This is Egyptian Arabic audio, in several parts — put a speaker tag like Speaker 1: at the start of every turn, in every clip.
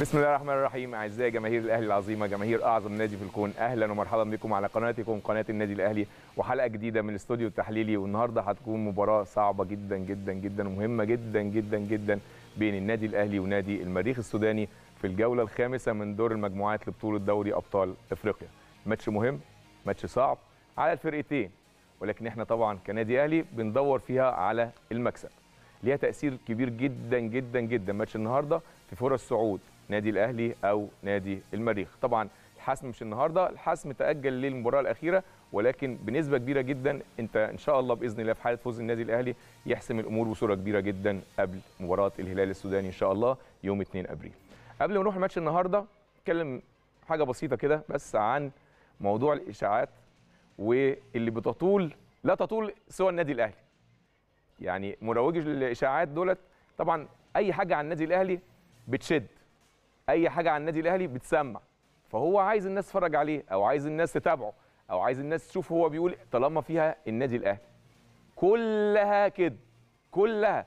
Speaker 1: بسم الله الرحمن الرحيم اعزائي جماهير الاهلي العظيمه جماهير اعظم نادي في الكون اهلا ومرحبا بكم على قناتكم قناه النادي الاهلي وحلقه جديده من الاستوديو التحليلي والنهارده هتكون مباراه صعبه جدا جدا جدا ومهمه جدا جدا جدا بين النادي الاهلي ونادي المريخ السوداني في الجوله الخامسه من دور المجموعات لبطوله دوري ابطال افريقيا ماتش مهم ماتش صعب على الفرقتين ولكن احنا طبعا كنادي اهلي بندور فيها على المكسب ليها تاثير كبير جدا جدا جدا ماتش النهارده في فرص صعود نادي الاهلي او نادي المريخ طبعا الحسم مش النهارده الحسم تاجل للمباراه الاخيره ولكن بنسبه كبيره جدا انت ان شاء الله باذن الله في حاله فوز النادي الاهلي يحسم الامور بصوره كبيره جدا قبل مباراه الهلال السوداني ان شاء الله يوم 2 ابريل قبل ما نروح الماتش النهارده نتكلم حاجه بسيطه كده بس عن موضوع الاشاعات واللي بتطول لا تطول سوى النادي الاهلي يعني مروجي الاشاعات دولت طبعا اي حاجه عن النادي الاهلي بتشد اي حاجه عن النادي الاهلي بتسمع فهو عايز الناس تتفرج عليه او عايز الناس تتابعه او عايز الناس تشوف هو بيقول طالما فيها النادي الاهلي كلها كده كلها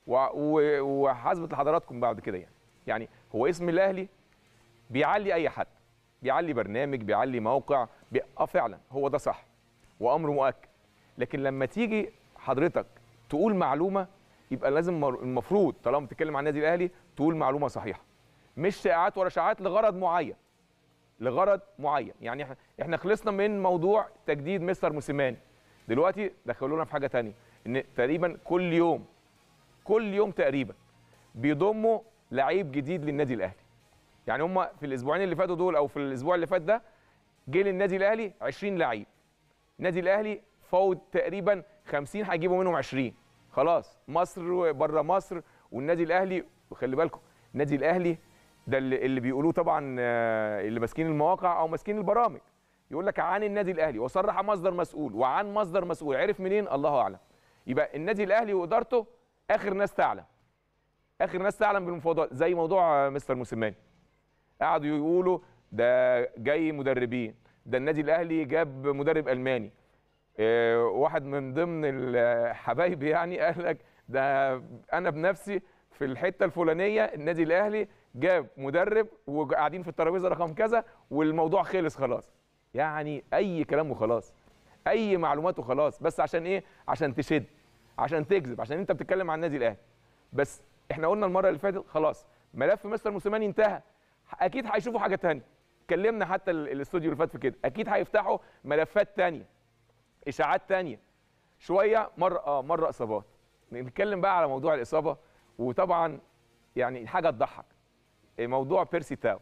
Speaker 1: وحسبت لحضراتكم بعد كده يعني يعني هو اسم الاهلي بيعلي اي حد بيعلي برنامج بيعلي موقع بي... اه فعلا هو ده صح وامر مؤكد لكن لما تيجي حضرتك تقول معلومه يبقى لازم المفروض طالما بتتكلم عن النادي الاهلي تقول معلومه صحيحه مش شائعات ورا شائعات لغرض معين لغرض معين يعني احنا احنا خلصنا من موضوع تجديد مستر موسيماني دلوقتي دخلونا في حاجه تانية ان تقريبا كل يوم كل يوم تقريبا بيضموا لعيب جديد للنادي الاهلي يعني هم في الاسبوعين اللي فاتوا دول او في الاسبوع اللي فات ده جه للنادي الاهلي 20 لعيب النادي الاهلي فوت تقريبا 50 هيجيبوا منهم 20 خلاص مصر بره مصر والنادي الاهلي وخلي بالكم النادي الاهلي ده اللي, اللي بيقولوه طبعا اللي ماسكين المواقع او ماسكين البرامج يقول لك عن النادي الاهلي وصرح مصدر مسؤول وعن مصدر مسؤول عرف منين الله اعلم يبقى النادي الاهلي وادارته اخر ناس تعلم اخر ناس تعلم بالمفاوضات زي موضوع مستر موسيماني قعدوا يقولوا ده جاي مدربين ده النادي الاهلي جاب مدرب الماني اه واحد من ضمن الحبايب يعني قال لك ده انا بنفسي في الحته الفلانيه النادي الاهلي جاب مدرب وقاعدين في الترابيزه رقم كذا والموضوع خلص خلاص يعني اي كلام وخلاص اي معلومات وخلاص بس عشان ايه عشان تشد عشان تكذب عشان انت بتتكلم عن النادي الاهلي بس احنا قلنا المره اللي فاتت خلاص ملف مستر موسيماني انتهى اكيد هيشوفوا حاجه ثانيه اتكلمنا حتى الاستوديو اللي فات في كده اكيد هيفتحوا ملفات ثانيه اشاعات ثانيه شويه مره اه مره اصابات نتكلم بقى على موضوع الاصابه وطبعا يعني حاجه تضحك موضوع بيرسي تاو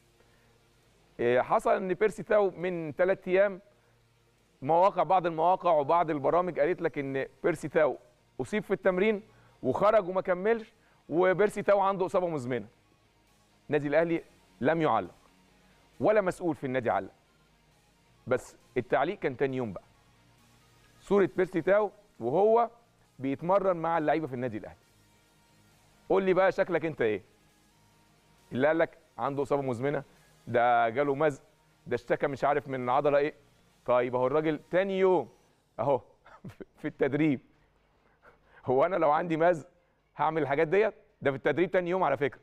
Speaker 1: حصل ان بيرسي تاو من ثلاث ايام مواقع بعض المواقع وبعض البرامج قالت لك ان بيرسي تاو اصيب في التمرين وخرج وما كملش وبيرسي تاو عنده اصابه مزمنه النادي الاهلي لم يعلق ولا مسؤول في النادي علق بس التعليق كان تاني يوم بقى صوره بيرسي تاو وهو بيتمرن مع اللعيبه في النادي الاهلي قول لي بقى شكلك انت ايه اللي قال لك عنده اصابه مزمنه ده جاله مزق ده اشتكى مش عارف من عضله ايه طيب اهو الراجل تاني يوم اهو في التدريب هو انا لو عندي مزق هعمل الحاجات ديت ده في التدريب تاني يوم على فكره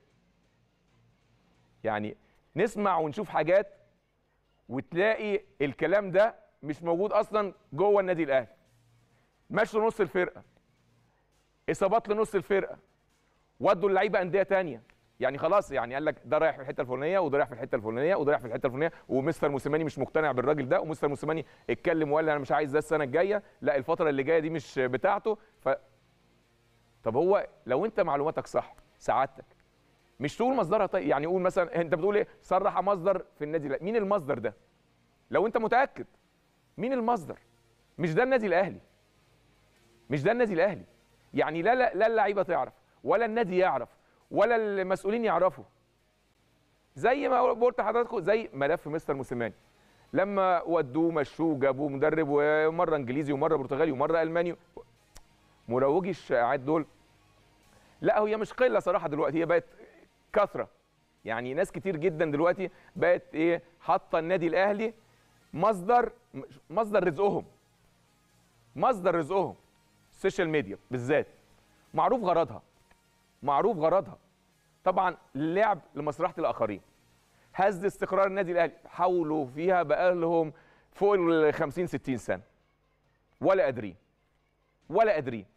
Speaker 1: يعني نسمع ونشوف حاجات وتلاقي الكلام ده مش موجود اصلا جوه النادي الاهلي مشوا نص الفرقه اصابات لنص الفرقه ودوا اللعيبه انديه تانية يعني خلاص يعني قال لك ده رايح في الحته الفلانيه وده رايح في الحته الفلانيه وده رايح في الحته الفلانيه ومستر موسيماني مش مقتنع بالراجل ده ومستر موسيماني اتكلم وقال انا مش عايز ده السنه الجايه لا الفتره اللي جايه دي مش بتاعته ف طب هو لو انت معلوماتك صح سعادتك مش تقول مصدرها طيب يعني قول مثلا انت بتقول ايه صرح مصدر في النادي لا مين المصدر ده لو انت متاكد مين المصدر مش ده النادي الاهلي مش ده النادي الاهلي يعني لا لا لا اللعيبه تعرف ولا النادي يعرف ولا المسؤولين يعرفوا زي ما قلت لحضراتكم زي ملف مستر موسيماني لما ودوه مشوه جابوه مدرب ومره انجليزي ومره برتغالي ومره الماني مروجي الشائعات دول لا هي مش قله صراحه دلوقتي هي بقت كثره يعني ناس كتير جدا دلوقتي بقت ايه حاطه النادي الاهلي مصدر مصدر رزقهم مصدر رزقهم السوشيال ميديا بالذات معروف غرضها معروف غرضها طبعا اللعب لمصلحه الاخرين هز استقرار النادي الاهلي حاولوا فيها بقى لهم فوق ال 50 60 سنه ولا قادرين ولا قادرين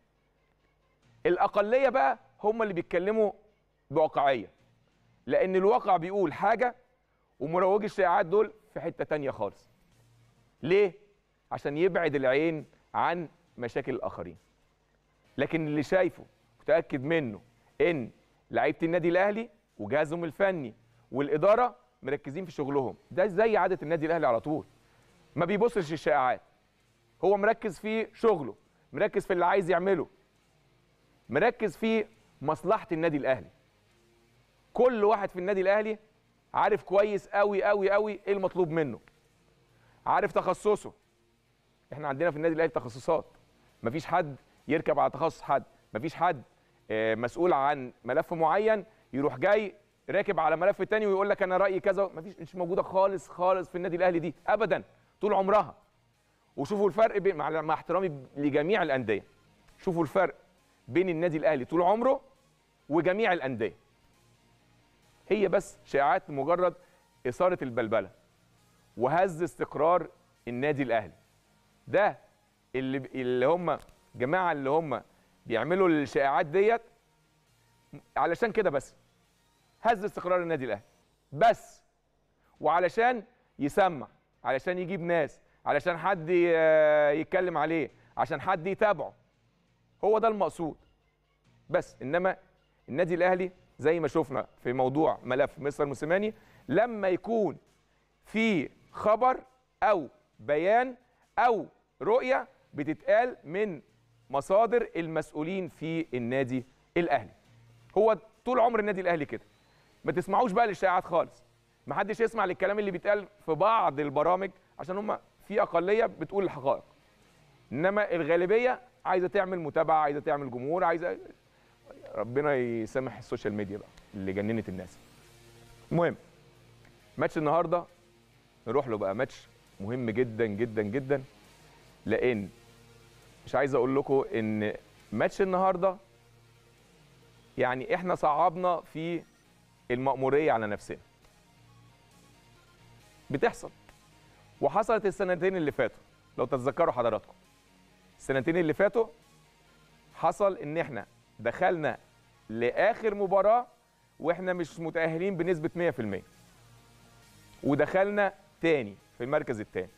Speaker 1: الاقليه بقى هم اللي بيتكلموا بواقعيه لان الواقع بيقول حاجه ومروجي الشائعات دول في حته تانية خالص ليه عشان يبعد العين عن مشاكل الاخرين لكن اللي شايفه متاكد منه ان لعيبه النادي الاهلي وجهازهم الفني والاداره مركزين في شغلهم ده زي عاده النادي الاهلي على طول ما بيبصش الشائعات هو مركز في شغله مركز في اللي عايز يعمله مركز في مصلحه النادي الاهلي كل واحد في النادي الاهلي عارف كويس قوي قوي قوي ايه المطلوب منه عارف تخصصه احنا عندنا في النادي الاهلي تخصصات مفيش حد يركب على تخصص حد مفيش حد آه، مسؤول عن ملف معين يروح جاي راكب على ملف تاني ويقول لك انا رايي كذا مفيش مش موجوده خالص خالص في النادي الاهلي دي ابدا طول عمرها وشوفوا الفرق بين مع, مع احترامي لجميع الانديه شوفوا الفرق بين النادي الاهلي طول عمره وجميع الانديه هي بس شائعات مجرد اثاره البلبله وهز استقرار النادي الاهلي ده اللي اللي هم جماعه اللي هم بيعملوا الشائعات ديت علشان كده بس هز استقرار النادي الاهلي بس وعلشان يسمع علشان يجيب ناس علشان حد ي- يتكلم عليه عشان حد يتابعه هو ده المقصود بس انما النادي الاهلي زي ما شفنا في موضوع ملف مستر موسيماني لما يكون في خبر او بيان او رؤيه بتتقال من مصادر المسؤولين في النادي الاهلي هو طول عمر النادي الاهلي كده ما تسمعوش بقى للشائعات خالص ما حدش يسمع للكلام اللي بيتقال في بعض البرامج عشان هم في اقليه بتقول الحقائق انما الغالبيه عايزه تعمل متابعه عايزه تعمل جمهور عايزه ربنا يسامح السوشيال ميديا بقى اللي جننت الناس المهم ماتش النهارده نروح له بقى ماتش مهم جدا جدا جدا لان مش عايز اقول لكم ان ماتش النهارده يعني احنا صعبنا في المأمورية على نفسنا بتحصل وحصلت السنتين اللي فاتوا لو تتذكروا حضراتكم السنتين اللي فاتوا حصل ان احنا دخلنا لاخر مباراة واحنا مش متأهلين بنسبة 100% ودخلنا تاني في المركز التاني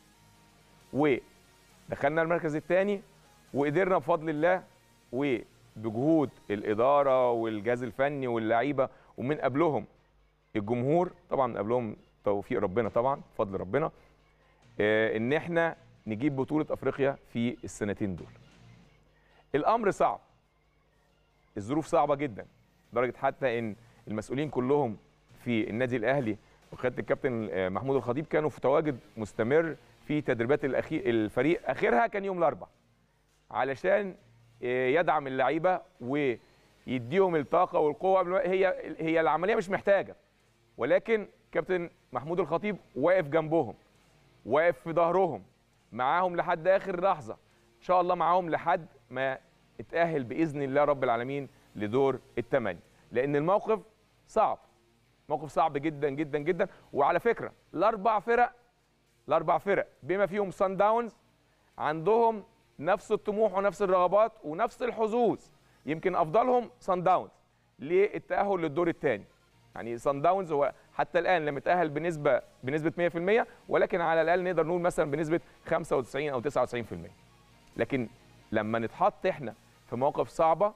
Speaker 1: ودخلنا المركز التاني وقدرنا بفضل الله وبجهود الإدارة والجهاز الفني واللعيبة ومن قبلهم الجمهور طبعا من قبلهم توفيق ربنا طبعا فضل ربنا آه، ان احنا نجيب بطولة افريقيا في السنتين دول الامر صعب الظروف صعبة جدا لدرجة حتى ان المسؤولين كلهم في النادي الاهلي وقياده الكابتن آه، محمود الخطيب كانوا في تواجد مستمر في تدريبات الأخير الفريق اخرها كان يوم الاربعاء علشان آه، يدعم اللعيبه ويديهم الطاقه والقوه قبل ما- هي هي العمليه مش محتاجه ولكن كابتن محمود الخطيب واقف جنبهم واقف في ظهرهم معاهم لحد اخر لحظه ان شاء الله معاهم لحد ما اتاهل باذن الله رب العالمين لدور الثمانيه لان الموقف صعب موقف صعب جدا جدا جدا وعلى فكره الاربع فرق الاربع فرق بما فيهم سان داونز عندهم نفس الطموح ونفس الرغبات ونفس الحظوظ يمكن افضلهم سان داونز للتاهل للدور الثاني يعني سان داونز هو حتى الان لم يتاهل بنسبه بنسبه 100% ولكن على الاقل نقدر نقول مثلا بنسبه 95 او 99% لكن لما نتحط احنا في مواقف صعبه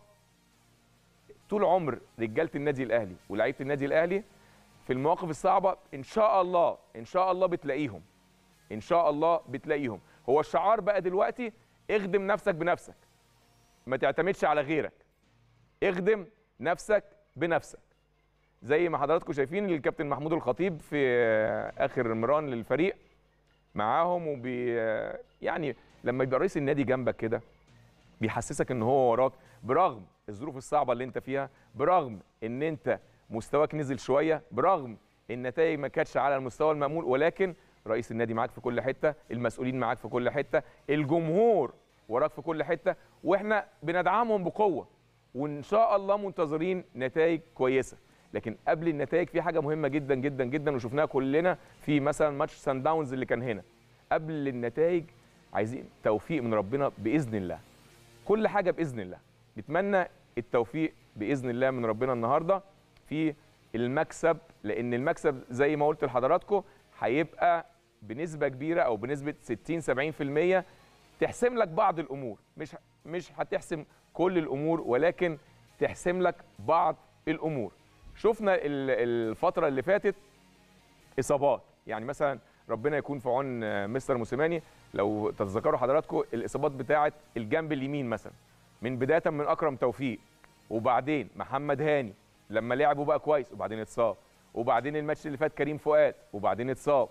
Speaker 1: طول عمر رجاله النادي الاهلي ولاعيبه النادي الاهلي في المواقف الصعبه ان شاء الله ان شاء الله بتلاقيهم ان شاء الله بتلاقيهم هو الشعار بقى دلوقتي اخدم نفسك بنفسك ما تعتمدش على غيرك اخدم نفسك بنفسك زي ما حضراتكم شايفين الكابتن محمود الخطيب في اخر مران للفريق معاهم وبي يعني لما يبقى رئيس النادي جنبك كده بيحسسك ان هو وراك برغم الظروف الصعبه اللي انت فيها برغم ان انت مستواك نزل شويه برغم النتائج ما كانتش على المستوى المامول ولكن رئيس النادي معاك في كل حته المسؤولين معاك في كل حته الجمهور وراك في كل حته واحنا بندعمهم بقوه وان شاء الله منتظرين نتائج كويسه لكن قبل النتائج في حاجه مهمه جدا جدا جدا وشفناها كلنا في مثلا ماتش سان داونز اللي كان هنا قبل النتائج عايزين توفيق من ربنا باذن الله كل حاجه باذن الله نتمنى التوفيق باذن الله من ربنا النهارده في المكسب لان المكسب زي ما قلت لحضراتكم هيبقى بنسبه كبيره او بنسبه 60 70% تحسم لك بعض الامور مش مش هتحسم كل الامور ولكن تحسم لك بعض الامور شفنا الفتره اللي فاتت اصابات يعني مثلا ربنا يكون في عون مستر موسيماني لو تتذكروا حضراتكم الاصابات بتاعه الجنب اليمين مثلا من بدايه من اكرم توفيق وبعدين محمد هاني لما لعبوا بقى كويس وبعدين اتصاب وبعدين الماتش اللي فات كريم فؤاد وبعدين اتصاب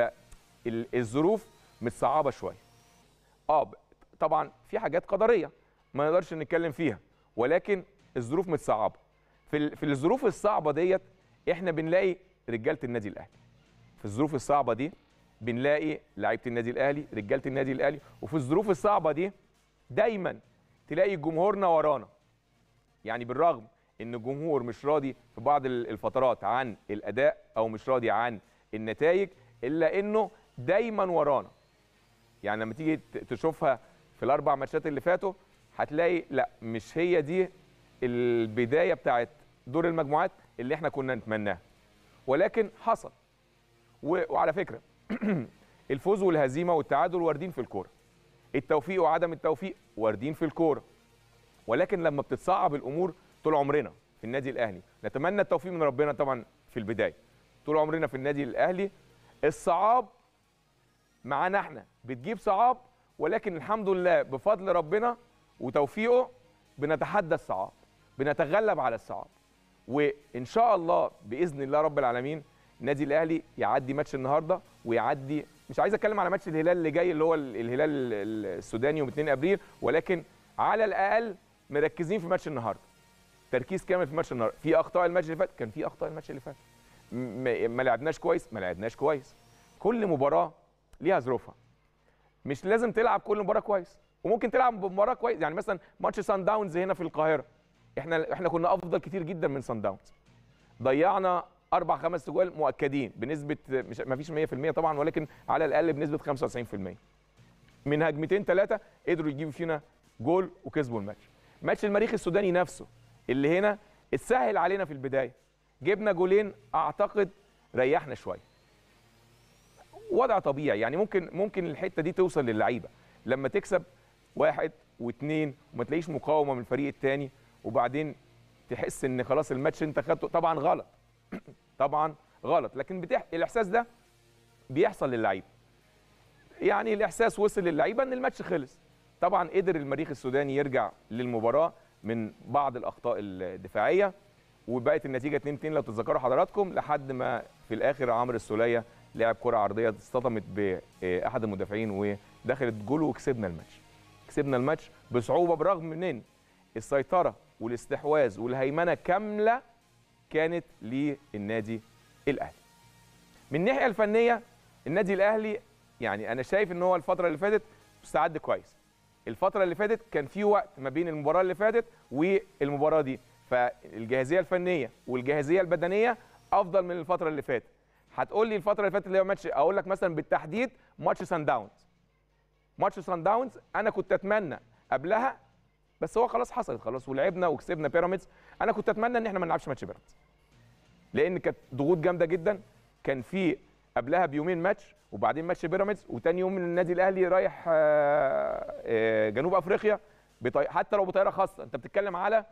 Speaker 1: فالظروف متصعبه شويه اه طبعا في حاجات قدريه ما نقدرش نتكلم فيها ولكن الظروف متصعبه في في الظروف الصعبه ديت احنا بنلاقي رجاله النادي الاهلي في الظروف الصعبه دي بنلاقي لعيبه النادي الاهلي رجاله النادي الاهلي وفي الظروف الصعبه دي دايما تلاقي جمهورنا ورانا يعني بالرغم ان الجمهور مش راضي في بعض الفترات عن الاداء او مش راضي عن النتائج الا انه دايما ورانا يعني لما تيجي تشوفها في الاربع ماتشات اللي فاتوا هتلاقي لا مش هي دي البدايه بتاعت دور المجموعات اللي احنا كنا نتمناها ولكن حصل وعلى فكره الفوز والهزيمه والتعادل واردين في الكوره التوفيق وعدم التوفيق واردين في الكوره ولكن لما بتتصعب الامور طول عمرنا في النادي الاهلي نتمنى التوفيق من ربنا طبعا في البدايه طول عمرنا في النادي الاهلي الصعاب معانا احنا بتجيب صعاب ولكن الحمد لله بفضل ربنا وتوفيقه بنتحدى الصعاب بنتغلب على الصعاب وان شاء الله باذن الله رب العالمين النادي الاهلي يعدي ماتش النهارده ويعدي مش عايز اتكلم على ماتش الهلال اللي جاي اللي هو الهلال السوداني يوم 2 ابريل ولكن على الاقل مركزين في ماتش النهارده تركيز كامل في ماتش النهارده في اخطاء الماتش اللي فات كان في اخطاء الماتش اللي فات ما لعبناش كويس ما لعبناش كويس كل مباراه ليها ظروفها مش لازم تلعب كل مباراه كويس وممكن تلعب مباراه كويس يعني مثلا ماتش سان داونز هنا في القاهره احنا احنا كنا افضل كتير جدا من سان داونز ضيعنا اربع خمس جوال مؤكدين بنسبه مش ما فيش 100% طبعا ولكن على الاقل بنسبه 95% من هجمتين ثلاثه قدروا يجيبوا فينا جول وكسبوا الماتش ماتش المريخ السوداني نفسه اللي هنا اتسهل علينا في البدايه جبنا جولين اعتقد ريحنا شويه وضع طبيعي يعني ممكن ممكن الحته دي توصل للعيبه لما تكسب واحد واثنين وما تلاقيش مقاومه من الفريق الثاني وبعدين تحس ان خلاص الماتش انت خدته طبعا غلط طبعا غلط لكن بتح... الاحساس ده بيحصل للعيبه يعني الاحساس وصل للعيبه ان الماتش خلص طبعا قدر المريخ السوداني يرجع للمباراه من بعض الاخطاء الدفاعيه وبقت النتيجه 2 2 لو تتذكروا حضراتكم لحد ما في الاخر عمرو السوليه لعب كره عرضيه اصطدمت باحد المدافعين ودخلت جول وكسبنا الماتش كسبنا الماتش بصعوبه برغم من السيطره والاستحواذ والهيمنه كامله كانت للنادي الاهلي من الناحيه الفنيه النادي الاهلي يعني انا شايف ان هو الفتره اللي فاتت مستعد كويس الفتره اللي فاتت كان في وقت ما بين المباراه اللي فاتت والمباراه دي فالجاهزيه الفنيه والجاهزيه البدنيه افضل من الفتره اللي فاتت هتقول لي الفتره اللي فاتت اللي هو ماتش اقول لك مثلا بالتحديد ماتش سان داونز ماتش سان داونز انا كنت اتمنى قبلها بس هو خلاص حصلت خلاص ولعبنا وكسبنا بيراميدز انا كنت اتمنى ان احنا ما نلعبش ماتش بيراميدز لان كانت ضغوط جامده جدا كان في قبلها بيومين ماتش وبعدين ماتش بيراميدز وتاني يوم من النادي الاهلي رايح جنوب افريقيا حتى لو بطياره خاصه انت بتتكلم على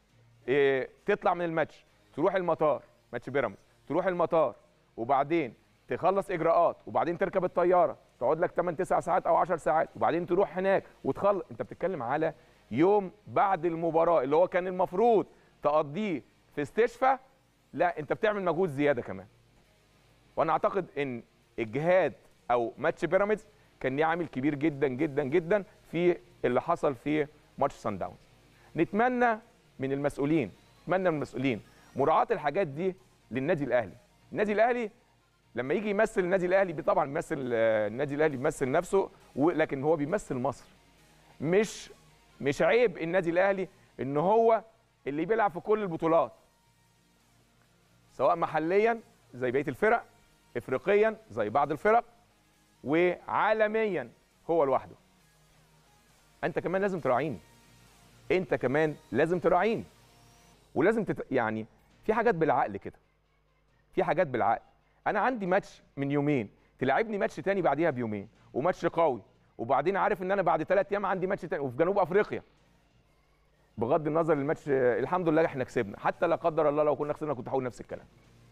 Speaker 1: تطلع من الماتش تروح المطار ماتش بيراميدز تروح المطار وبعدين تخلص اجراءات وبعدين تركب الطياره تقعد لك 8 9 ساعات او 10 ساعات وبعدين تروح هناك وتخلص انت بتتكلم على يوم بعد المباراه اللي هو كان المفروض تقضيه في استشفاء لا انت بتعمل مجهود زياده كمان وانا اعتقد ان الجهاد او ماتش بيراميدز كان ليه عامل كبير جدا جدا جدا في اللي حصل في ماتش سان داونز نتمنى من المسؤولين نتمنى من المسؤولين مراعاه الحاجات دي للنادي الاهلي النادي الاهلي لما يجي يمثل النادي الاهلي طبعا بيمثل النادي الاهلي بيمثل نفسه لكن هو بيمثل مصر مش مش عيب النادي الاهلي ان هو اللي بيلعب في كل البطولات سواء محليا زي بقيه الفرق افريقيا زي بعض الفرق وعالميا هو لوحده انت كمان لازم تراعيني انت كمان لازم تراعيني ولازم تت... يعني في حاجات بالعقل كده في حاجات بالعقل انا عندي ماتش من يومين تلعبني ماتش تاني بعديها بيومين وماتش قوي وبعدين عارف ان انا بعد ثلاث ايام عندي ماتش تاني وفي جنوب افريقيا بغض النظر الماتش الحمد لله احنا كسبنا حتى لا قدر الله لو كنا خسرنا كنت هقول نفس الكلام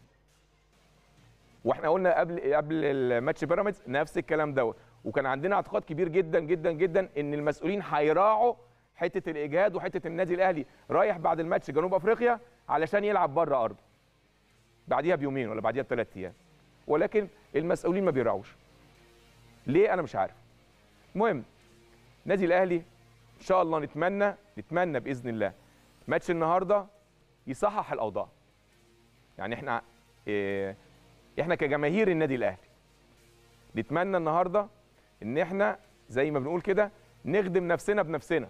Speaker 1: واحنا قلنا قبل قبل الماتش بيراميدز نفس الكلام دوت وكان عندنا اعتقاد كبير جدا جدا جدا ان المسؤولين هيراعوا حته الاجهاد وحته النادي الاهلي رايح بعد الماتش جنوب افريقيا علشان يلعب بره ارضه بعديها بيومين ولا بعديها بثلاث ايام ولكن المسؤولين ما بيراعوش ليه انا مش عارف المهم نادي الاهلي ان شاء الله نتمنى نتمنى باذن الله ماتش النهارده يصحح الاوضاع يعني احنا إيه احنا كجماهير النادي الاهلي نتمنى النهارده ان احنا زي ما بنقول كده نخدم نفسنا بنفسنا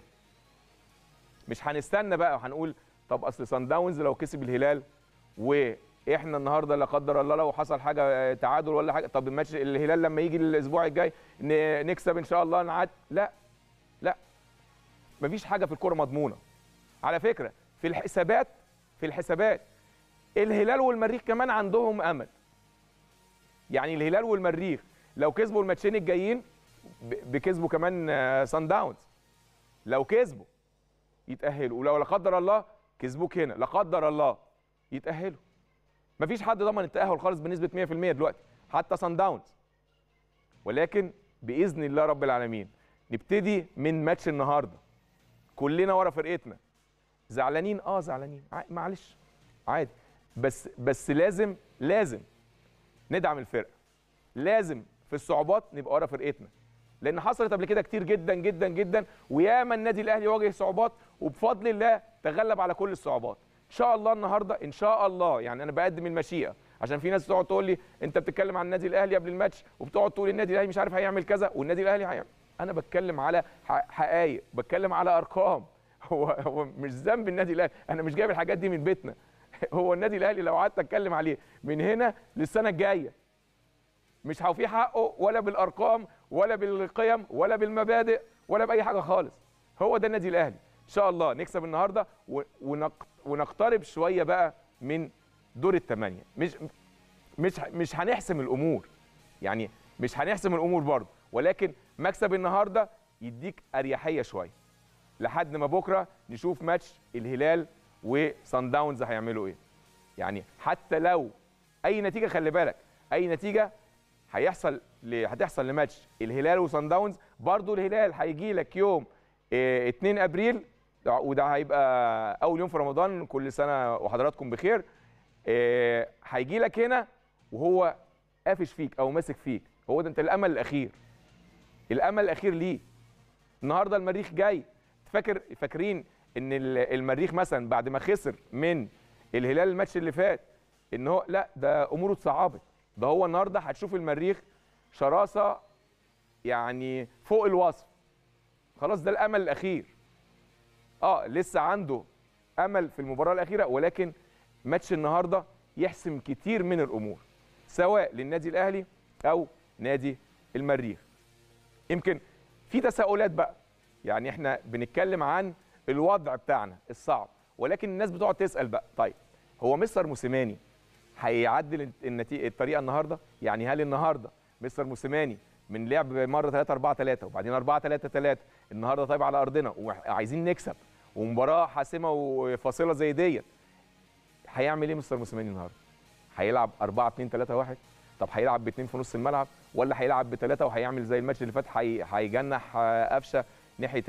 Speaker 1: مش هنستنى بقى وهنقول طب اصل سان داونز لو كسب الهلال واحنا النهارده لا قدر الله لو حصل حاجه تعادل ولا حاجه طب الماتش الهلال لما يجي الاسبوع الجاي نكسب ان شاء الله نعاد لا لا مفيش حاجه في الكوره مضمونه على فكره في الحسابات في الحسابات الهلال والمريخ كمان عندهم امل يعني الهلال والمريخ لو كسبوا الماتشين الجايين بكسبوا كمان سان داونز لو كسبوا يتاهلوا ولو لا قدر الله كسبوك هنا لا قدر الله يتاهلوا مفيش حد ضمن التاهل خالص بنسبه 100% دلوقتي حتى سان داونز ولكن باذن الله رب العالمين نبتدي من ماتش النهارده كلنا ورا فرقتنا زعلانين اه زعلانين معلش عادي بس بس لازم لازم ندعم الفرقه لازم في الصعوبات نبقى ورا فرقتنا لان حصلت قبل كده كتير جدا جدا جدا وياما النادي الاهلي واجه صعوبات وبفضل الله تغلب على كل الصعوبات ان شاء الله النهارده ان شاء الله يعني انا بقدم المشيئه عشان في ناس تقعد تقول لي انت بتتكلم عن النادي الاهلي قبل الماتش وبتقعد تقول النادي الاهلي مش عارف هيعمل كذا والنادي الاهلي هيعمل انا بتكلم على حقائق بتكلم على ارقام هو هو مش ذنب النادي الاهلي انا مش جايب الحاجات دي من بيتنا هو النادي الاهلي لو قعدت اتكلم عليه من هنا للسنه الجايه مش هوفيه حقه ولا بالارقام ولا بالقيم ولا بالمبادئ ولا باي حاجه خالص هو ده النادي الاهلي ان شاء الله نكسب النهارده ونقترب شويه بقى من دور الثمانيه مش مش مش هنحسم الامور يعني مش هنحسم الامور برضه ولكن مكسب النهارده يديك اريحيه شويه لحد ما بكره نشوف ماتش الهلال وصن داونز هيعملوا ايه يعني حتى لو اي نتيجه خلي بالك اي نتيجه هيحصل ل... هتحصل لماتش الهلال وصن داونز برضه الهلال هيجي لك يوم اه 2 ابريل وده هيبقى اول يوم في رمضان كل سنه وحضراتكم بخير اه هيجي لك هنا وهو قافش فيك او ماسك فيك هو ده انت الامل الاخير الامل الاخير ليه النهارده المريخ جاي فاكر فاكرين ان المريخ مثلا بعد ما خسر من الهلال الماتش اللي فات ان هو لا ده اموره اتصعبت ده هو النهارده هتشوف المريخ شراسه يعني فوق الوصف خلاص ده الامل الاخير اه لسه عنده امل في المباراه الاخيره ولكن ماتش النهارده يحسم كتير من الامور سواء للنادي الاهلي او نادي المريخ يمكن في تساؤلات بقى يعني احنا بنتكلم عن الوضع بتاعنا الصعب ولكن الناس بتقعد تسال بقى طيب هو مستر موسيماني هيعدل النتيجه الطريقه النهارده يعني هل النهارده مستر موسيماني من لعب مره 3 4 3 وبعدين 4 3 3 النهارده طيب على ارضنا وعايزين نكسب ومباراه حاسمه وفاصله زي ديت هيعمل ايه مستر موسيماني النهارده هيلعب 4 2 3 1 طب هيلعب باثنين في نص الملعب ولا هيلعب بثلاثه وهيعمل زي الماتش اللي فات هيجنح قفشه ناحيه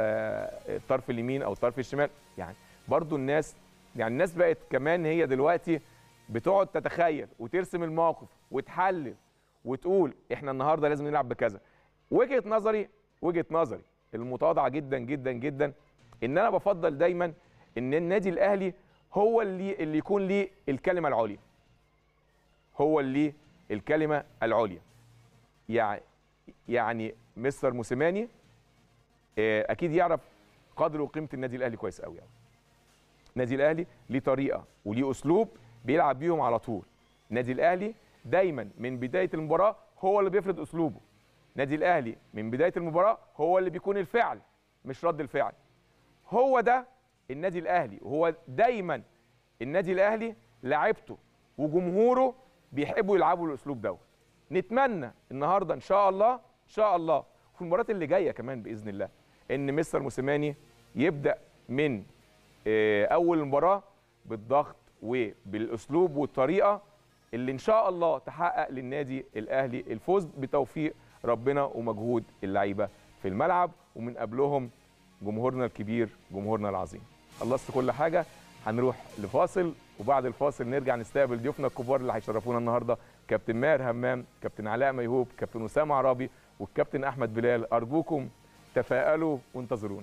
Speaker 1: الطرف اليمين او الطرف الشمال يعني برضو الناس يعني الناس بقت كمان هي دلوقتي بتقعد تتخيل وترسم الموقف وتحلل وتقول احنا النهارده لازم نلعب بكذا وجهه نظري وجهه نظري المتواضعه جدا جدا جدا ان انا بفضل دايما ان النادي الاهلي هو اللي اللي يكون ليه الكلمه العليا هو اللي الكلمه العليا يعني يعني مستر موسيماني اكيد يعرف قدر وقيمه النادي الاهلي كويس قوي يعني. النادي الاهلي ليه طريقه وليه اسلوب بيلعب بيهم على طول النادي الاهلي دايما من بدايه المباراه هو اللي بيفرض اسلوبه النادي الاهلي من بدايه المباراه هو اللي بيكون الفعل مش رد الفعل هو ده النادي الاهلي وهو دايما النادي الاهلي لعيبته وجمهوره بيحبوا يلعبوا الاسلوب دوت نتمنى النهارده ان شاء الله ان شاء الله في المباريات اللي جايه كمان باذن الله ان مستر موسيماني يبدا من آه، اول المباراه بالضغط وبالاسلوب والطريقه اللي ان شاء الله تحقق للنادي الاهلي الفوز بتوفيق ربنا ومجهود اللعيبه في الملعب ومن قبلهم جمهورنا الكبير جمهورنا العظيم خلصت كل حاجه هنروح لفاصل وبعد الفاصل نرجع نستقبل ضيوفنا الكبار اللي هيشرفونا النهارده كابتن ماهر همام كابتن علاء ميهوب كابتن اسامه عرابي والكابتن احمد بلال ارجوكم تفائلوا وانتظرونا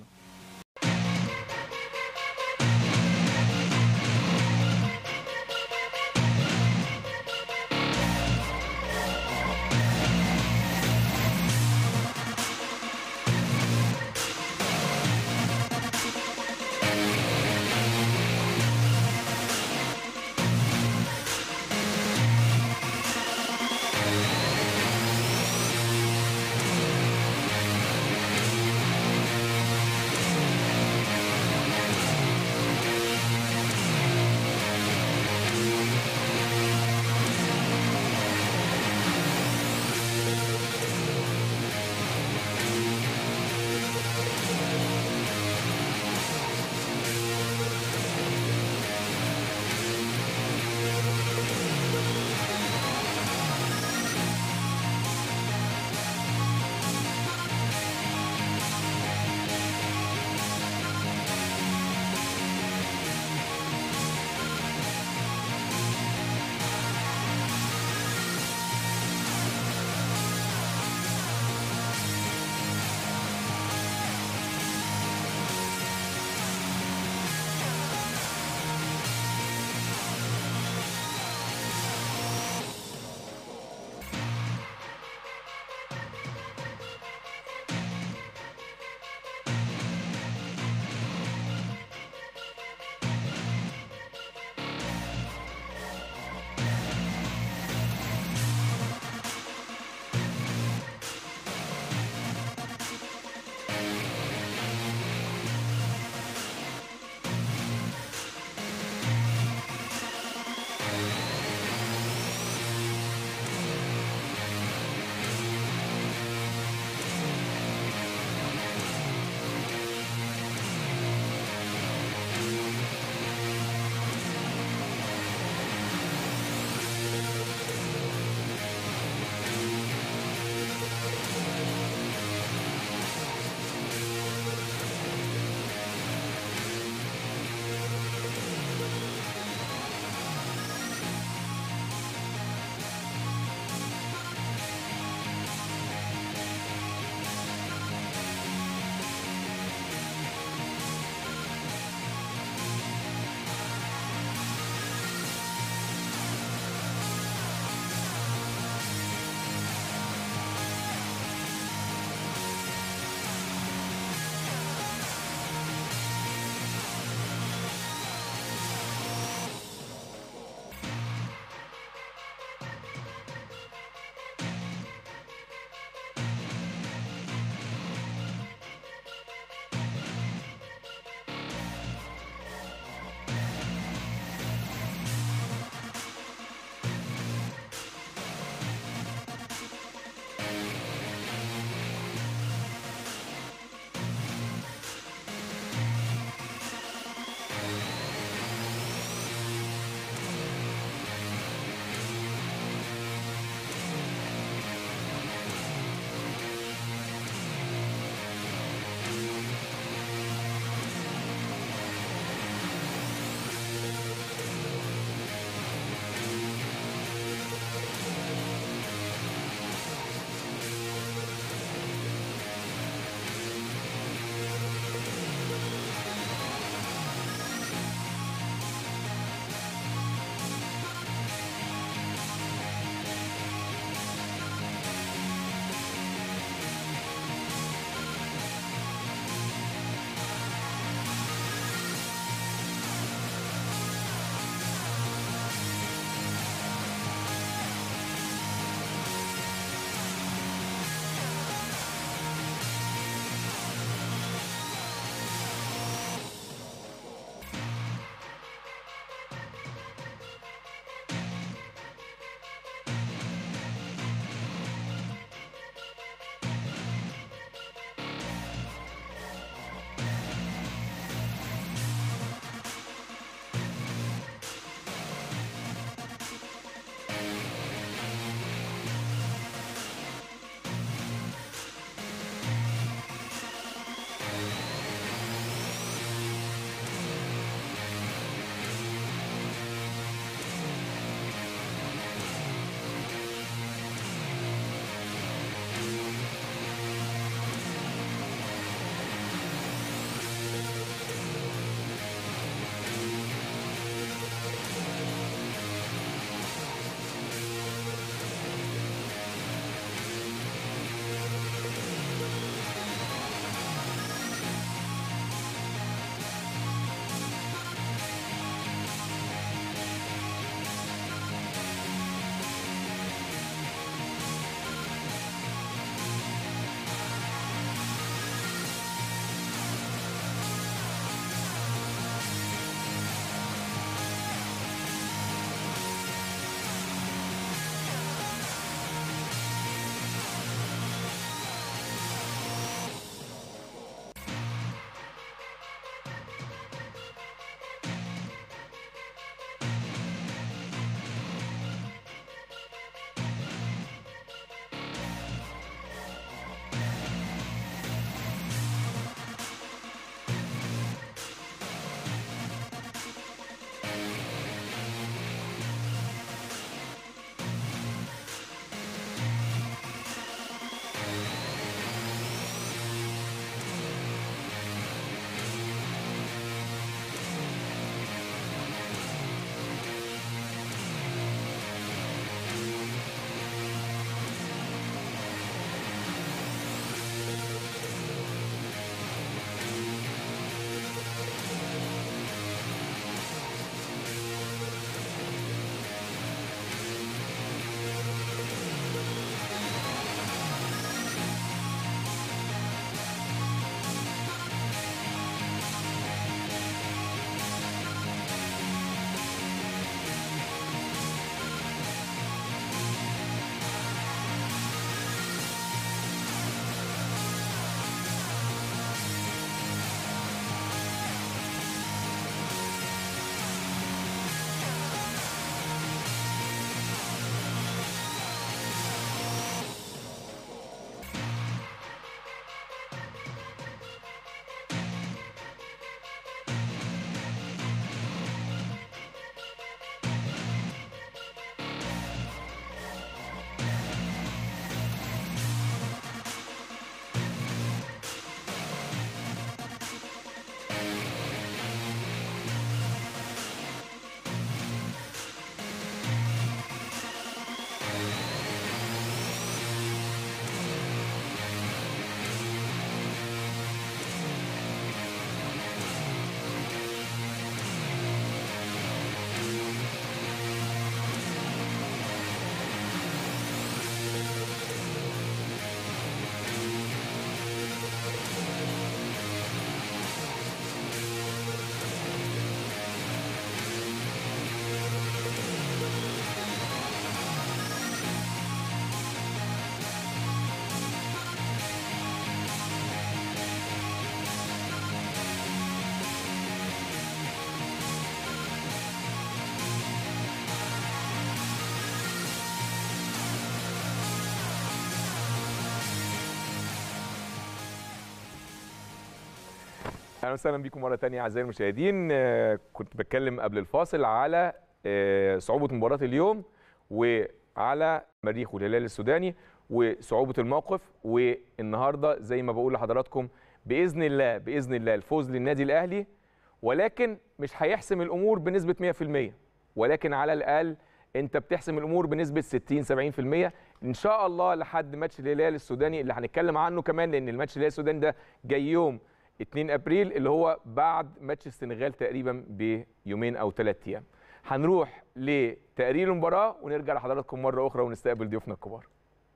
Speaker 1: اهلا وسهلا بكم مره ثانيه اعزائي المشاهدين آه، كنت بتكلم قبل الفاصل على آه، صعوبه مباراه اليوم وعلى مريخ والهلال السوداني وصعوبه الموقف والنهارده زي ما بقول لحضراتكم باذن الله باذن الله الفوز للنادي الاهلي ولكن مش هيحسم الامور بنسبه 100% ولكن على الاقل انت بتحسم الامور بنسبه 60 70% ان شاء الله لحد ماتش الهلال السوداني اللي هنتكلم عنه كمان لان الماتش الهلال السوداني ده جاي يوم 2 ابريل اللي هو بعد ماتش السنغال تقريبا بيومين او ثلاث ايام هنروح لتقرير المباراه ونرجع لحضراتكم مره اخرى ونستقبل ضيوفنا الكبار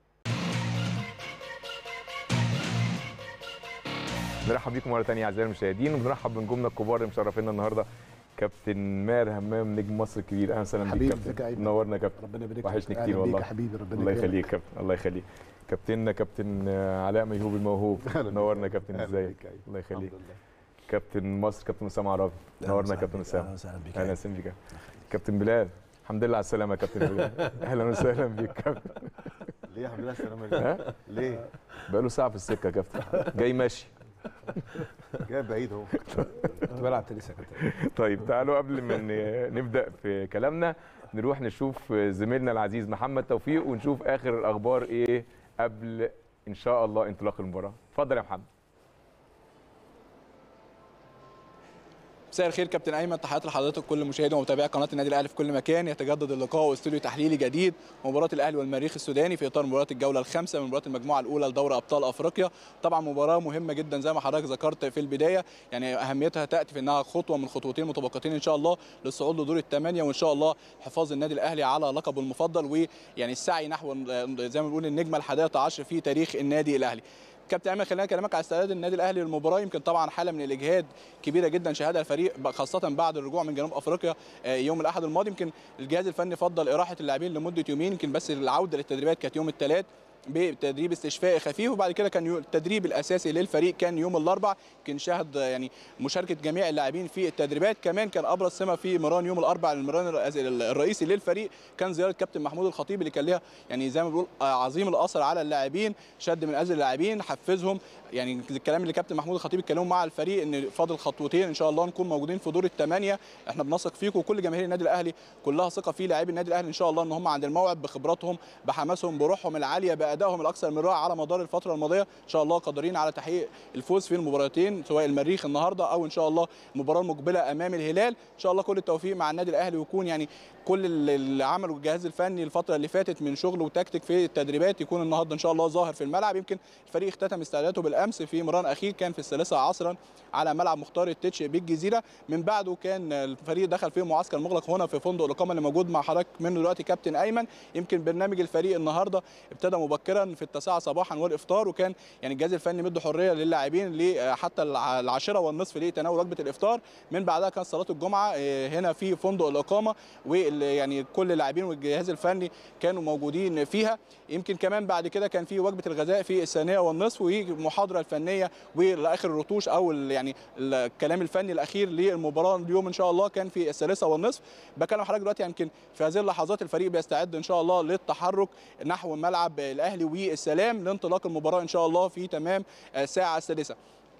Speaker 1: نرحب بيكم مره ثانيه اعزائي المشاهدين وبنرحب بنجومنا الكبار اللي مشرفينا النهارده كابتن ماهر همام نجم مصر الكبير اهلا وسهلا بيك
Speaker 2: حبيبي
Speaker 1: كابتن
Speaker 2: ازيك يا ايمن
Speaker 1: نورنا يا كابتن
Speaker 2: ربنا يبارك فيك.
Speaker 1: وحشني
Speaker 2: أهلا
Speaker 1: كتير
Speaker 2: بيك
Speaker 1: والله
Speaker 2: يا حبيبي ربنا
Speaker 1: الله
Speaker 2: يكرمك.
Speaker 1: يخليك يا كابتن الله يخليك كابتننا كابتن آه، علاء ميهوب الموهوب
Speaker 2: أهلا بيك.
Speaker 1: نورنا يا كابتن
Speaker 2: أهلا
Speaker 1: ازيك
Speaker 2: بيك يا أيمن.
Speaker 1: الله يخليك
Speaker 2: الحمد لله.
Speaker 1: كابتن مصر كابتن اسامه عرابي نورنا يا كابتن اسامه
Speaker 3: اهلا وسهلا بك
Speaker 1: اهلا وسهلا بيك كابتن بلال الحمد لله على السلامه يا كابتن بلال اهلا وسهلا بيك كابتن
Speaker 4: ليه يا حمد لله السلامة
Speaker 1: ها؟
Speaker 4: ليه؟ ليه؟
Speaker 1: بقاله ساعه في السكه يا كابتن جاي ماشي
Speaker 4: جاي بعيد اهو
Speaker 2: كنت بلعب تنس يا كابتن
Speaker 1: طيب تعالوا قبل ما ن- نبدا في كلامنا نروح نشوف زميلنا العزيز محمد توفيق ونشوف اخر الاخبار ايه قبل ان شاء الله انطلاق المباراه اتفضل يا محمد
Speaker 5: مساء الخير كابتن ايمن تحياتي لحضرتك كل مشاهدي ومتابعي قناه النادي الاهلي في كل مكان يتجدد اللقاء واستوديو تحليلي جديد مباراه الاهلي والمريخ السوداني في اطار مباراه الجوله الخامسه من مباراه المجموعه الاولى لدوري ابطال افريقيا طبعا مباراه مهمه جدا زي ما حضرتك ذكرت في البدايه يعني اهميتها تاتي في انها خطوه من خطوتين متبقيتين ان شاء الله للصعود لدور الثمانيه وان شاء الله حفاظ النادي الاهلي على لقبه المفضل ويعني السعي نحو زي ما بنقول النجمه الحادية عشر في تاريخ النادي الاهلي كابتن ايمن خلينا اكلمك على استعداد النادي الاهلي للمباراه يمكن طبعا حاله من الاجهاد كبيره جدا شهدها الفريق خاصه بعد الرجوع من جنوب افريقيا آه، يوم الاحد الماضي يمكن الجهاز الفني فضل اراحه اللاعبين لمده يومين يمكن بس العوده للتدريبات كانت يوم الثلاث بتدريب استشفائي خفيف وبعد كده كان يو- التدريب الاساسي للفريق كان يوم الاربع يمكن شهد آه، يعني مشاركه جميع اللاعبين في التدريبات كمان كان ابرز سمه في مران يوم الاربع المران الرئيس- الرئيسي للفريق كان زياره كابتن محمود الخطيب اللي كان ليها يعني زي ما بنقول آه، عظيم الاثر على اللاعبين شد من اجل اللاعبين حفزهم يعني الكلام اللي كابتن محمود الخطيب اتكلموا مع الفريق ان فاضل خطوتين ان شاء الله نكون موجودين في دور الثمانيه احنا بنثق فيكم وكل جماهير النادي الاهلي كلها ثقه في لاعبي النادي الاهلي ان شاء الله ان هم عند الموعد بخبراتهم بحماسهم بروحهم العاليه بادائهم الاكثر من رائع على مدار الفتره الماضيه ان شاء الله قادرين على تحقيق الفوز في المباراتين سواء المريخ النهارده او ان شاء الله المباراه المقبله امام الهلال ان شاء الله كل التوفيق مع النادي الاهلي ويكون يعني كل اللي- اللي عمله الجهاز الفني الفتره اللي فاتت من شغل وتكتيك في التدريبات يكون النهارده ان شاء الله ظاهر في الملعب يمكن الفريق اختتم استعداداته بالامس في مران اخير كان في الثالثه عصرا على ملعب مختار التتش بالجزيره من بعده كان الفريق دخل في معسكر مغلق هنا في فندق الاقامه اللي موجود مع حضرتك منه دلوقتي كابتن ايمن يمكن برنامج الفريق النهارده ابتدى مبكرا في التاسعه صباحا والافطار وكان يعني الجهاز الفني مدي حريه للاعبين ل- حتى الع- العاشره والنصف لتناول وجبه الافطار من بعدها كان صلاه الجمعه آه، هنا في فندق الاقامه ويعني كل اللاعبين والجهاز الفني كانوا موجودين فيها يمكن كمان بعد كده كان في وجبه الغذاء في الثانيه والنصف والمحاضره الفنيه والاخر الرتوش او ال- يعني الكلام الفني الاخير للمباراه اليوم ان شاء الله كان في الثالثه والنصف بكلم حضرتك دلوقتي يمكن في هذه اللحظات الفريق بيستعد ان شاء الله للتحرك نحو ملعب الاهلي والسلام لانطلاق المباراه ان شاء الله في تمام الساعه السادسه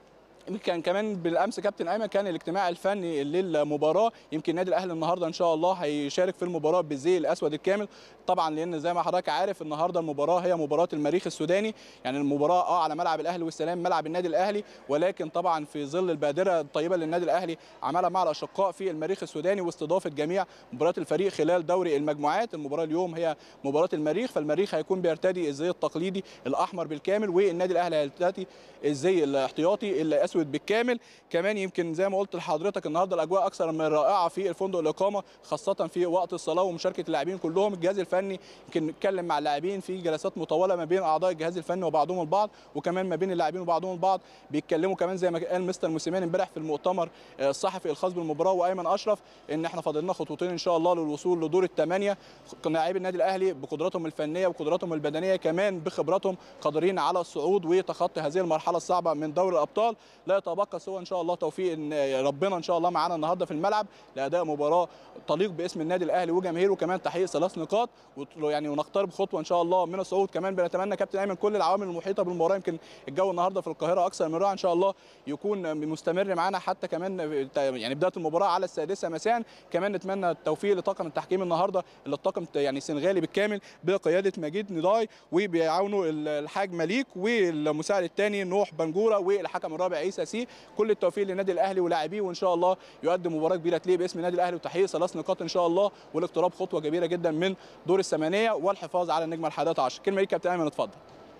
Speaker 5: كان كمان بالامس كابتن ايمن كان الاجتماع الفني للمباراه يمكن النادي الاهلي النهارده ان شاء الله هيشارك في المباراه بالزي الاسود الكامل طبعا لان زي ما حضرتك عارف النهارده المباراه هي مباراه المريخ السوداني يعني المباراه اه على ملعب الاهلي والسلام ملعب النادي الاهلي ولكن طبعا في ظل البادره الطيبه اللي النادي الاهلي عملها مع الاشقاء في المريخ السوداني واستضافه جميع مباريات الفريق خلال دوري المجموعات المباراه اليوم هي مباراه المريخ فالمريخ هيكون بيرتدي الزي التقليدي الاحمر بالكامل والنادي الاهلي هيرتدي الزي الاحتياطي الاسود بالكامل كمان يمكن زي ما قلت لحضرتك النهارده الاجواء اكثر من رائعه في الفندق الاقامه خاصه في وقت الصلاه ومشاركه اللاعبين كلهم الجهاز الفني يمكن نتكلم مع اللاعبين في جلسات مطوله ما بين اعضاء الجهاز الفني وبعضهم البعض وكمان ما بين اللاعبين وبعضهم البعض بيتكلموا كمان زي ما قال مستر موسيماني امبارح في المؤتمر آه، الصحفي الخاص بالمباراه وايمن اشرف ان احنا فاضل لنا خطوتين ان شاء الله للوصول لدور الثمانيه لاعبي النادي الاهلي بقدراتهم الفنيه وقدراتهم البدنيه كمان بخبراتهم قادرين على الصعود وتخطي هذه المرحله الصعبه من دوري الابطال لا يتبقى سوى ان شاء الله توفيق ان ربنا ان شاء الله معانا النهارده في الملعب لاداء مباراه تليق باسم النادي الاهلي وجماهيره وكمان تحقيق ثلاث نقاط وت- يعني ونقترب خطوه ان شاء الله من الصعود كمان بنتمنى كابتن ايمن كل العوامل المحيطه بالمباراه يمكن الجو النهارده في القاهره اكثر من رائع ان شاء الله يكون مستمر معانا حتى كمان يعني بدايه المباراه على السادسه مساء كمان نتمنى التوفيق لطاقم التحكيم النهارده اللي الطاقم يعني سنغالي بالكامل بقياده مجيد نداي وبيعاونوا الحاج مليك والمساعد الثاني نوح بنجوره والحكم الرابع عيسى سي كل التوفيق للنادي الاهلي ولاعبيه وان شاء الله يقدم مباراه كبيره تليق باسم النادي الاهلي وتحقيق ثلاث نقاط ان شاء الله والاقتراب خطوه كبيره جدا من دور الثمانيه والحفاظ على النجمه الحادية عشر كلمه ليك كابتن ايمن اتفضل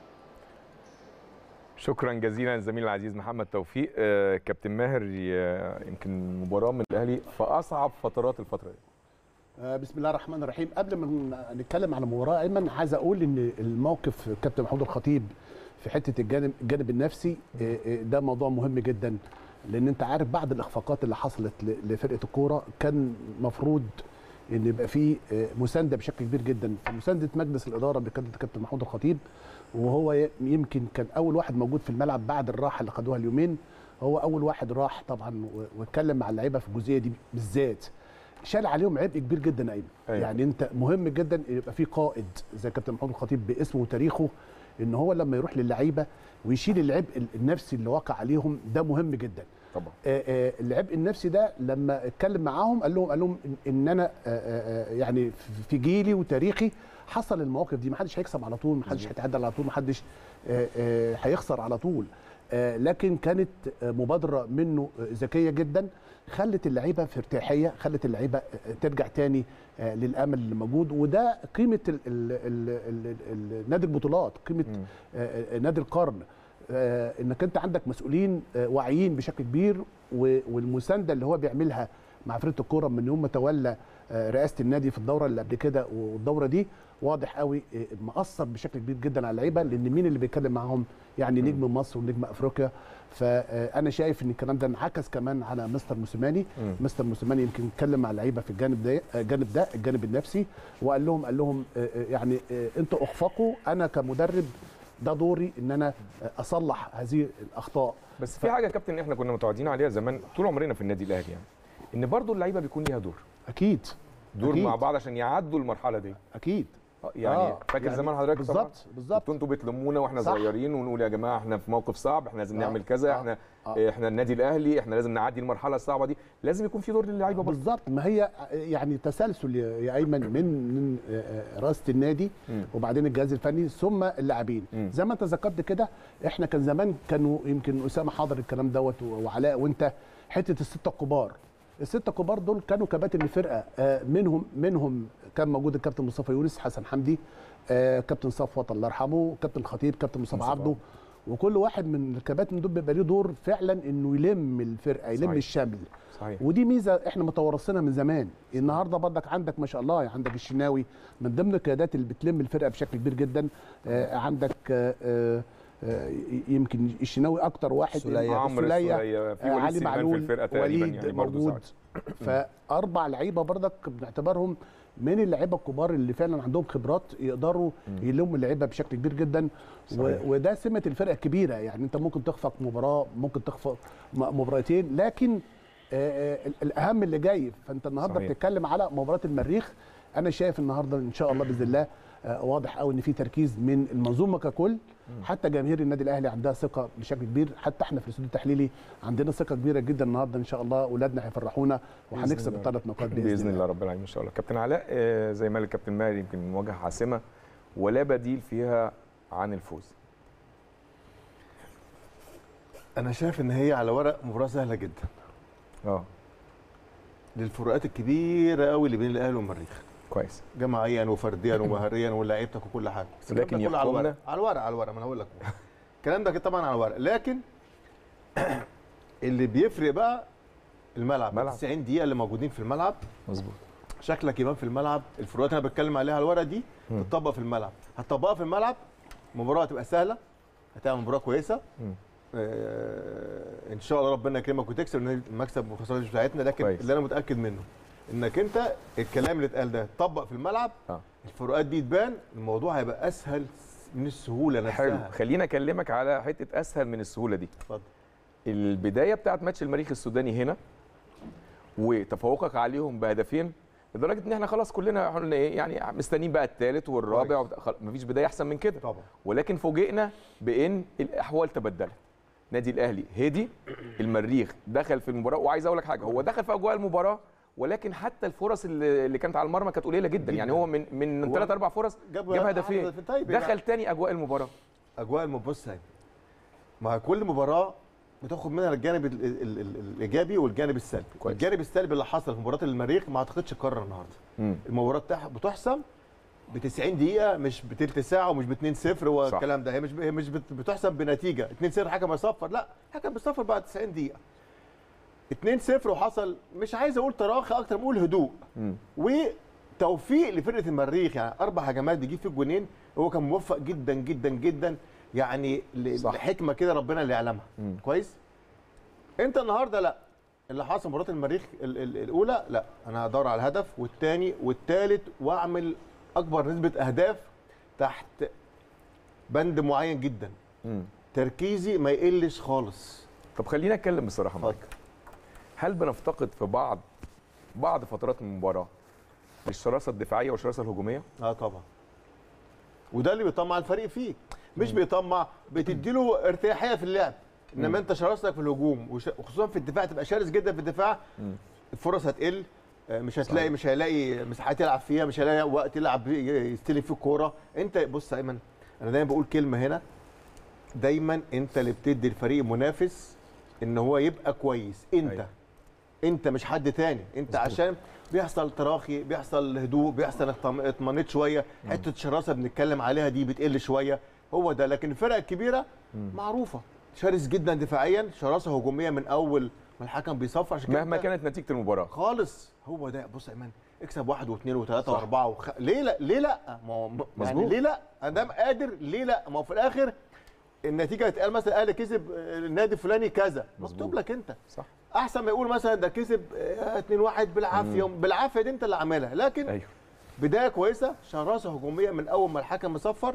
Speaker 1: شكرا جزيلا للزميل العزيز محمد توفيق آه، كابتن ماهر ي- يمكن مباراه من الاهلي في اصعب فترات الفتره دي
Speaker 2: آه، بسم الله الرحمن الرحيم قبل ما ن- نتكلم عن المباراه ايمن عايز اقول ان الموقف كابتن محمود الخطيب في حته الجانب الجانب النفسي آه، آه، ده موضوع مهم جدا لان انت عارف بعد الاخفاقات اللي حصلت ل- لفرقه الكوره كان مفروض ان يبقى في آه، مسانده بشكل كبير جدا مسانده مجلس الاداره بقياده الكابتن محمود الخطيب وهو ي- يمكن كان اول واحد موجود في الملعب بعد الراحه اللي خدوها اليومين هو اول واحد راح طبعا و- واتكلم مع اللعيبه في الجزئيه دي بالذات شال عليهم عبء كبير جدا ايمن
Speaker 1: أيوة.
Speaker 2: يعني انت مهم جدا يبقى في قائد زي كابتن محمود الخطيب باسمه وتاريخه ان هو لما يروح للعيبه ويشيل العبء النفسي اللي وقع عليهم ده مهم جدا
Speaker 1: طبعا
Speaker 2: آه، آه، العبء النفسي ده لما اتكلم معاهم قال لهم قال لهم إن- ان انا آه، آه، آه، يعني في- في جيلي وتاريخي حصل المواقف دي ما حدش هيكسب على طول ما حدش هيتعدل على طول ما حدش آه، آه، هيخسر على طول آه، لكن كانت آه، مبادره منه آه، ذكيه جدا خلت اللعيبه في ارتياحيه خلت اللعيبه آه، ترجع تاني آه، للامل اللي موجود وده قيمه ال- ال- ال- ال- ال- نادي البطولات قيمه
Speaker 1: مم.
Speaker 2: آه، آه، نادي القرن آه، انك انت عندك مسؤولين آه، واعيين بشكل كبير و- والمسانده اللي هو بيعملها مع فرقه الكوره من يوم ما تولى آه، رئاسه النادي في الدوره اللي قبل كده والدوره دي واضح قوي آه، مأثر بشكل كبير جدا على اللعيبه لان مين اللي بيتكلم معاهم يعني نجم مصر ونجم افريقيا فانا شايف ان الكلام ده انعكس كمان على مستر موسيماني
Speaker 1: مم.
Speaker 2: مستر موسيماني يمكن اتكلم مع اللعيبه في الجانب ده الجانب ده الجانب النفسي وقال لهم قال لهم آه، آه، يعني آه، انتوا اخفقوا انا كمدرب ده دوري ان انا آه، اصلح هذه الاخطاء
Speaker 1: بس في حاجه يا كابتن احنا كنا متعودين عليها زمان طول عمرنا في النادي الاهلي يعني ان برضو اللعيبه بيكون ليها دور
Speaker 2: اكيد
Speaker 1: دور
Speaker 2: أكيد.
Speaker 1: مع بعض عشان يعدوا المرحله دي
Speaker 2: اكيد
Speaker 1: آه، يعني
Speaker 2: آه،
Speaker 1: فاكر
Speaker 2: يعني
Speaker 1: زمان حضرتك طبعاً؟
Speaker 2: بالظبط بالظبط
Speaker 1: كنتوا انتوا بتلمونا واحنا
Speaker 2: صح.
Speaker 1: صغيرين ونقول يا جماعه احنا في موقف صعب احنا لازم
Speaker 2: آه،
Speaker 1: نعمل كذا
Speaker 2: آه،
Speaker 1: احنا
Speaker 2: آه.
Speaker 1: احنا النادي الاهلي احنا لازم نعدي المرحله الصعبه دي لازم يكون في دور للعيبه برضه
Speaker 2: بالظبط ما هي يعني تسلسل يا يا ايمن من من آه، آه، رئاسه النادي
Speaker 1: مم.
Speaker 2: وبعدين الجهاز الفني ثم اللاعبين
Speaker 1: مم.
Speaker 2: زي ما انت ذكرت كده احنا كان زمان كانوا يمكن اسامه حاضر الكلام دوت وعلاء وانت حته السته الكبار السته الكبار دول كانوا كباتن الفرقه آه، منهم منهم كان موجود الكابتن مصطفى يونس حسن حمدي آه، كابتن صفوت الله يرحمه كابتن خطيب كابتن مصطفى
Speaker 1: مصطفى
Speaker 2: عبده وكل واحد من الكباتن دول بيبقى ليه دور فعلا انه يلم الفرقه يلم
Speaker 1: صحيح.
Speaker 2: الشمل
Speaker 1: صحيح
Speaker 2: ودي ميزه احنا متوارثينها من زمان النهارده برضك عندك ما شاء الله عندك الشناوي من ضمن القيادات اللي بتلم الفرقه بشكل كبير جدا آه عندك آه آه آه، يمكن الشناوي اكتر واحد
Speaker 3: سلية.
Speaker 1: عمرو
Speaker 2: سلية،
Speaker 1: السولية في
Speaker 2: آه،
Speaker 1: وليد
Speaker 2: علي
Speaker 1: سليمان في
Speaker 2: معلول
Speaker 1: الفرقه تقريبا
Speaker 2: وليد
Speaker 1: يعني برضه
Speaker 2: موجود
Speaker 1: ساعد.
Speaker 2: فاربع لعيبه برضك بنعتبرهم من اللعيبه الكبار اللي فعلا عندهم خبرات يقدروا يلموا اللعيبه بشكل كبير جدا و...
Speaker 1: صحيح.
Speaker 2: وده سمه الفرقه الكبيره يعني انت ممكن تخفق مباراه ممكن تخفق م- مباراتين لكن آه، آه، الاهم اللي جاي فانت النهارده
Speaker 1: صحيح.
Speaker 2: بتتكلم على مباراه المريخ انا شايف النهارده ان شاء الله باذن الله آه، واضح قوي ان في تركيز من المنظومه ككل حتى جماهير النادي الاهلي عندها ثقه بشكل كبير حتى احنا في الاستوديو التحليلي عندنا ثقه كبيره جدا النهارده ان شاء الله اولادنا هيفرحونا وهنكسب
Speaker 1: الله.
Speaker 2: الثلاث نقاط باذن,
Speaker 1: باذن الله رب العالمين ان شاء الله كابتن علاء آه، زي ما قال الكابتن ماهر يمكن مواجهه حاسمه ولا بديل فيها عن الفوز
Speaker 4: انا شايف ان هي على ورق مباراه سهله جدا
Speaker 1: اه
Speaker 4: للفروقات الكبيره قوي اللي بين الاهلي والمريخ
Speaker 1: كويس
Speaker 4: جماعيا وفرديا ومهاريا ولاعيبتك وكل حاجه بس الكلام
Speaker 1: لكن
Speaker 4: ده كله على
Speaker 1: يحكمنا-
Speaker 4: الورق على الورق على الورق ما انا هقول لك الكلام ده طبعا على الورق لكن اللي بيفرق بقى الملعب
Speaker 1: ملعب.
Speaker 4: 90 دقيقه اللي موجودين في الملعب
Speaker 1: مظبوط
Speaker 4: شكلك يبان في الملعب الفروقات اللي انا بتكلم عليها على الورق دي
Speaker 1: مم.
Speaker 4: تطبق في الملعب هتطبقها في الملعب المباراه هتبقى سهله هتعمل مباراه كويسه
Speaker 1: مم.
Speaker 4: آه ان شاء الله ربنا يكرمك وتكسب لان المكسب والخساره مش بتاعتنا لكن
Speaker 1: كويس.
Speaker 4: اللي انا متاكد منه انك انت الكلام اللي اتقال ده طبق في الملعب
Speaker 1: آه.
Speaker 4: الفروقات دي تبان الموضوع هيبقى اسهل من السهوله نفسها
Speaker 1: حلو خلينا اكلمك على حته اسهل من السهوله دي
Speaker 4: اتفضل
Speaker 1: البدايه بتاعت ماتش المريخ السوداني هنا وتفوقك عليهم بهدفين لدرجه ان احنا خلاص كلنا قلنا ايه يعني مستنيين بقى الثالث والرابع وبتاع- خلاص مفيش بدايه احسن من كده
Speaker 4: طبعا
Speaker 1: ولكن فوجئنا بان الاحوال تبدلت نادي الاهلي هدي المريخ دخل في المباراه وعايز اقول لك حاجه هو دخل في اجواء المباراه ولكن حتى الفرص اللي اللي كانت على المرمى كانت قليله جدا يعني هو من من
Speaker 4: هو
Speaker 1: ثلاث اربع فرص
Speaker 4: جاب
Speaker 1: جاب هدفين
Speaker 4: هدفين. طيب
Speaker 1: دخل تاني اجواء المباراه
Speaker 4: اجواء المبص هاي مع كل مباراه بتاخد منها الجانب ال ال ال ال الايجابي والجانب السلبي
Speaker 1: كويس.
Speaker 4: الجانب السلبي اللي حصل في مباراه المريخ ما اعتقدش اتكرر النهارده
Speaker 1: مم.
Speaker 4: المباراه بتاع بتحسم ب 90 دقيقه مش بتلت ساعه ومش ب 2 0 والكلام ده هي مش هي مش بت- بتحسم بنتيجه 2 0 حكم يصفر لا حكم بيصفر بعد 90 دقيقه 2 0 وحصل مش عايز اقول تراخي اكتر بقول هدوء
Speaker 1: مم.
Speaker 4: وتوفيق لفرقه المريخ يعني اربع هجمات بيجيب في الجونين هو كان موفق جدا جدا جدا يعني ل-
Speaker 1: صح.
Speaker 4: لحكمه كده ربنا اللي يعلمها
Speaker 1: مم.
Speaker 4: كويس انت النهارده لا اللي حصل مباراه المريخ ال- ال- الاولى لا انا هدور على الهدف والثاني والثالث واعمل اكبر نسبه اهداف تحت بند معين جدا
Speaker 1: مم.
Speaker 4: تركيزي ما يقلش خالص
Speaker 1: طب خلينا اتكلم بصراحه
Speaker 4: اتفضل.
Speaker 1: معاك هل بنفتقد في بعض بعض فترات من المباراه للشراسه الدفاعيه والشراسه الهجوميه
Speaker 4: اه طبعا وده اللي بيطمع الفريق فيه مش بيطمع بتديله ارتياحيه في اللعب انما انت شراستك في الهجوم وش- وخصوصا في الدفاع تبقى شرس جدا في الدفاع
Speaker 1: مم.
Speaker 4: الفرص هتقل آه، مش هتلاقي
Speaker 1: صحيح.
Speaker 4: مش هيلاقي مساحات يلعب فيها مش هيلاقي وقت يلعب بيه- يستلم فيه الكوره انت بص يا ايمن انا دايما بقول كلمه هنا دايما انت اللي بتدي الفريق منافس ان هو يبقى كويس انت
Speaker 1: أيوة.
Speaker 4: انت مش حد تاني انت عشان بيحصل تراخي بيحصل هدوء بيحصل اطم- اطمئنت شويه حته شراسه بنتكلم عليها دي بتقل شويه هو ده لكن الفرق الكبيره معروفه شرس جدا دفاعيا شراسه هجوميه من اول ما الحكم بيصفر عشان كده
Speaker 1: مهما
Speaker 4: انت-
Speaker 1: كانت نتيجه المباراه
Speaker 4: خالص هو ده بص يا ايمان اكسب واحد واثنين وثلاثه
Speaker 1: صح.
Speaker 4: واربعه وخ... ليه لا ليه لا ما هو يعني
Speaker 1: مظبوط.
Speaker 4: ليه لا ادام قادر ليه لا ما هو في الاخر النتيجه هتقال مثلا الاهلي كسب آه، النادي الفلاني كذا
Speaker 1: مظبوط.
Speaker 4: مكتوب لك انت
Speaker 1: صح
Speaker 4: احسن ما يقول مثلا ده كسب 2 1 بالعافيه بالعافيه دي انت اللي عاملها لكن
Speaker 1: ايوه
Speaker 4: بدايه كويسه شراسه هجوميه من اول ما الحكم مصفر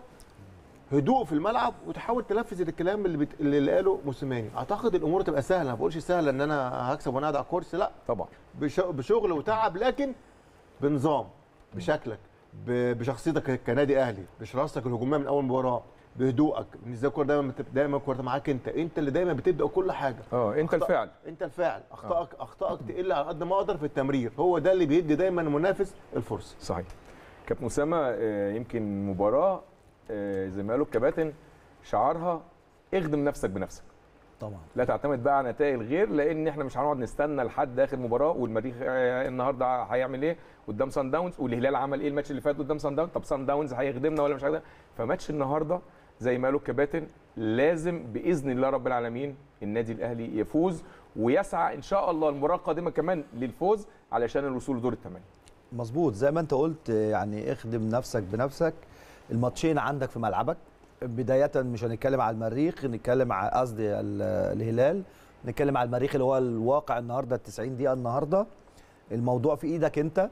Speaker 4: هدوء في الملعب وتحاول تنفذ الكلام اللي, بت... اللي قاله موسيماني اعتقد الامور تبقى سهله ما بقولش سهله ان انا هكسب وانا قاعد على الكرسي لا
Speaker 1: طبعا
Speaker 4: بش... بشغل وتعب لكن بنظام بشكلك ب... بشخصيتك كنادي اهلي بشراستك الهجوميه من اول مباراه بهدوءك ان ازاي الكوره دايما بت- دايما الكوره معاك انت انت اللي دايما بتبدا كل حاجه
Speaker 1: اه انت
Speaker 4: أخطاء-
Speaker 1: الفعل
Speaker 4: انت الفاعل اخطائك اخطائك تقل على قد ما اقدر في التمرير هو ده اللي بيدي دايما المنافس الفرصه
Speaker 1: صحيح كابتن اسامه آه، يمكن مباراه آه، زي ما قالوا الكباتن شعارها اخدم نفسك بنفسك
Speaker 3: طبعا
Speaker 1: لا تعتمد بقى على نتائج الغير لان احنا مش هنقعد نستنى لحد اخر مباراه والمريخ آه، النهارده هيعمل ايه قدام سان داونز والهلال عمل ايه الماتش اللي فات قدام سان داونز طب سان داونز هيخدمنا ولا مش هيخدمنا فماتش النهارده زي ما قالوا الكباتن لازم باذن الله رب العالمين النادي الاهلي يفوز ويسعى ان شاء الله المباراه القادمه كمان للفوز علشان الوصول لدور الثمانيه
Speaker 3: مظبوط زي ما انت قلت يعني اخدم نفسك بنفسك الماتشين عندك في ملعبك بداية مش هنتكلم على المريخ نتكلم على قصدي ال- الهلال نتكلم على المريخ اللي هو الواقع النهارده ال 90 دقيقة النهارده الموضوع في ايدك انت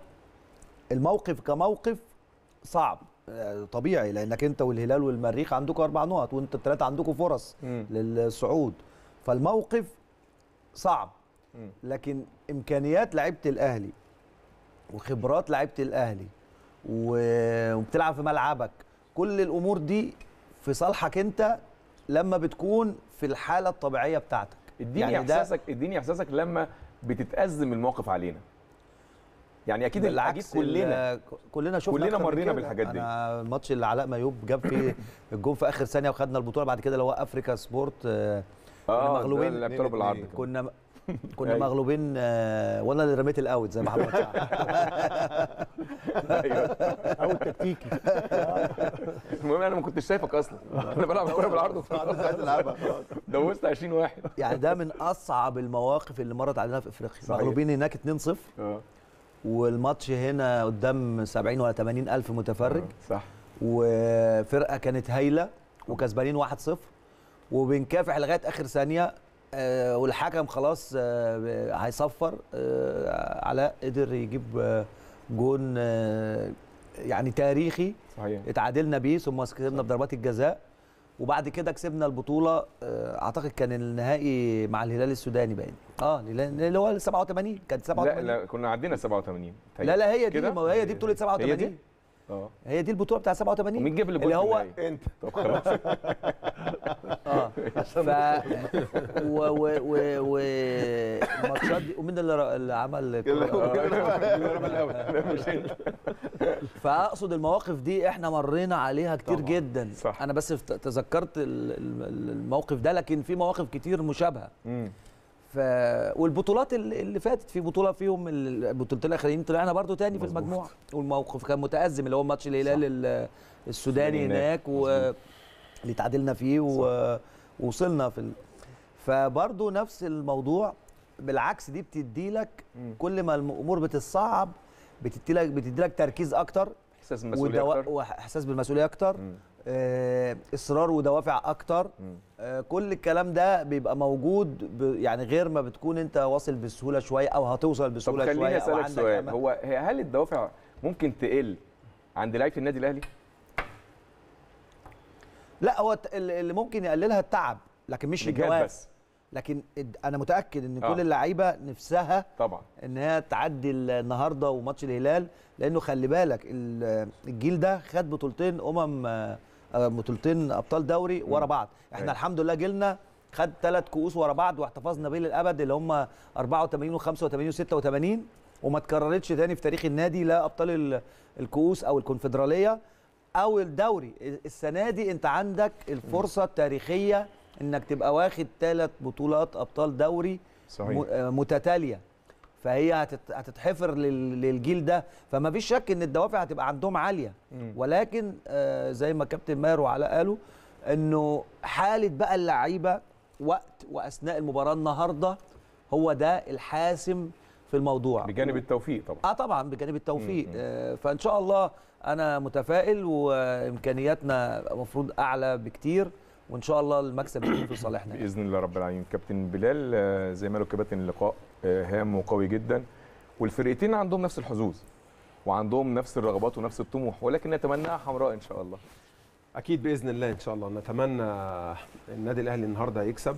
Speaker 3: الموقف كموقف صعب آه، طبيعي لانك انت والهلال والمريخ عندكم اربع نقط وانت الثلاثه عندكم فرص
Speaker 1: مم.
Speaker 3: للصعود فالموقف صعب
Speaker 1: مم.
Speaker 3: لكن امكانيات لعيبه الاهلي وخبرات لعيبه الاهلي و- وبتلعب في ملعبك كل الامور دي في صالحك انت لما بتكون في الحاله الطبيعيه بتاعتك
Speaker 1: اديني
Speaker 3: يعني ده-
Speaker 1: احساسك اديني احساسك لما بتتأزم الموقف علينا يعني اكيد اكيد
Speaker 3: بالعكس
Speaker 1: كلنا
Speaker 3: ال- كلنا شفنا
Speaker 1: كلنا
Speaker 3: أكتر من
Speaker 1: مرينا
Speaker 3: كده.
Speaker 1: بالحاجات دي.
Speaker 3: انا الماتش اللي علاء ميوب جاب فيه الجون في اخر ثانيه وخدنا البطوله بعد كده اللي هو افريكا سبورت آه، كنا
Speaker 1: اه
Speaker 3: مغلوبين
Speaker 1: ده اللي لعبتها بالعرض كمان.
Speaker 3: كنا كنا
Speaker 1: أيوة.
Speaker 3: مغلوبين آه، وانا اللي رميت الاوت زي محمد سعد
Speaker 1: ايوه
Speaker 2: او التكتيكي
Speaker 1: المهم انا ما كنتش شايفك اصلا انا بلعب الكوره بالعرض
Speaker 4: عايز تلعبها
Speaker 1: دوست 20 واحد
Speaker 3: يعني ده من اصعب المواقف اللي مرت علينا في افريقيا
Speaker 1: صحيح.
Speaker 3: مغلوبين هناك 2-0
Speaker 1: اه
Speaker 3: والماتش هنا قدام 70 ولا 80 الف متفرج
Speaker 1: صح
Speaker 3: وفرقه كانت هايله وكسبانين 1-0 وبنكافح لغايه اخر ثانيه آه، والحكم خلاص آه، هيصفر آه، علاء قدر يجيب آه، جون آه، يعني تاريخي
Speaker 1: صحيح
Speaker 3: اتعادلنا بيه ثم كسبنا بضربات الجزاء وبعد كده كسبنا البطوله آه، اعتقد كان النهائي مع الهلال السوداني باين اه الهلال- اللي هو ال 87 كانت
Speaker 1: لا
Speaker 3: 87
Speaker 1: لا كنا عدينا 87
Speaker 3: لا لا هي دي
Speaker 1: كده؟
Speaker 3: ما هي دي بطوله
Speaker 1: هي
Speaker 3: 87
Speaker 1: دي؟ اه
Speaker 3: هي دي البطوله بتاع 87
Speaker 1: ومين جاب اللي
Speaker 3: اللي هو
Speaker 4: انت
Speaker 1: طب خلاص
Speaker 3: اه ف و و و و الماتشات دي ومين اللي, ر- اللي عمل الكرة؟
Speaker 1: مش انت
Speaker 3: فاقصد المواقف دي احنا مرينا عليها كتير
Speaker 1: طبعاً.
Speaker 3: جدا
Speaker 1: صح.
Speaker 3: انا بس افت- تذكرت ال- ال- الموقف ده لكن في مواقف كتير مشابهه
Speaker 1: مم.
Speaker 3: ف والبطولات اللي اللي فاتت في بطوله فيهم البطولتين الاخرين طلعنا برضو تاني في
Speaker 1: مظبوط.
Speaker 3: المجموعه والموقف كان متازم اللي هو ماتش الهلال ال- السوداني
Speaker 1: السوداني هناك.
Speaker 3: هناك و... اللي تعادلنا فيه و... ووصلنا في ال... فبرضو نفس الموضوع بالعكس دي بتدي لك
Speaker 1: مم.
Speaker 3: كل ما الامور بتتصعب بتدي لك بتدي لك تركيز اكتر
Speaker 1: احساس بالمسؤوليه
Speaker 3: ودوا...
Speaker 1: اكتر
Speaker 3: واحساس بالمسؤوليه اكتر
Speaker 1: مم.
Speaker 3: آه، اصرار ودوافع اكتر
Speaker 1: مم.
Speaker 3: آه، كل الكلام ده بيبقى موجود ب... يعني غير ما بتكون انت واصل بسهوله شويه او هتوصل
Speaker 1: طب
Speaker 3: بسهوله
Speaker 1: خليني
Speaker 3: شويه او
Speaker 1: اسالك
Speaker 3: عندك
Speaker 1: سؤال
Speaker 3: أمل.
Speaker 1: هو هي- هل الدوافع ممكن تقل عند لعيبه النادي الاهلي؟
Speaker 3: لا هو الت- اللي اللي ممكن يقللها التعب لكن مش
Speaker 1: الجهاد
Speaker 3: الجواز
Speaker 1: بس
Speaker 3: لكن الد- انا متاكد ان
Speaker 1: آه.
Speaker 3: كل اللعيبه نفسها
Speaker 1: طبعا
Speaker 3: ان هي تعدي النهارده وماتش الهلال لانه خلي بالك ال- الجيل ده خد بطولتين امم آه، آه، بطولتين ابطال دوري ورا بعض احنا
Speaker 1: أيوة.
Speaker 3: الحمد لله جيلنا خد ثلاث كؤوس ورا بعض واحتفظنا بيه للابد اللي هم 84 و85 و86 وما اتكررتش تاني في تاريخ النادي لا ابطال ال- الكؤوس او الكونفدراليه او الدوري السنه دي انت عندك الفرصه التاريخيه انك تبقى واخد ثلاث بطولات ابطال دوري
Speaker 1: صحيح
Speaker 3: م- آه، متتاليه فهي هتت- هتتحفر لل- للجيل ده فما فيش شك ان الدوافع هتبقى عندهم عاليه
Speaker 1: مم.
Speaker 3: ولكن آه، زي ما كابتن ماهر وعلاء قالوا انه حاله بقى اللعيبه وقت واثناء المباراه النهارده هو ده الحاسم في الموضوع
Speaker 1: بجانب التوفيق طبعا
Speaker 3: اه طبعا بجانب التوفيق
Speaker 1: مم.
Speaker 3: آه فان شاء الله انا متفائل وامكانياتنا المفروض اعلى بكتير وان شاء الله المكسب يكون في صالحنا
Speaker 1: باذن الله رب العالمين كابتن بلال آه، زي ما قالوا كباتن اللقاء آه، هام وقوي جدا والفرقتين عندهم نفس الحظوظ وعندهم نفس الرغبات ونفس الطموح ولكن نتمناها حمراء ان شاء الله
Speaker 6: اكيد باذن الله ان شاء الله نتمنى النادي الاهلي النهارده يكسب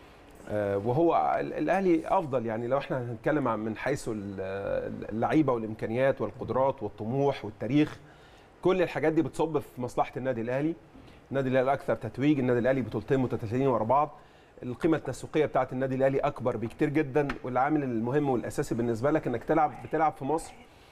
Speaker 6: آه، وهو ال- الاهلي افضل يعني لو احنا هنتكلم عن من حيث ال- اللعيبه والامكانيات والقدرات والطموح والتاريخ كل الحاجات دي بتصب في مصلحه النادي الاهلي النادي الاهلي اكثر تتويج النادي الاهلي بطولتين متتاليين ورا بعض القيمه التسويقيه بتاعه النادي الاهلي اكبر بكتير جدا والعامل المهم والاساسي بالنسبه لك انك تلعب بتلعب في مصر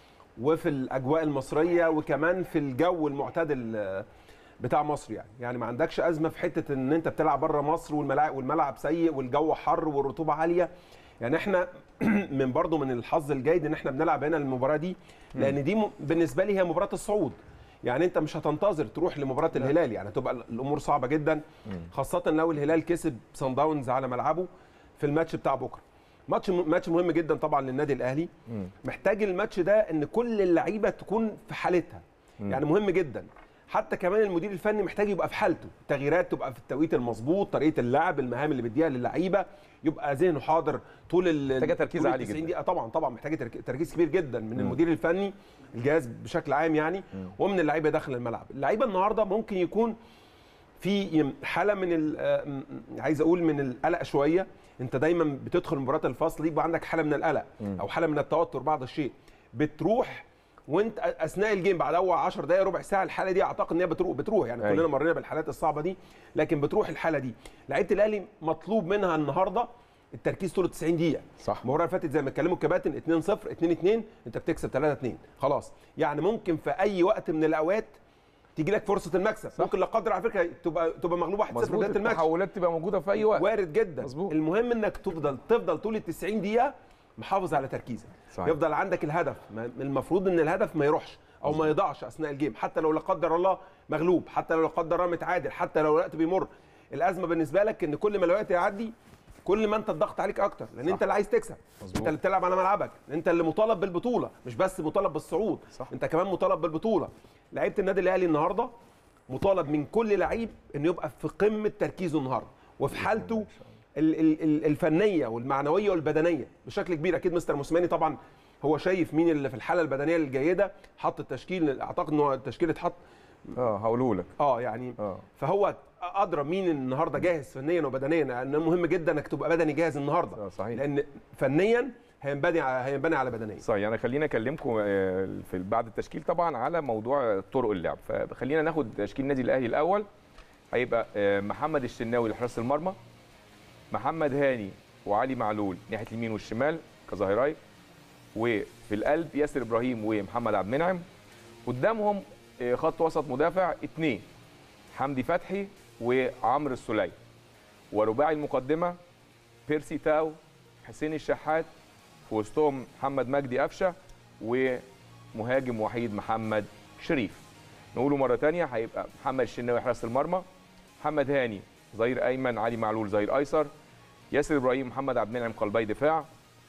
Speaker 6: وفي الاجواء المصريه وكمان في الجو المعتدل آه، بتاع مصر يعني يعني ما عندكش ازمه في حته ان انت بتلعب بره مصر والملاعب والملعب سيء والجو حر والرطوبه عاليه يعني احنا من برضو من الحظ الجيد ان احنا بنلعب هنا المباراه دي لان دي م- بالنسبه لي هي مباراه الصعود يعني انت مش هتنتظر تروح لمباراه الهلال يعني هتبقى الامور صعبه جدا خاصه لو الهلال كسب سان داونز على ملعبه في الماتش بتاع بكره ماتش م- ماتش مهم جدا طبعا للنادي الاهلي
Speaker 1: مم.
Speaker 6: محتاج الماتش ده ان كل اللعيبه تكون في حالتها يعني مهم جدا حتى كمان المدير الفني محتاج يبقى في حالته التغييرات تبقى في التوقيت المظبوط طريقه اللعب المهام اللي بيديها للعيبه يبقى ذهنه حاضر طول ال
Speaker 1: محتاجة تركيز
Speaker 6: طول ال
Speaker 1: عالي
Speaker 6: 90
Speaker 1: جدا.
Speaker 6: دقيقة طبعا طبعا محتاجه ترك- تركيز كبير جدا من المدير الفني الجهاز بشكل عام يعني ومن اللعيبه داخل الملعب اللعيبه النهارده ممكن يكون في حاله من ال- آه، م- م- عايز اقول من القلق شويه انت دايما بتدخل مباراه الفصل يبقى عندك حاله من القلق او حاله من التوتر بعض الشيء بتروح وانت اثناء الجيم بعد اول 10 دقائق ربع ساعه الحاله دي اعتقد ان هي بتروح بتروح يعني
Speaker 1: أيوة.
Speaker 6: كلنا مرينا بالحالات الصعبه دي لكن بتروح الحاله دي لعيبه الاهلي مطلوب منها النهارده التركيز طول 90 دقيقه
Speaker 1: صح
Speaker 6: المباراه اللي فاتت زي ما اتكلموا الكباتن 2 0 2 2 انت بتكسب 3 2 خلاص يعني ممكن في اي وقت من الاوقات تيجي لك فرصه المكسب ممكن لا قدر على فكره تبقى تبقى مغلوب 1 0
Speaker 1: مظبوط
Speaker 6: بدايه الماتش
Speaker 1: التحولات تبقى موجوده في اي وقت
Speaker 6: وارد جدا
Speaker 1: مظبوط.
Speaker 6: المهم انك تفضل تفضل طول ال 90 دقيقه محافظ على تركيزك
Speaker 1: صحيح.
Speaker 6: يفضل عندك الهدف ما- المفروض ان الهدف ما يروحش او ما يضيعش اثناء الجيم حتى لو لا قدر الله مغلوب حتى لو لا قدر الله متعادل حتى لو الوقت بيمر الازمه بالنسبه لك ان كل ما الوقت يعدي كل ما انت الضغط عليك اكتر لان انت اللي عايز تكسب
Speaker 1: مظبوط.
Speaker 6: انت اللي بتلعب على ملعبك انت اللي مطالب بالبطوله مش بس مطالب بالصعود
Speaker 1: صح.
Speaker 6: انت كمان مطالب بالبطوله لعيبه النادي الاهلي النهارده مطالب من كل لعيب انه يبقى في قمه تركيزه النهارده وفي حالته ال- ال- ال- الفنيه والمعنويه والبدنيه بشكل كبير اكيد مستر موسيماني طبعا هو شايف مين اللي في الحاله البدنيه الجيده حط التشكيل اعتقد ان هو التشكيل اتحط
Speaker 1: اه هقوله لك
Speaker 6: اه يعني
Speaker 1: اه
Speaker 6: فهو ادرى مين النهارده جاهز فنيا وبدنيا لان مهم جدا انك تبقى بدني جاهز النهارده
Speaker 1: آه، صحيح.
Speaker 6: لان فنيا هينبني على هينبني على بدنيا
Speaker 1: صحيح انا خلينا اكلمكم آه، في بعد التشكيل طبعا على موضوع طرق اللعب فخلينا ناخد تشكيل النادي الاهلي الاول هيبقى آه، محمد الشناوي لحراس المرمى محمد هاني وعلي معلول ناحيه اليمين والشمال كظاهراي وفي القلب ياسر ابراهيم ومحمد عبد المنعم قدامهم آه، خط وسط مدافع اثنين حمدي فتحي وعمرو السوليه ورباعي المقدمه بيرسي تاو حسين الشحات في وسطهم محمد مجدي قفشه ومهاجم وحيد محمد شريف نقوله مره تانية هيبقى محمد الشناوي حراس المرمى محمد هاني ظهير ايمن علي معلول ظهير ايسر ياسر ابراهيم محمد عبد المنعم قلبي دفاع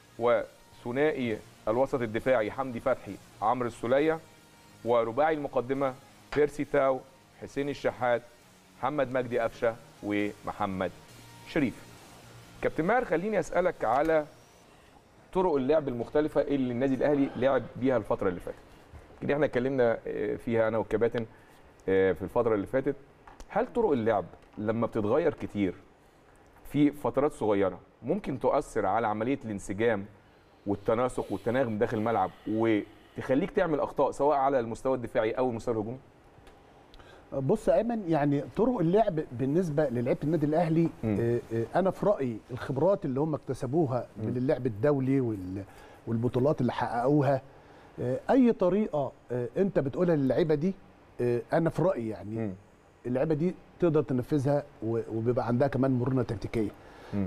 Speaker 1: وثنائي الوسط الدفاعي حمدي فتحي عمرو السوليه ورباعي المقدمه بيرسي تاو حسين الشحات محمد مجدي قفشه ومحمد شريف كابتن ماهر خليني اسالك على طرق اللعب المختلفه اللي النادي الاهلي لعب بيها الفتره اللي فاتت يمكن احنا اتكلمنا آه، فيها انا والكباتن آه، في الفتره اللي فاتت هل طرق اللعب لما بتتغير كتير في فترات صغيره ممكن تؤثر على عمليه الانسجام والتناسق والتناغم داخل الملعب وتخليك تعمل اخطاء سواء على المستوى الدفاعي او المستوى الهجومي
Speaker 2: بص يا ايمن يعني طرق اللعب بالنسبه للعيبه النادي الاهلي
Speaker 1: مم.
Speaker 2: آه، آه، انا في رايي الخبرات اللي هم اكتسبوها من اللعب الدولي وال- والبطولات اللي حققوها آه، اي طريقه آه، انت بتقولها للعيبه دي آه، انا في رايي يعني
Speaker 1: مم.
Speaker 2: اللعيبه دي تقدر تنفذها و- وبيبقى عندها كمان مرونه تكتيكيه
Speaker 1: مم.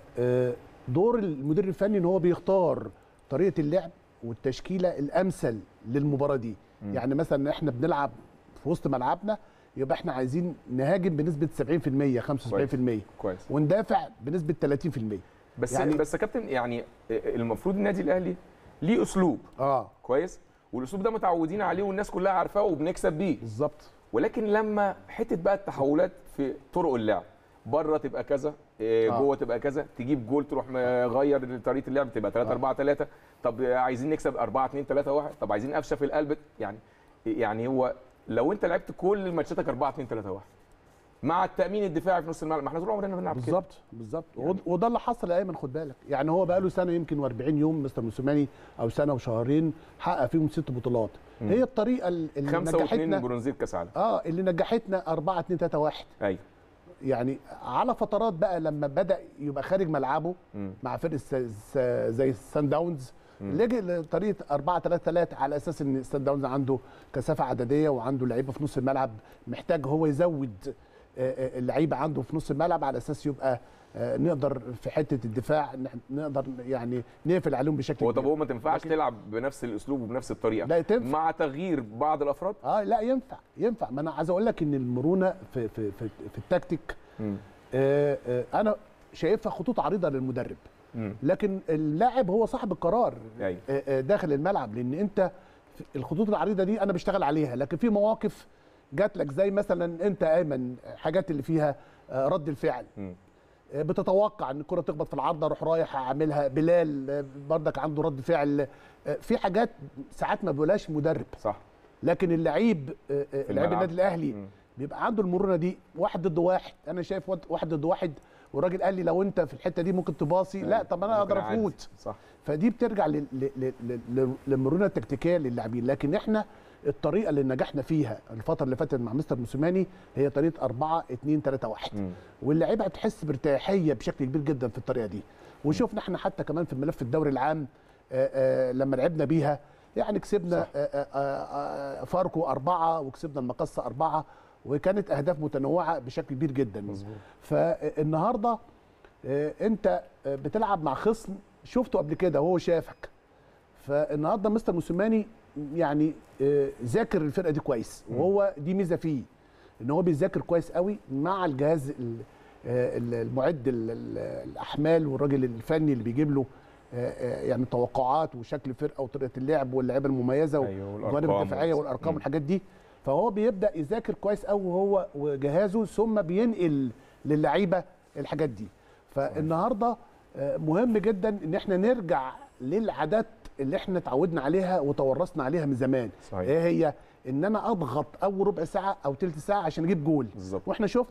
Speaker 2: فدور المدير الفني ان هو بيختار طريقه اللعب والتشكيله الامثل للمباراه دي
Speaker 1: مم.
Speaker 2: يعني مثلا احنا بنلعب في وسط ملعبنا يبقى احنا عايزين نهاجم بنسبه 70% 75%
Speaker 1: كويس
Speaker 2: وندافع بنسبه 30%
Speaker 1: بس
Speaker 2: يعني-
Speaker 1: يعني بس يا كابتن يعني المفروض النادي الاهلي ليه اسلوب
Speaker 2: اه
Speaker 1: كويس والاسلوب ده متعودين عليه والناس كلها عارفاه وبنكسب بيه
Speaker 2: بالظبط
Speaker 1: ولكن لما حته بقى التحولات في طرق اللعب بره تبقى كذا إيه،
Speaker 2: آه.
Speaker 1: جوه تبقى كذا تجيب جول تروح مغير طريقه اللعب تبقى 3
Speaker 2: آه.
Speaker 1: 4 3 طب عايزين نكسب 4 2 3 1 طب عايزين قفشه في القلب يعني يعني هو لو انت لعبت كل ماتشاتك 4 2 3 1 مع التامين الدفاعي في نص الملعب ما احنا طول عمرنا بنلعب كده
Speaker 2: بالظبط بالظبط يعني وده اللي حصل يا ايمن خد بالك يعني هو بقى له سنه يمكن و40 يوم مستر موسيماني او سنه وشهرين حقق فيهم ست بطولات
Speaker 1: مم.
Speaker 2: هي الطريقه اللي
Speaker 1: خمسة واثنين
Speaker 2: نجحتنا
Speaker 1: برونزيه كاس عالم
Speaker 2: اه اللي نجحتنا 4 2 3 1
Speaker 1: ايوه
Speaker 2: يعني على فترات بقى لما بدا يبقى خارج ملعبه
Speaker 1: مم.
Speaker 2: مع فرقه س- س- زي السان داونز
Speaker 1: مم.
Speaker 2: لجئ لطريقه 4 3 3 على اساس ان السان داونز عنده كثافه عدديه وعنده لعيبه في نص الملعب محتاج هو يزود آه، آه، اللعيبه عنده في نص الملعب على اساس يبقى آه، نقدر في حته الدفاع ن- نقدر يعني نقفل عليهم بشكل
Speaker 1: هو طب
Speaker 2: كبير.
Speaker 1: هو ما تنفعش
Speaker 2: لكن-
Speaker 1: تلعب بنفس الاسلوب وبنفس الطريقه
Speaker 2: لا تنفع
Speaker 1: مع تغيير بعض الافراد
Speaker 2: اه لا ينفع ينفع ما انا عايز اقول لك ان المرونه في في في, في التكتيك
Speaker 1: مم.
Speaker 2: آه، آه، انا شايفها خطوط عريضه للمدرب
Speaker 1: مم.
Speaker 2: لكن اللاعب هو صاحب القرار
Speaker 1: أيوة.
Speaker 2: آه، آه، داخل الملعب لان انت في الخطوط العريضه دي انا بشتغل عليها لكن في مواقف جات لك زي مثلا انت ايمن حاجات اللي فيها آه، رد الفعل
Speaker 1: مم.
Speaker 2: آه، بتتوقع ان الكره تخبط في العارضه اروح رايح اعملها بلال آه، بردك عنده رد فعل آه، في حاجات ساعات ما بيقولهاش مدرب
Speaker 1: صح
Speaker 2: لكن اللعيب آه، آه، لعيب
Speaker 1: الملعب.
Speaker 2: النادي الاهلي
Speaker 1: مم.
Speaker 2: بيبقى عنده المرونه دي واحد ضد واحد انا شايف واحد- واحد ضد واحد والراجل قال لي لو انت في الحته دي ممكن تباصي لا طب انا
Speaker 1: ممكن
Speaker 2: اقدر
Speaker 1: أعدي.
Speaker 2: افوت
Speaker 1: صح
Speaker 2: فدي بترجع لل- لل- لل- لل- للمرونه التكتيكيه للاعبين لكن احنا الطريقه اللي نجحنا فيها الفتره اللي فاتت مع مستر موسيماني هي طريقه 4 2 3 1
Speaker 1: مم.
Speaker 2: واللعيبه هتحس بارتياحيه بشكل كبير جدا في الطريقه دي وشفنا احنا حتى كمان في ملف الدوري العام آه، آه، لما لعبنا بيها يعني كسبنا
Speaker 1: صح.
Speaker 2: آه، آه، آه، فاركو أربعة وكسبنا المقصة أربعة وكانت أهداف متنوعة بشكل كبير جدا
Speaker 1: مظبوط
Speaker 2: فالنهاردة آه، أنت آه، بتلعب مع خصم شفته قبل كده وهو شافك فالنهارده مستر موسيماني يعني آه، ذاكر الفرقه دي كويس وهو دي ميزه فيه ان هو بيذاكر كويس قوي مع الجهاز ال- آه، ال- المعد ال- ال- الاحمال والراجل الفني اللي بيجيب له آه، آه، يعني توقعات وشكل الفرقه وطريقه اللعب واللعيبه المميزه
Speaker 1: أيوة،
Speaker 2: والجوانب
Speaker 1: والأرقام
Speaker 2: الدفاعيه
Speaker 1: وال-
Speaker 2: والارقام
Speaker 1: مم.
Speaker 2: والحاجات دي فهو بيبدا يذاكر كويس قوي وهو وجهازه ثم بينقل للعيبه الحاجات دي فالنهارده آه، مهم جدا ان احنا نرجع للعادات اللي احنا اتعودنا عليها وتورثنا عليها من زمان
Speaker 1: صحيح.
Speaker 2: ايه هي ان انا اضغط اول ربع ساعه او ثلث ساعه عشان اجيب جول
Speaker 1: بالظبط.
Speaker 2: واحنا شفنا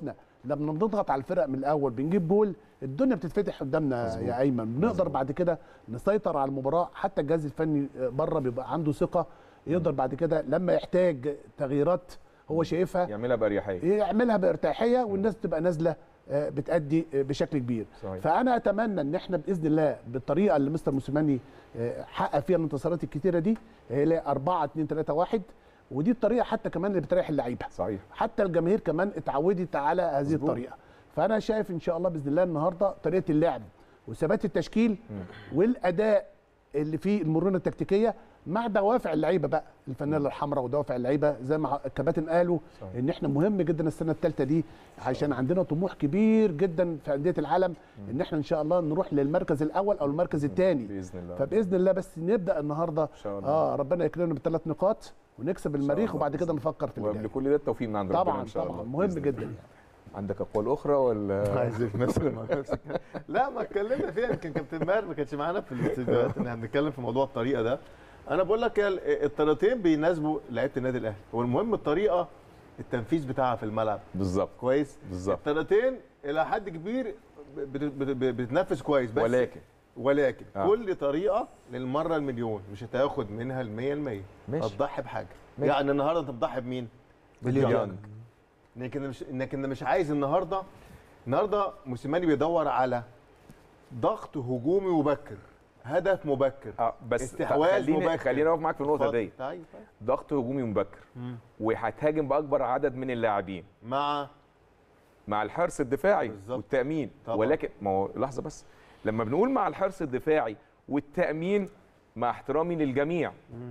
Speaker 2: لما بنضغط على الفرق من الاول بنجيب جول الدنيا بتتفتح قدامنا
Speaker 1: مظبوط.
Speaker 2: يا ايمن بنقدر
Speaker 1: مظبوط.
Speaker 2: بعد كده نسيطر على المباراه حتى الجهاز الفني بره بيبقى عنده ثقه يقدر بعد كده لما يحتاج تغييرات هو شايفها
Speaker 1: يعملها باريحيه
Speaker 2: يعملها بارتياحيه والناس تبقى نازله آه، بتأدي آه، بشكل كبير
Speaker 1: صحيح.
Speaker 2: فانا اتمنى ان احنا باذن الله بالطريقه اللي مستر موسيماني آه، حقق فيها الانتصارات الكتيره دي هي 4 2 3 1 ودي الطريقه حتى كمان اللي بتريح اللعيبه
Speaker 1: صحيح
Speaker 2: حتى الجماهير كمان اتعودت على هذه
Speaker 1: مظبوط.
Speaker 2: الطريقه فانا شايف ان شاء الله باذن الله النهارده طريقه اللعب وثبات التشكيل والاداء اللي فيه المرونه التكتيكيه مع دوافع اللعيبه بقى الفانيلا الحمراء ودوافع اللعيبه زي ما الكباتن قالوا
Speaker 1: صحيح.
Speaker 2: ان احنا مهم جدا السنه الثالثه دي عشان عندنا طموح كبير جدا في انديه العالم ان احنا ان شاء الله نروح للمركز الاول او المركز الثاني
Speaker 1: باذن الله
Speaker 2: فباذن الله بس نبدا النهارده
Speaker 1: ان شاء الله
Speaker 2: اه ربنا يكرمنا بالثلاث نقاط ونكسب المريخ
Speaker 1: الله.
Speaker 2: وبعد كده نفكر في اللي
Speaker 1: وقبل
Speaker 2: جاي.
Speaker 1: كل ده التوفيق من عند ربنا
Speaker 2: طبعا
Speaker 1: ان شاء
Speaker 2: طبعا
Speaker 1: الله
Speaker 2: مهم
Speaker 1: بإذن
Speaker 2: جدا
Speaker 1: الله.
Speaker 2: يعني.
Speaker 1: عندك اقوال اخرى ولا
Speaker 4: عايز نفس نفس لا ما اتكلمنا فيها يمكن كابتن ماهر ما كانش معانا في الاستديوهات ان احنا بنتكلم في موضوع الطريقه ده انا بقول لك هي ال- الطريقتين بيناسبوا لعيبه النادي الاهلي هو المهم الطريقه التنفيذ بتاعها في الملعب
Speaker 1: بالظبط
Speaker 4: كويس
Speaker 1: بالظبط.
Speaker 4: الطريقتين الى حد كبير بت- بت- بت- بتنفذ كويس بس
Speaker 1: ولكن
Speaker 4: ولكن
Speaker 1: آه.
Speaker 4: آه. كل طريقه للمره المليون مش هتاخد منها ال 100 المية
Speaker 1: ماشي.
Speaker 4: هتضحي بحاجه
Speaker 1: ماشي.
Speaker 4: يعني النهارده انت بتضحي بمين؟
Speaker 1: ديانج
Speaker 4: لكن مش لكن مش عايز النهارده النهارده موسيماني بيدور على ضغط هجومي مبكر هدف مبكر
Speaker 1: اه بس
Speaker 4: استحواذ
Speaker 1: خليني
Speaker 4: مبكر.
Speaker 1: خليني اقف معاك في النقطه
Speaker 4: اتفضل.
Speaker 1: دي
Speaker 4: طيب طيب.
Speaker 1: ضغط هجومي مبكر وهتهاجم باكبر عدد من اللاعبين
Speaker 4: مع
Speaker 1: مع الحرص الدفاعي
Speaker 4: بالظبط.
Speaker 1: والتامين
Speaker 4: طبعا.
Speaker 1: ولكن ما هو لحظه بس لما بنقول مع الحرص الدفاعي والتامين مع احترامي للجميع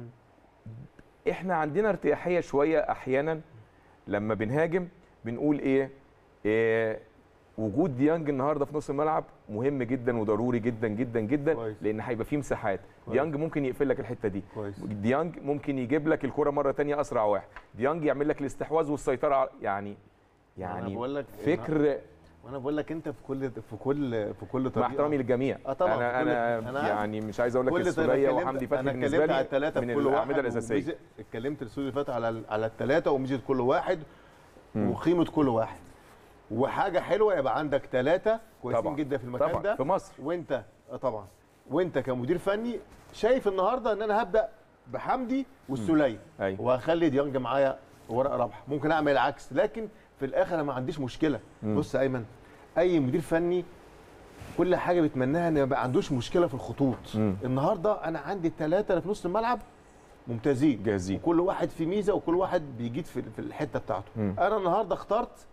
Speaker 1: احنا عندنا ارتياحيه شويه احيانا لما بنهاجم بنقول ايه, إيه وجود ديانج النهارده في نص الملعب مهم جدا وضروري جدا جدا جدا
Speaker 4: كويس.
Speaker 1: لان هيبقى فيه مساحات
Speaker 4: كويس.
Speaker 1: ديانج ممكن يقفل لك الحته دي
Speaker 4: كويس
Speaker 1: ديانج ممكن يجيب لك الكره مره تانية اسرع واحد ديانج يعمل لك الاستحواذ والسيطره على- يعني
Speaker 4: أنا
Speaker 1: يعني
Speaker 4: بقول لك
Speaker 1: فكر
Speaker 4: وانا بقول لك انت في كل في كل في كل طريقه
Speaker 1: مع احترامي للجميع
Speaker 4: آه طبعاً،
Speaker 1: انا
Speaker 4: في كل-
Speaker 1: انا,
Speaker 4: أنا عارف.
Speaker 1: يعني مش عايز اقول لك
Speaker 4: كل طريقة
Speaker 1: السوليه
Speaker 4: اتكلمت-
Speaker 1: وحمدي فتحي
Speaker 4: انا
Speaker 1: بالنسبه
Speaker 4: اتكلمت على
Speaker 1: لي
Speaker 4: الثلاثه
Speaker 1: من
Speaker 4: في كل واحد
Speaker 1: الاعمده الاساسيه
Speaker 4: وميزة- اتكلمت الاسبوع اللي فات على على الثلاثه وميزه كل واحد
Speaker 1: مم.
Speaker 4: وقيمه كل واحد وحاجه حلوه يبقى عندك ثلاثه كويسين
Speaker 1: طبعا
Speaker 4: جدا في المكان
Speaker 1: طبعا
Speaker 4: ده
Speaker 1: في مصر
Speaker 4: وانت اه طبعا وانت كمدير فني شايف النهارده ان انا هبدا بحمدي والسوليه
Speaker 1: ايوه
Speaker 4: وهخلي ديانج معايا ورق رابحه ممكن اعمل العكس لكن في الاخر انا ما عنديش مشكله
Speaker 1: مم.
Speaker 4: بص يا ايمن اي مدير فني كل حاجه بيتمناها ان ما يبقى عندوش مشكله في الخطوط
Speaker 1: مم.
Speaker 4: النهارده انا عندي الثلاثه اللي في نص الملعب ممتازين
Speaker 1: جاهزين
Speaker 4: وكل واحد في ميزه وكل واحد بيجيد في في الحته بتاعته
Speaker 1: مم.
Speaker 4: انا النهارده اخترت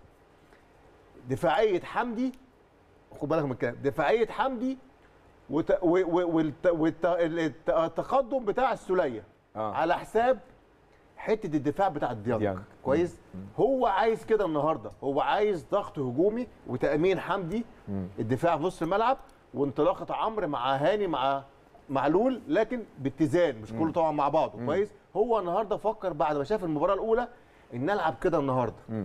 Speaker 4: دفاعيه حمدي خد بالك من الكلام دفاعيه حمدي وت... و... و... والت... والت... الت- التقدم بتاع السوليه
Speaker 1: اه
Speaker 4: على حساب حته الدفاع بتاع ديانج
Speaker 1: ديانج.
Speaker 4: كويس هو عايز كده النهارده هو عايز ضغط هجومي وتامين حمدي
Speaker 1: مم.
Speaker 4: الدفاع في نص الملعب وانطلاقه عمرو مع هاني مع معلول لكن باتزان مش كله طبعا مع بعضه كويس هو النهارده فكر بعد ما شاف المباراه الاولى ان نلعب كده النهارده
Speaker 1: مم.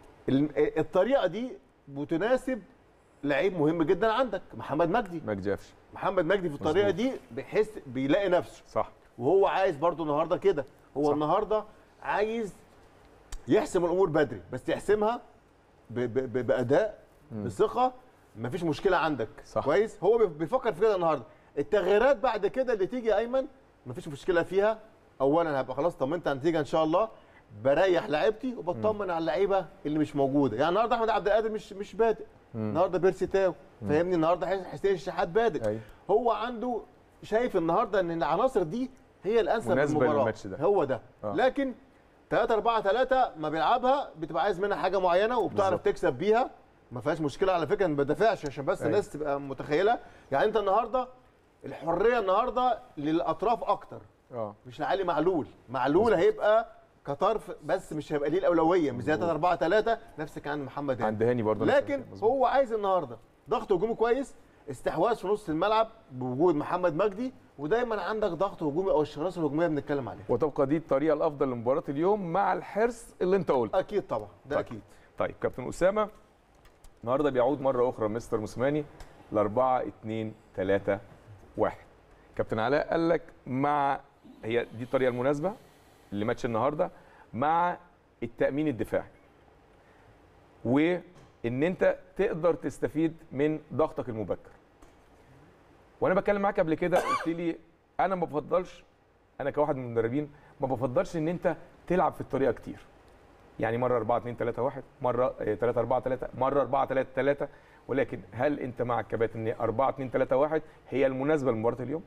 Speaker 4: ال- الطريقه دي بتناسب لعيب مهم جدا عندك محمد مجدي
Speaker 1: ما جافش
Speaker 4: محمد مجدي في الطريقه
Speaker 1: مظبوط.
Speaker 4: دي بيحس بيلاقي نفسه
Speaker 1: صح
Speaker 4: وهو عايز برضو النهارده كده هو
Speaker 1: صح.
Speaker 4: صح. النهارده عايز يحسم الامور بدري بس يحسمها ب ب ب باداء بثقه مفيش مشكله عندك
Speaker 1: صح.
Speaker 4: كويس هو بيف- بيفكر في كده النهارده التغييرات بعد كده اللي تيجي يا ايمن مفيش مشكله فيها اولا هبقى خلاص طمنت على النتيجه ان شاء الله بريح لعيبتي وبطمن على اللعيبه اللي مش موجوده يعني النهارده احمد عبد القادر مش مش بادئ النهارده بيرسي تاو فاهمني النهارده حس- حسين الشحات بادئ
Speaker 1: أيوة.
Speaker 4: هو عنده شايف النهارده ان العناصر دي هي الانسب
Speaker 1: مناسبة
Speaker 4: للمباراه
Speaker 1: للماتش ده.
Speaker 4: هو ده
Speaker 1: آه.
Speaker 4: آه. لكن 3 4 3 ما بيلعبها بتبقى عايز منها حاجه معينه وبتعرف
Speaker 1: بالظبط.
Speaker 4: تكسب بيها ما فيهاش مشكله على فكره ما بدافعش عشان بس
Speaker 1: أيوة.
Speaker 4: الناس تبقى متخيله يعني انت النهارده الحريه النهارده للاطراف اكتر
Speaker 1: اه
Speaker 4: مش لعلي معلول معلول هيبقى كطرف بس مش هيبقى ليه الاولويه مش زي 3 4 3 نفس كان محمد هاني
Speaker 1: عند هاني برضه نفس
Speaker 4: لكن
Speaker 1: الكلام. مظبوط.
Speaker 4: هو عايز النهارده ضغط هجومي كويس استحواذ في نص الملعب بوجود محمد مجدي ودايما عندك ضغط هجومي او الشراسه الهجوميه بنتكلم عليها
Speaker 1: وتبقى دي الطريقه الافضل لمباراه اليوم مع الحرص اللي انت قلته
Speaker 4: اكيد طبعا ده
Speaker 1: طيب.
Speaker 4: اكيد
Speaker 1: طيب كابتن اسامه النهارده بيعود مره اخرى مستر موسيماني ل 4 2 3 1 كابتن علاء قال لك مع هي دي الطريقه المناسبه لماتش النهارده مع التامين الدفاعي ان انت تقدر تستفيد من ضغطك المبكر وانا بتكلم معاك قبل كده قلت لي انا ما بفضلش انا كواحد من المدربين ما بفضلش ان انت تلعب في الطريقه كتير يعني مره 4 2 3 1 مره 3 4 3 مره 4 3 3 ولكن هل انت مع الكباتن ان 4 2 3 1 هي المناسبه لمباراه اليوم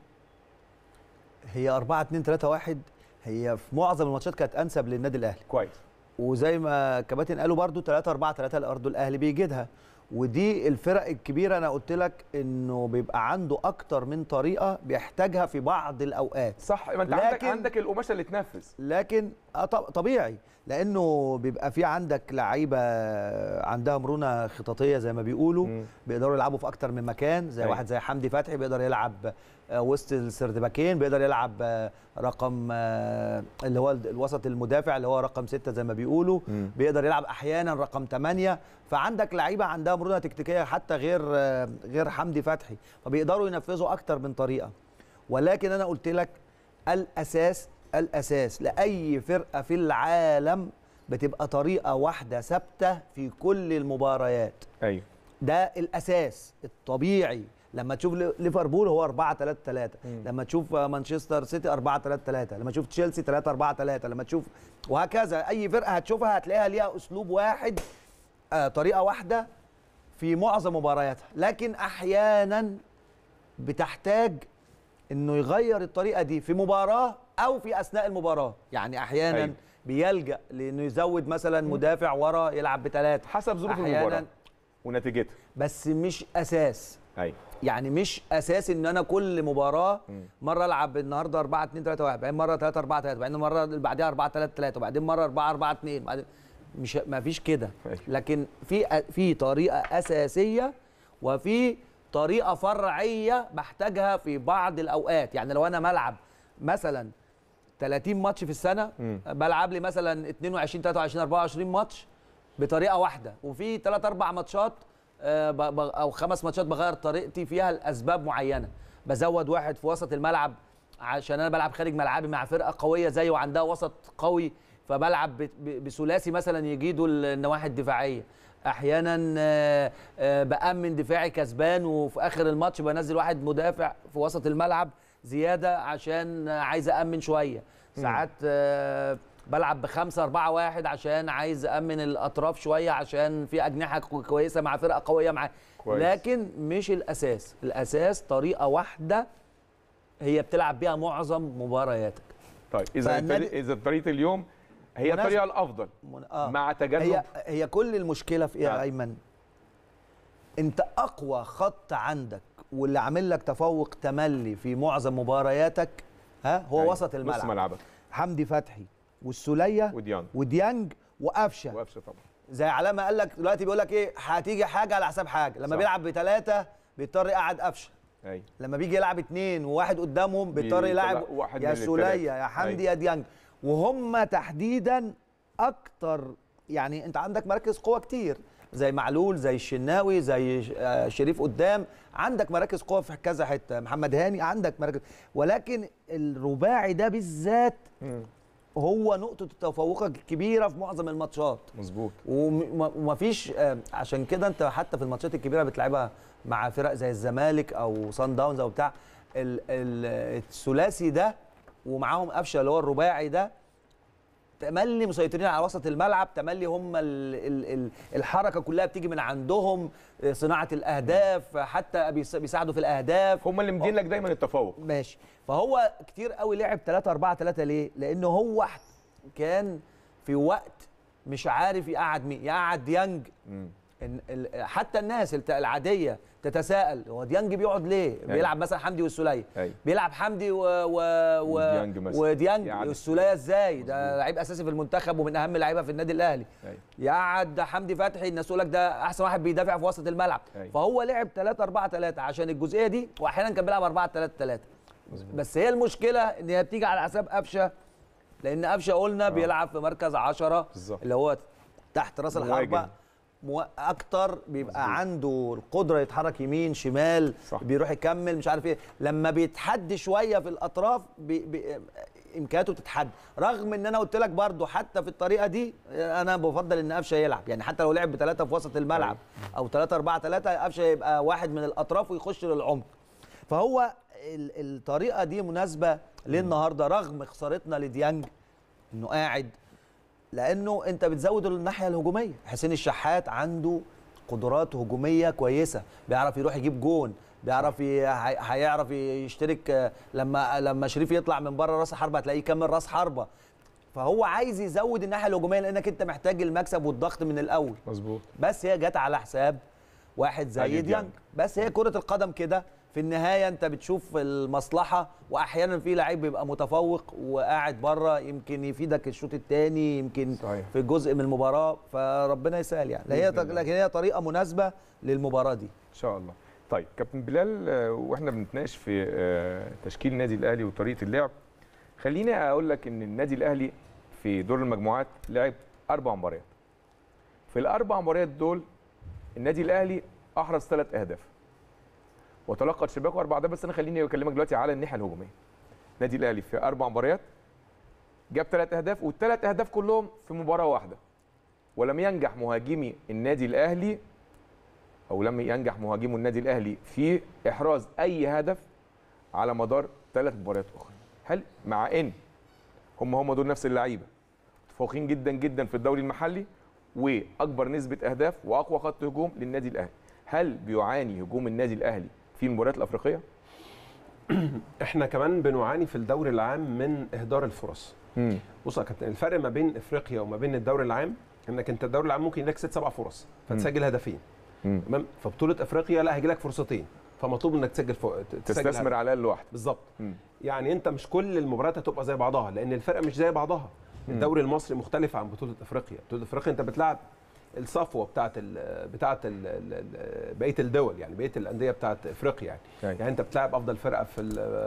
Speaker 3: هي 4 2 3 1 هي في معظم الماتشات كانت انسب للنادي الاهلي
Speaker 1: كويس
Speaker 3: وزي ما الكباتن قالوا برضو 3 4 3 برضو الاهلي بيجدها ودي الفرق الكبيره انا قلت لك انه بيبقى عنده اكتر من طريقه بيحتاجها في بعض الاوقات
Speaker 1: صح ما انت عندك
Speaker 3: لكن-
Speaker 1: عندك القماشه اللي تنفذ
Speaker 3: لكن آه طب- طبيعي لانه بيبقى في عندك لعيبه عندها مرونه خططيه زي ما بيقولوا
Speaker 1: مم.
Speaker 3: بيقدروا يلعبوا في اكتر من مكان زي
Speaker 1: أيوة.
Speaker 3: واحد زي حمدي فتحي بيقدر يلعب آه، وسط السردباكين بيقدر يلعب آه، رقم آه، اللي هو الوسط المدافع اللي هو رقم ستة زي ما بيقولوا
Speaker 1: مم.
Speaker 3: بيقدر يلعب احيانا رقم 8 فعندك لعيبه عندها مرونه تكتيكيه حتى غير آه، غير حمدي فتحي فبيقدروا ينفذوا اكتر من طريقه ولكن انا قلت لك الاساس الاساس لاي فرقه في العالم بتبقى طريقه واحده ثابته في كل المباريات
Speaker 1: ايوه
Speaker 3: ده الاساس الطبيعي لما تشوف لي- ليفربول هو 4 3 3
Speaker 1: مم.
Speaker 3: لما تشوف مانشستر سيتي 4 3 3 لما تشوف تشيلسي 3 4 3 لما تشوف وهكذا اي فرقه هتشوفها هتلاقيها ليها اسلوب واحد آه طريقه واحده في معظم مبارياتها لكن احيانا بتحتاج انه يغير الطريقه دي في مباراه او في اثناء المباراه يعني احيانا
Speaker 1: أيوة.
Speaker 3: أيوه. بيلجا لانه يزود مثلا مدافع ورا يلعب بثلاثه
Speaker 1: حسب ظروف المباراه ونتيجتها
Speaker 3: بس مش اساس
Speaker 1: ايوه
Speaker 3: يعني مش اساس ان انا كل مباراه
Speaker 1: مم.
Speaker 3: مره العب النهارده 4 2 3 1 بعدين مره 3 4 3 بعدين مره اللي بعديها 4 3 3 وبعدين مره 4 4 2 بعدين مش ما فيش كده
Speaker 1: أيوة.
Speaker 3: لكن في في طريقه اساسيه وفي طريقه فرعيه بحتاجها في بعض الاوقات يعني لو انا ملعب مثلا 30 ماتش في السنه
Speaker 1: مم.
Speaker 3: بلعب لي مثلا 22 23 24 ماتش بطريقه واحده وفي 3 4 ماتشات آه، ب- ب- او خمس ماتشات بغير طريقتي فيها لاسباب معينه بزود واحد في وسط الملعب عشان انا بلعب خارج ملعبي مع فرقه قويه زي وعندها وسط قوي فبلعب ب- ب- بثلاثي مثلا يجيدوا النواحي الدفاعيه احيانا آه، آه، بامن دفاعي كسبان وفي اخر الماتش بنزل واحد مدافع في وسط الملعب زياده عشان آه، عايز امن شويه ساعات آه، بلعب بخمسة أربعة واحد عشان عايز أمن الأطراف شوية عشان في أجنحة كو- كويسة مع فرقة قوية مع
Speaker 1: كويس.
Speaker 3: لكن مش الأساس الأساس طريقة واحدة هي بتلعب بيها معظم مبارياتك
Speaker 1: طيب اذا
Speaker 3: فالنادي-
Speaker 1: الطريق- اذا طريقه اليوم هي
Speaker 3: مناسب.
Speaker 1: الطريقه الافضل
Speaker 3: من- آه.
Speaker 1: مع تجنب
Speaker 3: هي هي كل المشكله في ايه
Speaker 1: نعم.
Speaker 3: يا ايمن انت اقوى خط عندك واللي عامل لك تفوق تملي في معظم مبارياتك ها هو
Speaker 1: أيوة.
Speaker 3: وسط
Speaker 1: نص
Speaker 3: الملعب
Speaker 1: ملعبك
Speaker 3: حمدي فتحي والسوليه
Speaker 1: وديانج
Speaker 3: وديانج وقفشه
Speaker 1: وقفشه طبعا
Speaker 3: زي علامه قال لك دلوقتي بيقول لك ايه هتيجي حاجه على حساب حاجه لما
Speaker 1: صح.
Speaker 3: بيلعب بثلاثه بيضطر يقعد قفشه
Speaker 1: ايوه
Speaker 3: لما بيجي يلعب اتنين وواحد قدامهم بيضطر
Speaker 1: بيطلع
Speaker 3: يلعب
Speaker 1: واحد
Speaker 3: يا
Speaker 1: من
Speaker 3: سوليه
Speaker 1: التلاتة.
Speaker 3: يا حمدي
Speaker 1: أيوة.
Speaker 3: يا ديانج وهم تحديدا اكتر يعني انت عندك مراكز قوه كتير زي معلول زي الشناوي زي ش- آه، شريف قدام عندك مراكز قوه في كذا حته محمد هاني عندك مراكز ولكن الرباعي ده بالذات
Speaker 1: مم.
Speaker 3: هو نقطه تفوقك الكبيره في معظم الماتشات
Speaker 1: مظبوط
Speaker 3: وم- ومفيش آه، عشان كده انت حتى في الماتشات الكبيره بتلعبها مع فرق زي الزمالك او صن داونز او بتاع ال- ال- الثلاثي ده ومعاهم قفشه اللي هو الرباعي ده تملي مسيطرين على وسط الملعب تملي هم ال ال ال الحركه كلها بتيجي من عندهم آه، صناعه الاهداف حتى بيس- بيساعدوا في الاهداف
Speaker 1: هم اللي مدين لك دايما التفوق
Speaker 3: ماشي فهو كتير قوي لعب 3 4 3 ليه؟ لانه هو ح- كان في وقت مش عارف يقعد مين يقعد ديانج
Speaker 1: مم.
Speaker 3: إن ال- حتى الناس الت- العاديه تتساءل هو ديانج بيقعد ليه؟ بيلعب مثلا حمدي والسوليه
Speaker 1: أيوة.
Speaker 3: بيلعب حمدي و... و... و...
Speaker 1: وديانج مثلا.
Speaker 3: وديانج
Speaker 1: يقعد
Speaker 3: والسوليه ازاي؟ ده
Speaker 1: مظبوط.
Speaker 3: لعيب اساسي في المنتخب ومن اهم اللعيبه في النادي الاهلي
Speaker 1: أيوة.
Speaker 3: يقعد حمدي فتحي الناس تقول لك ده احسن واحد بيدافع في وسط الملعب
Speaker 1: أيوة.
Speaker 3: فهو لعب 3 4 3 عشان الجزئيه دي واحيانا كان بيلعب 4 3 3 بس هي المشكله ان هي بتيجي على حساب قفشه لان قفشه قلنا بيلعب في مركز 10
Speaker 1: بالظبط.
Speaker 3: اللي هو تحت راس
Speaker 1: مهاجم.
Speaker 3: الحربه مو- اكتر بيبقى عنده القدره يتحرك يمين شمال
Speaker 1: صح.
Speaker 3: بيروح يكمل مش عارف ايه لما بيتحد شويه في الاطراف بي بي امكانياته بتتحد رغم ان انا قلت لك برضو حتى في الطريقه دي انا بفضل ان قفشه يلعب يعني حتى لو لعب بثلاثه في وسط الملعب او 3 4 3 قفشه يبقى واحد من الاطراف ويخش للعمق فهو ال- الطريقه دي مناسبه للنهارده رغم خسارتنا لديانج انه قاعد لانه انت بتزود الناحيه الهجوميه حسين الشحات عنده قدرات هجوميه كويسه بيعرف يروح يجيب جون بيعرف ي... هي- هيعرف يشترك آه، لما لما شريف يطلع من بره راس حربه هتلاقيه يكمل راس حربه فهو عايز يزود الناحيه الهجوميه لانك انت محتاج المكسب والضغط من الاول
Speaker 1: مظبوط
Speaker 3: بس هي جت على حساب واحد زي
Speaker 1: علي
Speaker 3: ديانج
Speaker 1: ديانج.
Speaker 3: بس هي كرة القدم كده في النهاية انت بتشوف المصلحة واحيانا في لعيب بيبقى متفوق وقاعد بره يمكن يفيدك الشوط الثاني يمكن
Speaker 1: صحيح.
Speaker 3: في جزء من المباراة فربنا يسهل يعني هي
Speaker 1: بإذن الله.
Speaker 3: لكن هي طريقة مناسبة للمباراة دي
Speaker 1: ان شاء الله طيب كابتن بلال آه، واحنا بنتناقش في آه، تشكيل النادي الاهلي وطريقه اللعب خليني اقول لك ان النادي الاهلي في دور المجموعات لعب اربع مباريات في الاربع مباريات دول النادي الاهلي احرز ثلاث اهداف وتلقى شباكه اربع اهداف بس انا خليني اكلمك دلوقتي على الناحيه الهجوميه النادي الاهلي في اربع مباريات جاب ثلاث اهداف والثلاث اهداف كلهم في مباراه واحده ولم ينجح مهاجمي النادي الاهلي او لم ينجح مهاجمو النادي الاهلي في احراز اي هدف على مدار ثلاث مباريات اخرى هل مع ان هم هم دول نفس اللعيبه متفوقين جدا جدا في الدوري المحلي واكبر نسبه اهداف واقوى خط هجوم للنادي الاهلي هل بيعاني هجوم النادي الاهلي في المباريات الافريقيه
Speaker 6: احنا كمان بنعاني في الدوري العام من اهدار الفرص
Speaker 1: امم
Speaker 6: بص يا كابتن الفرق ما بين افريقيا وما بين الدوري العام انك انت الدوري العام ممكن يجيلك ست سبع فرص فتسجل هدفين تمام فبطوله افريقيا لا هيجيلك فرصتين فمطلوب انك تسجل فوق تسجل
Speaker 1: تستثمر
Speaker 6: هدف.
Speaker 1: على الاقل واحد
Speaker 6: بالظبط
Speaker 1: مم.
Speaker 6: يعني انت مش كل المباريات هتبقى زي بعضها لان الفرق مش زي بعضها الدوري المصري مختلف عن بطوله افريقيا بطوله افريقيا انت بتلعب الصفوه بتاعه ال بتاعه ال ال بقيه الدول يعني بقيه الانديه بتاعه افريقيا يعني
Speaker 1: أيوة.
Speaker 6: يعني انت بتلعب افضل فرقه في ال-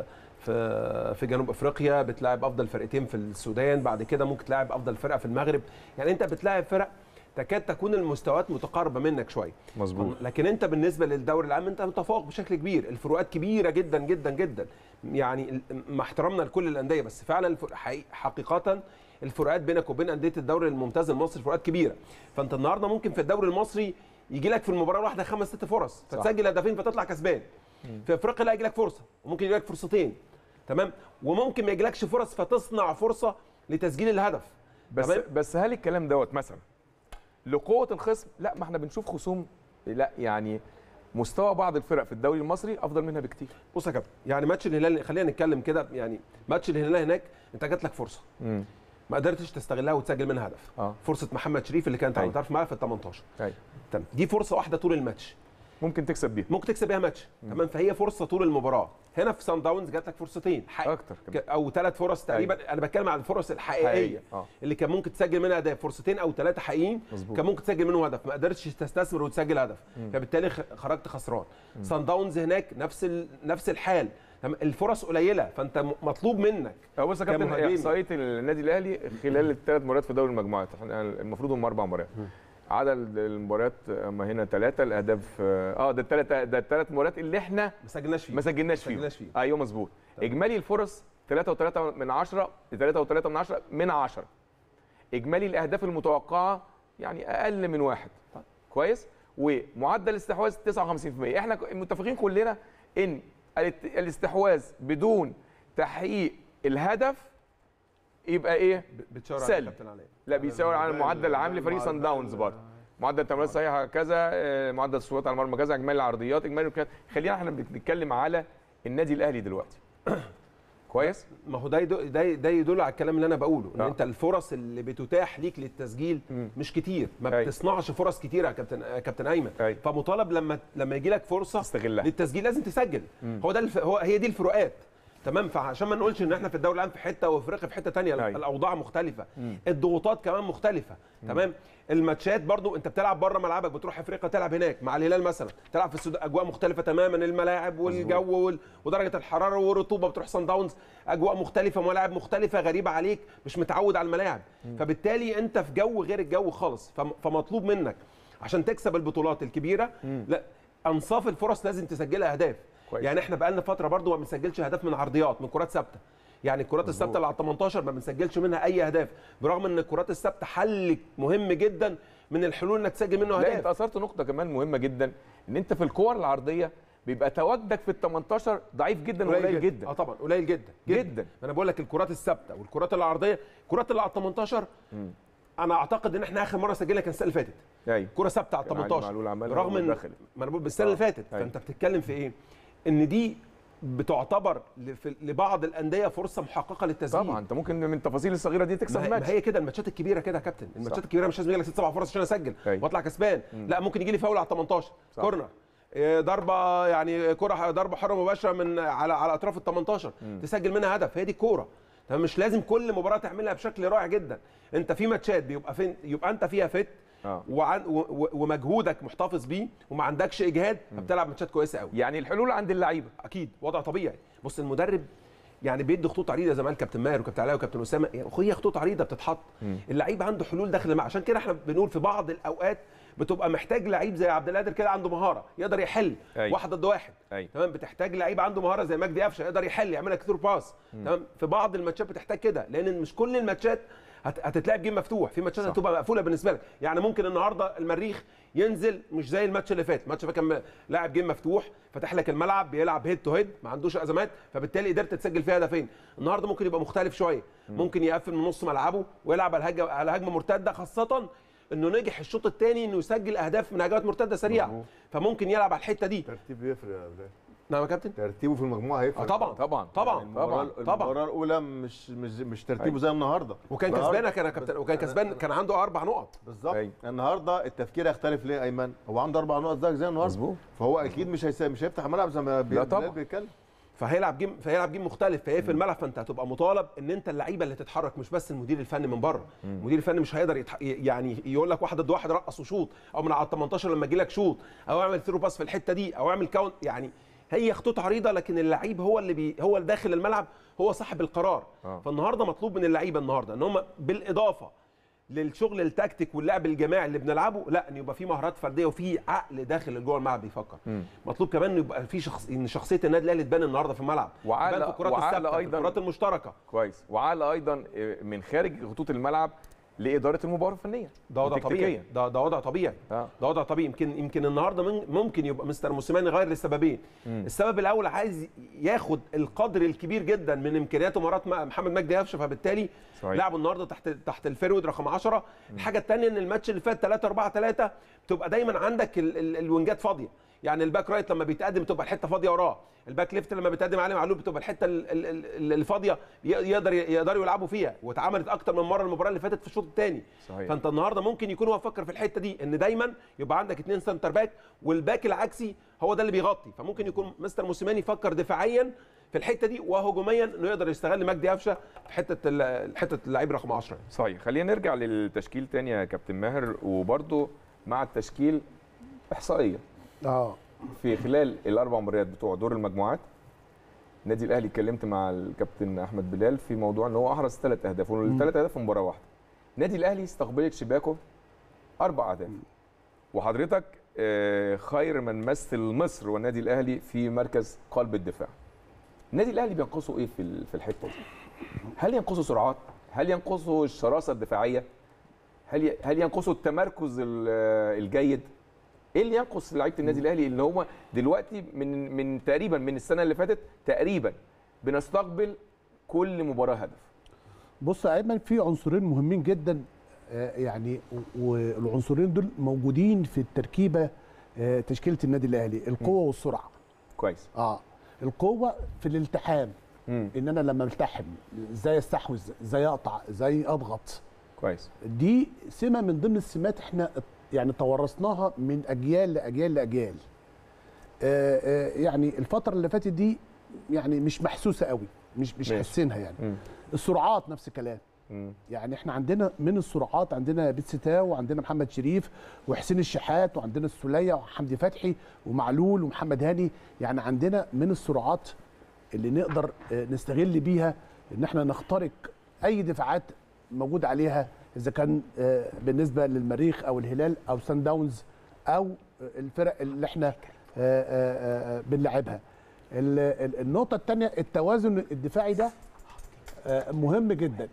Speaker 6: في في جنوب افريقيا بتلاعب افضل فرقتين في السودان بعد كده ممكن تلاعب افضل فرقه في المغرب يعني انت بتلاعب فرق تكاد تكون المستويات متقاربه منك شويه
Speaker 1: مظبوط
Speaker 6: لكن انت بالنسبه للدوري العام انت متفوق بشكل كبير الفروقات كبيره جدا جدا جدا يعني ال- مع احترامنا لكل الانديه بس فعلا الف- حقيقة- حقيقه الفروقات بينك وبين انديه الدوري الممتاز المصري فروقات كبيره فانت النهارده ممكن في الدوري المصري يجي لك في المباراه الواحده خمس ست فرص
Speaker 1: صح.
Speaker 6: فتسجل هدفين فتطلع كسبان في افريقيا لا يجي لك فرصه وممكن يجي لك فرصتين تمام وممكن ما يجيلكش فرص فتصنع فرصه لتسجيل الهدف
Speaker 1: بس
Speaker 6: تمام؟
Speaker 1: بس هل الكلام دوت مثلا لقوه الخصم لا ما احنا بنشوف خصوم لا يعني مستوى بعض الفرق في الدوري المصري افضل منها بكتير
Speaker 6: بص يا كابتن يعني ماتش الهلال خلينا نتكلم كده يعني ماتش الهلال هناك انت جات لك فرصه
Speaker 1: امم
Speaker 6: ما قدرتش تستغلها وتسجل منها هدف
Speaker 1: اه
Speaker 6: فرصه محمد شريف اللي كانت على
Speaker 1: أيوة.
Speaker 6: طرف الملعب في ال 18
Speaker 1: ايوه
Speaker 6: تمام دي فرصه واحده طول الماتش
Speaker 1: ممكن تكسب بيها
Speaker 6: ممكن تكسب بيها ماتش تمام فهي فرصه طول المباراه هنا في سان داونز جات لك فرصتين حق
Speaker 1: اكتر كمان
Speaker 6: ك- او ثلاث فرص تقريبا انا بتكلم عن الفرص الحقيقيه
Speaker 1: حقيقية. اه
Speaker 6: اللي كان ممكن تسجل منها هدف فرصتين او ثلاثه حقيقيين
Speaker 1: مظبوط.
Speaker 6: كان ممكن تسجل منهم هدف ما قدرتش تستثمر وتسجل هدف فبالتالي خ- خرجت خسران سان داونز هناك نفس ال... نفس الحال تمام؟ الفرص قليله فانت م- مطلوب منك
Speaker 1: هو بص يا كابتن
Speaker 6: كمهاجم.
Speaker 1: احصائيه النادي الاهلي خلال الثلاث مباريات في دوري المجموعات احنا المفروض هم اربع مباريات عدد المباريات اما هنا ثلاثه الاهداف اه ده الثلاث ده الثلاث مباريات اللي احنا
Speaker 6: ما سجلناش فيه
Speaker 1: ما سجلناش
Speaker 6: ما
Speaker 1: فيهم
Speaker 6: سجلناش فيه.
Speaker 1: ايوه مظبوط اجمالي الفرص 3 و3 من 10 3 و3 من 10 من 10 اجمالي الاهداف المتوقعه يعني اقل من واحد كويس ومعدل الاستحواذ 59% احنا ك- متفقين كلنا ان الات- الاستحواذ بدون تحقيق الهدف يبقى ايه
Speaker 6: ب- بتشاور على
Speaker 1: سلبي.
Speaker 6: الكابتن علي
Speaker 1: لا بيساوي على المعدل العام لفريق سان داونز برضه معدل التمريرات الصحيحه كذا آه، معدل الصوت على المرمى كذا اجمالي العرضيات اجمالي الكلام. خلينا احنا بنتكلم على النادي الاهلي دلوقتي كويس
Speaker 6: ما هو ده يدل ده ده يدل على الكلام اللي انا بقوله ان
Speaker 1: آه.
Speaker 6: انت الفرص اللي بتتاح ليك للتسجيل
Speaker 1: مم.
Speaker 6: مش كتير ما
Speaker 1: أي.
Speaker 6: بتصنعش فرص كتير يا كابتن يا كابتن ايمن
Speaker 1: أي.
Speaker 6: فمطالب لما لما يجي لك فرصه
Speaker 1: تستغلها.
Speaker 6: للتسجيل لازم تسجل هو ده الف... هو هي دي الفروقات تمام فعشان ما نقولش ان احنا في الدوري العام في حته وافريقيا في حته تانية
Speaker 1: أي.
Speaker 6: الاوضاع مختلفه الضغوطات كمان مختلفه تمام الماتشات برضو انت بتلعب بره ملعبك بتروح افريقيا تلعب هناك مع الهلال مثلا تلعب في السودان اجواء مختلفه تماما الملاعب والجو وال... ودرجه الحراره والرطوبه بتروح سان داونز اجواء مختلفه ملاعب مختلفه غريبه عليك مش متعود على الملاعب فبالتالي انت في جو غير الجو خالص فم... فمطلوب منك عشان تكسب البطولات الكبيره لا انصاف الفرص لازم تسجلها اهداف
Speaker 1: كويس.
Speaker 6: يعني احنا بقالنا فتره برضو ما بنسجلش اهداف من عرضيات من كرات ثابته يعني الكرات الثابته اللي على 18 ما بنسجلش منها اي اهداف برغم ان الكرات الثابته حل مهم جدا من الحلول انك تسجل منه
Speaker 1: لا انت
Speaker 6: اهداف
Speaker 1: اثرت نقطه كمان مهمه جدا ان انت في الكور العرضيه بيبقى تواجدك في ال 18 ضعيف جدا وقليل جدا
Speaker 6: اه طبعا قليل جدا
Speaker 1: جدا.
Speaker 6: انا بقول لك الكرات الثابته والكرات العرضيه الكرات اللي على 18 انا اعتقد ان احنا اخر مره سجلنا كان السنه اللي فاتت
Speaker 1: ايوه
Speaker 6: كره ثابته على
Speaker 1: كان علي
Speaker 6: 18
Speaker 1: معلول عملها
Speaker 6: رغم ان
Speaker 1: ودخلت.
Speaker 6: ما انا بقول بالسنه اللي فاتت
Speaker 1: أيوة.
Speaker 6: فانت بتتكلم في ايه ان دي بتعتبر لف- لبعض الانديه فرصه محققه للتسجيل
Speaker 1: طبعا انت ممكن من التفاصيل الصغيره دي تكسب
Speaker 6: ما هي,
Speaker 1: ماتش
Speaker 6: ما هي كده الماتشات الكبيره كده يا كابتن الماتشات
Speaker 1: صح.
Speaker 6: الكبيره مش لازم يجي لك ست سبع فرص عشان اسجل
Speaker 1: أيوة.
Speaker 6: واطلع كسبان لا ممكن يجي لي فاول على 18
Speaker 1: صح.
Speaker 6: كورنر إيه، ضربه يعني كره ضربه حره مباشره من على على اطراف ال 18 تسجل منها هدف هي دي الكوره تمام مش لازم كل مباراه تعملها بشكل رائع جدا انت في ماتشات بيبقى فين يبقى انت فيها فت
Speaker 1: آه.
Speaker 6: وعن و و ومجهودك محتفظ بيه وما عندكش اجهاد فبتلعب ماتشات كويسه قوي
Speaker 1: يعني الحلول عند اللعيبه
Speaker 6: اكيد وضع طبيعي بص المدرب يعني بيدي خطوط عريضه زي ما قال كابتن ماهر وكابتن علاء وكابتن اسامه يعني هي خطوط عريضه بتتحط اللعيب عنده حلول داخل الملعب عشان كده احنا بنقول في بعض الاوقات بتبقى محتاج لعيب زي عبد القادر كده عنده مهاره يقدر يحل
Speaker 1: أيوة.
Speaker 6: واحد ضد واحد
Speaker 1: أيوة.
Speaker 6: تمام بتحتاج لعيب عنده مهاره زي مجدي قفشه يقدر يحل يعمل لك ثرو باس تمام في بعض الماتشات بتحتاج كده لان مش كل الماتشات هت- هتتلعب جيم مفتوح في ماتشات
Speaker 1: صح.
Speaker 6: هتبقى مقفوله بالنسبه لك يعني ممكن النهارده المريخ ينزل مش زي الماتش اللي فات الماتش اللي فات كان لاعب جيم مفتوح فتح لك الملعب بيلعب هيد تو هيد ما عندوش ازمات فبالتالي قدرت تسجل فيها هدفين النهارده ممكن يبقى مختلف شويه ممكن يقفل من نص ملعبه ويلعب على هجمه على هجمه مرتده خاصه انه نجح الشوط الثاني انه يسجل اهداف من هجمات مرتده سريعه فممكن يلعب على الحته دي
Speaker 4: ترتيب يفرق يا بلال
Speaker 6: نعم يا كابتن
Speaker 4: ترتيبه في المجموعه هيفرق
Speaker 6: اه طبعا
Speaker 1: طبعا
Speaker 6: طبعا
Speaker 4: المباراه
Speaker 6: طبعا
Speaker 4: المباراه الاولى مش مش مش ترتيبه زي النهارده
Speaker 6: وكان
Speaker 4: النهاردة-
Speaker 6: كسبان كان كابتن وكان كسبان كان عنده اربع نقط
Speaker 4: بالظبط
Speaker 1: أيوة.
Speaker 4: النهارده التفكير هيختلف ليه ايمن هو عنده اربع نقط زيك زي النهارده
Speaker 1: مظبوط.
Speaker 4: فهو اكيد مش هيسا... مش هيفتح الملعب زي ما بي-
Speaker 1: لا طبعا.
Speaker 4: بلال بيتكلم
Speaker 6: فهيلعب جيم فهيلعب جيم مختلف فهيقفل الملعب فانت هتبقى مطالب ان انت اللعيبه اللي تتحرك مش بس المدير الفني من بره المدير الفني مش هيقدر يتح... يعني يقول لك واحد ضد واحد رقص وشوط او من على ال 18 لما يجي لك شوط او اعمل ثرو باس في الحته دي او اعمل كاونت يعني هي خطوط عريضه لكن اللعيب هو اللي بي هو اللي داخل الملعب هو صاحب القرار
Speaker 1: آه.
Speaker 6: فالنهارده مطلوب من اللعيبه النهارده ان هم بالاضافه للشغل التكتيك واللعب الجماعي اللي بنلعبه لا ان يبقى في مهارات فرديه وفي عقل داخل جوه الملعب بيفكر مطلوب كمان ان يبقى في شخص ان شخصيه النادي الاهلي تبان النهارده في الملعب
Speaker 1: وعقل-
Speaker 6: تبان في الكرات
Speaker 1: وعقل
Speaker 6: الثابته
Speaker 1: أيضاً.
Speaker 6: في الكرات المشتركه
Speaker 1: كويس وعقل ايضا آه، من خارج خطوط الملعب لاداره المباراه الفنيه
Speaker 6: ده وضع
Speaker 1: وتكتيكياً.
Speaker 6: طبيعي ده ده وضع طبيعي
Speaker 1: آه.
Speaker 6: ده وضع طبيعي يمكن يمكن النهارده من- ممكن يبقى مستر موسيماني غير لسببين السبب الاول عايز ياخد القدر الكبير جدا من امكانيات ومهارات م- محمد مجدي قفشه فبالتالي
Speaker 1: صحيح.
Speaker 6: لعبوا النهارده تحت تحت الفيرود رقم 10 الحاجه الثانيه ان الماتش اللي فات 3 4 3 بتبقى دايما عندك ال ال الوينجات فاضيه يعني الباك رايت لما بيتقدم بتبقى الحته فاضيه وراه الباك ليفت لما بيتقدم علي معلول بتبقى الحته ال- ال- ال- اللي فاضيه ي- يقدر يقدروا يلعبوا فيها واتعملت اكتر من مره المباراه اللي فاتت في الشوط الثاني
Speaker 1: صحيح.
Speaker 6: فانت النهارده ممكن يكون هو فكر في الحته دي ان دايما يبقى عندك اثنين سنتر باك والباك العكسي هو ده اللي بيغطي فممكن يكون مستر موسيماني فكر دفاعيا في الحته دي وهجوميا انه يقدر يستغل مجدي قفشه في حته ال- حته اللعيب رقم 10
Speaker 1: صحيح خلينا نرجع للتشكيل تاني يا كابتن ماهر وبرده مع التشكيل احصائيه
Speaker 2: اه
Speaker 1: في خلال الاربع مباريات بتوع دور المجموعات النادي الاهلي اتكلمت مع الكابتن احمد بلال في موضوع ان هو احرز ثلاث اهداف والثلاث اهداف في مباراه واحده النادي الاهلي استقبلت شباكه اربع اهداف وحضرتك آه، خير من مثل مصر والنادي الاهلي في مركز قلب الدفاع النادي الاهلي بينقصه ايه في ال- في الحته دي هل ينقصه سرعات هل ينقصه الشراسه الدفاعيه هل ي- هل ينقصه التمركز ال- الجيد ايه اللي ينقص لعيبه النادي الاهلي اللي هم دلوقتي من من تقريبا من السنه اللي فاتت تقريبا بنستقبل كل مباراه هدف
Speaker 2: بص يا ايمن في عنصرين مهمين جدا آه، يعني و- والعنصرين دول موجودين في التركيبه آه، تشكيله النادي الاهلي القوه والسرعه
Speaker 1: كويس
Speaker 2: اه القوه في الالتحام
Speaker 1: امم
Speaker 2: ان انا لما التحم ازاي استحوذ ازاي اقطع ازاي اضغط
Speaker 1: كويس
Speaker 2: دي سمه من ضمن السمات احنا يعني تورثناها من اجيال لاجيال لاجيال آه، آه، يعني الفتره اللي فاتت دي يعني مش محسوسه قوي مش مش
Speaker 1: ماشي.
Speaker 2: حاسينها يعني
Speaker 1: مم.
Speaker 2: السرعات نفس الكلام
Speaker 1: مم.
Speaker 2: يعني احنا عندنا من السرعات عندنا بيتسيتاو وعندنا محمد شريف وحسين الشحات وعندنا السوليه وحمدي فتحي ومعلول ومحمد هاني يعني عندنا من السرعات اللي نقدر آه، نستغل بيها ان احنا نخترق اي دفاعات موجود عليها اذا كان آه، بالنسبه للمريخ او الهلال او سان داونز او الفرق اللي احنا آه، آه، آه، بنلعبها ال- ال- النقطه الثانيه التوازن الدفاعي ده آه، مهم جدا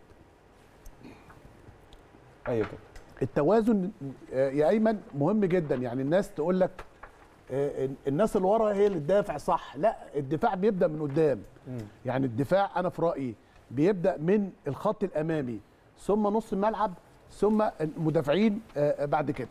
Speaker 1: ايوه كده
Speaker 2: التوازن آه، يا ايمن مهم جدا يعني الناس تقول لك آه، الناس اللي ورا هي اللي تدافع صح لا الدفاع بيبدا من قدام يعني الدفاع انا في رايي بيبدا من الخط الامامي ثم نص الملعب ثم المدافعين آه، بعد كده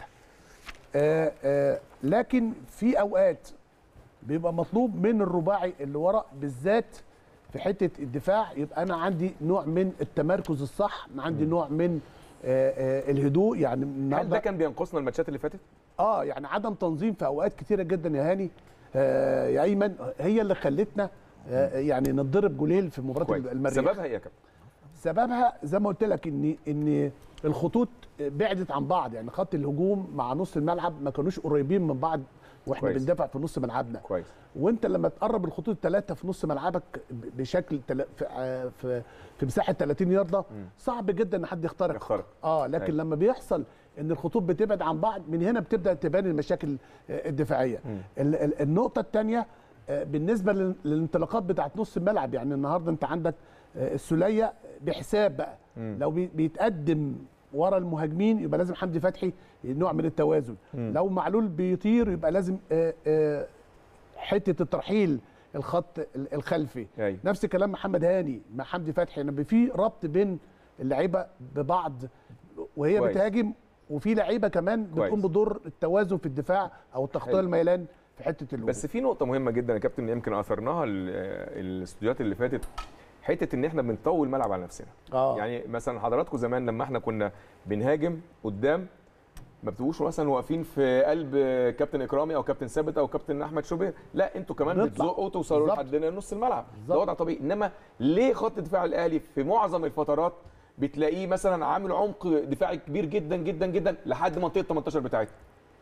Speaker 2: آه، آه، لكن في اوقات بيبقى مطلوب من الرباعي اللي ورا بالذات في حته الدفاع يبقى انا عندي نوع من التمركز الصح عندي نوع من آه، آه، الهدوء يعني
Speaker 1: هل ده
Speaker 2: النهارده
Speaker 1: كان بينقصنا الماتشات اللي فاتت؟
Speaker 2: اه يعني عدم تنظيم في اوقات كتيره جدا يا هاني آه يا ايمن هي اللي خلتنا آه يعني نتضرب جولين في مباراه
Speaker 1: كويس
Speaker 2: المريخ
Speaker 1: سببها ايه يا كابتن؟
Speaker 2: سببها زي ما قلت لك ان ان الخطوط بعدت عن بعض يعني خط الهجوم مع نص الملعب ما كانوش قريبين من بعض واحنا
Speaker 1: كويس.
Speaker 2: بندافع في نص ملعبنا
Speaker 1: كويس
Speaker 2: وانت لما تقرب الخطوط الثلاثه في نص ملعبك ب- بشكل تل... في, آه، في في مساحه 30 يارده صعب جدا ان حد يخترق
Speaker 1: يخترق.
Speaker 2: اه لكن
Speaker 1: أيوة.
Speaker 2: لما بيحصل ان الخطوط بتبعد عن بعض من هنا بتبدا تبان المشاكل آه، الدفاعيه ال- ال- النقطه الثانيه بالنسبه لل- للانطلاقات بتاعت نص الملعب يعني النهارده انت عندك آه، السوليه بحساب بقى لو بي- بيتقدم ورا المهاجمين يبقى لازم حمدي فتحي نوع من التوازن لو معلول بيطير يبقى لازم آه، آه، حته الترحيل الخط ال- الخلفي
Speaker 1: أيوة.
Speaker 2: نفس كلام محمد هاني مع حمدي فتحي ان في ربط بين اللعيبه ببعض وهي
Speaker 1: كويس.
Speaker 2: بتهاجم وفي لعيبه كمان
Speaker 1: كويس.
Speaker 2: بتقوم بدور التوازن في الدفاع او التغطيه
Speaker 1: حلو.
Speaker 2: الميلان في حته الهجوم
Speaker 1: بس في نقطة مهمة جدا يا كابتن يمكن أثرناها ال- الاستوديوهات اللي فاتت حتة إن إحنا بنطول ملعب على نفسنا.
Speaker 2: اه
Speaker 1: يعني مثلا حضراتكم زمان لما إحنا كنا بنهاجم قدام ما بتبقوش مثلا واقفين في قلب كابتن اكرامي او كابتن ثابت او كابتن احمد شوبير لا انتوا كمان
Speaker 2: نطلع.
Speaker 1: بتزقوا توصلوا
Speaker 2: بالظبط.
Speaker 1: لحد نص الملعب ده
Speaker 2: بالظبط.
Speaker 1: وضع طبيعي انما ليه خط دفاع الاهلي في معظم الفترات بتلاقيه مثلا عامل عمق دفاعي كبير جدا جدا جدا لحد منطقه 18 بتاعتنا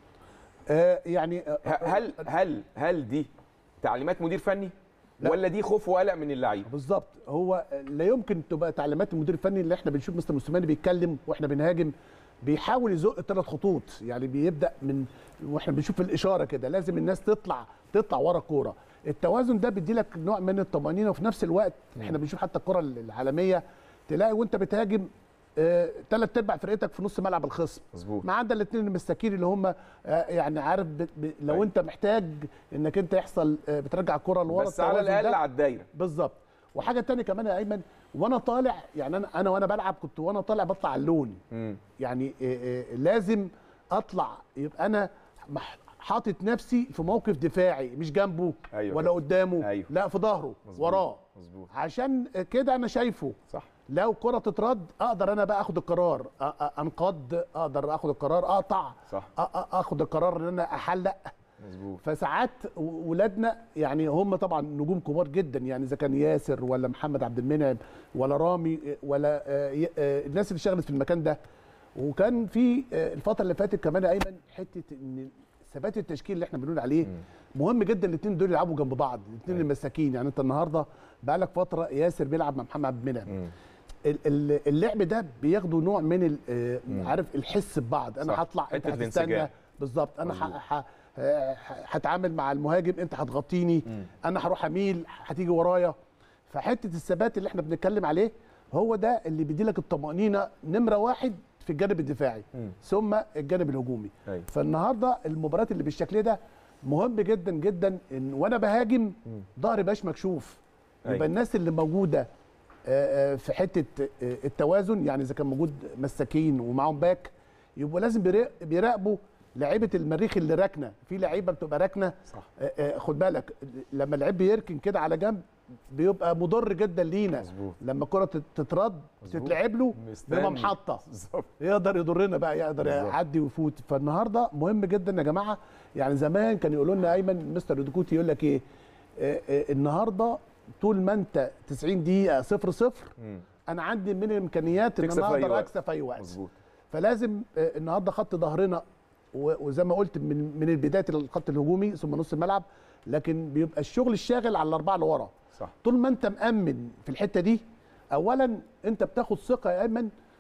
Speaker 2: آه، يعني آه،
Speaker 1: ه- هل هل هل دي تعليمات مدير فني
Speaker 2: لا.
Speaker 1: ولا دي خوف وقلق من اللعيب
Speaker 2: بالظبط هو لا يمكن تبقى تعليمات المدير الفني اللي احنا بنشوف مستر موسيماني بيتكلم واحنا بنهاجم بيحاول يزق ثلاث خطوط يعني بيبدا من واحنا بنشوف الاشاره كده لازم الناس تطلع تطلع ورا الكوره التوازن ده بيدي لك نوع من الطمانينه وفي نفس الوقت احنا بنشوف حتى الكره العالميه تلاقي وانت بتهاجم ثلاث ارباع فرقتك في نص ملعب الخصم
Speaker 1: مظبوط
Speaker 2: ما عدا الاثنين المساكين اللي هم آه، يعني عارف ب... ب... لو
Speaker 1: أيوة.
Speaker 2: انت محتاج انك انت يحصل آه، بترجع الكره لورا
Speaker 1: بس على
Speaker 2: التوازن
Speaker 1: الاقل
Speaker 2: ده-
Speaker 1: على الدايره
Speaker 2: بالظبط وحاجه تانية كمان يا ايمن وانا طالع يعني انا انا وانا بلعب كنت وانا طالع بطلع على اللون
Speaker 1: مم.
Speaker 2: يعني إيه إيه لازم اطلع يبقى انا مح- حاطط نفسي في موقف دفاعي مش جنبه
Speaker 1: أيوة
Speaker 2: ولا
Speaker 1: كده.
Speaker 2: قدامه
Speaker 1: أيوة.
Speaker 2: لا في ظهره
Speaker 1: مظبوط.
Speaker 2: وراه
Speaker 1: مظبوط
Speaker 2: عشان كده انا شايفه
Speaker 1: صح
Speaker 2: لو كرة تترد اقدر انا بقى اخد القرار أ- أ- انقض اقدر اخد القرار اقطع
Speaker 1: صح
Speaker 2: أ- أ- اخد القرار ان انا احلق
Speaker 1: مظبوط
Speaker 2: فساعات ولادنا يعني هم طبعا نجوم كبار جدا يعني اذا كان ياسر ولا محمد عبد المنعم ولا رامي ولا آه، ي- آه، الناس اللي اشتغلت في المكان ده وكان في آه، الفتره اللي فاتت كمان يا ايمن حته ان ثبات التشكيل اللي احنا بنقول عليه مهم جدا الاثنين دول يلعبوا جنب بعض الاثنين
Speaker 1: أيوة.
Speaker 2: المساكين يعني انت النهارده بقالك فتره ياسر بيلعب مع محمد عبد المنعم
Speaker 1: مم.
Speaker 2: ال- ال- اللعب ده بياخدوا نوع من ال- آه،
Speaker 1: مم.
Speaker 2: عارف الحس ببعض
Speaker 1: صح.
Speaker 2: انا هطلع انت
Speaker 1: حتة
Speaker 2: هتستنى
Speaker 1: الانسجام.
Speaker 2: بالظبط انا
Speaker 1: مظبوط.
Speaker 2: ح- ح- آه، ح- هتعامل مع المهاجم انت هتغطيني
Speaker 1: مم.
Speaker 2: انا هروح اميل هتيجي ورايا فحته الثبات اللي احنا بنتكلم عليه هو ده اللي بيديلك الطمانينه نمره واحد في الجانب الدفاعي
Speaker 1: مم.
Speaker 2: ثم الجانب الهجومي
Speaker 1: أيوة.
Speaker 2: فالنهارده المباريات اللي بالشكل ده مهم جدا جدا ان وانا بهاجم
Speaker 1: مم.
Speaker 2: ظهري باش مكشوف
Speaker 1: أيوة.
Speaker 2: يبقى الناس اللي موجوده آه، آه، في حته آه، التوازن يعني اذا كان موجود مساكين ومعاهم باك يبقوا لازم بيرا- بيراقبوا لعيبه المريخ اللي راكنه في لعيبه بتبقى راكنه
Speaker 1: صح
Speaker 2: آه، آه، خد بالك لما اللعيب بيركن كده على جنب بيبقى مضر جدا لينا
Speaker 1: مظبوط
Speaker 2: لما الكره تت- تترد
Speaker 1: مظبوط.
Speaker 2: تتلعب له
Speaker 1: مستني.
Speaker 2: بيبقى محطه
Speaker 1: بالظبط
Speaker 2: يقدر يضرنا بقى يقدر
Speaker 1: بالظبط.
Speaker 2: يعدي ويفوت فالنهارده مهم جدا يا جماعه يعني زمان كان يقولوا لنا ايمن مستر دكوتي يقول لك ايه آه، آه، النهارده طول ما انت 90 دقيقه صفر صفر
Speaker 1: مم.
Speaker 2: انا عندي من الامكانيات ان
Speaker 1: تكسب
Speaker 2: انا
Speaker 1: في أي
Speaker 2: اقدر
Speaker 1: وقت.
Speaker 2: اكسب في اي وقت
Speaker 1: مظبوط
Speaker 2: فلازم آه، النهارده خط ظهرنا و- وزي ما قلت من من بدايه الخط الهجومي ثم نص الملعب لكن بيبقى الشغل الشاغل على الاربعه اللي ورا
Speaker 1: صح
Speaker 2: طول ما انت مأمن في الحته دي اولا انت بتاخد ثقه يا ايمن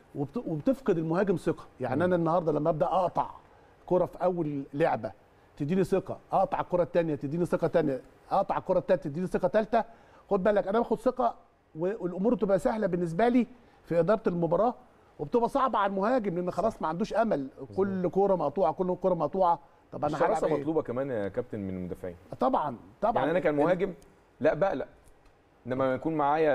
Speaker 2: وبت- وبتفقد المهاجم ثقه يعني انا النهارده لما ابدا اقطع كره في اول لعبه تديني ثقه اقطع الكره الثانيه تديني ثقه ثانيه اقطع الكره الثالثه تديني ثقه ثالثه خد بالك انا باخد ثقه والامور تبقى سهله بالنسبه لي في اداره المباراه وبتبقى صعبه على المهاجم لان خلاص ما عندوش امل كل كوره مقطوعه كل كوره مقطوعه طب انا هلعب
Speaker 1: الشراسه
Speaker 2: إيه؟
Speaker 1: مطلوبه كمان يا كابتن من المدافعين
Speaker 2: طبعا طبعا
Speaker 1: يعني انا كان مهاجم لا بقلق انما يكون معايا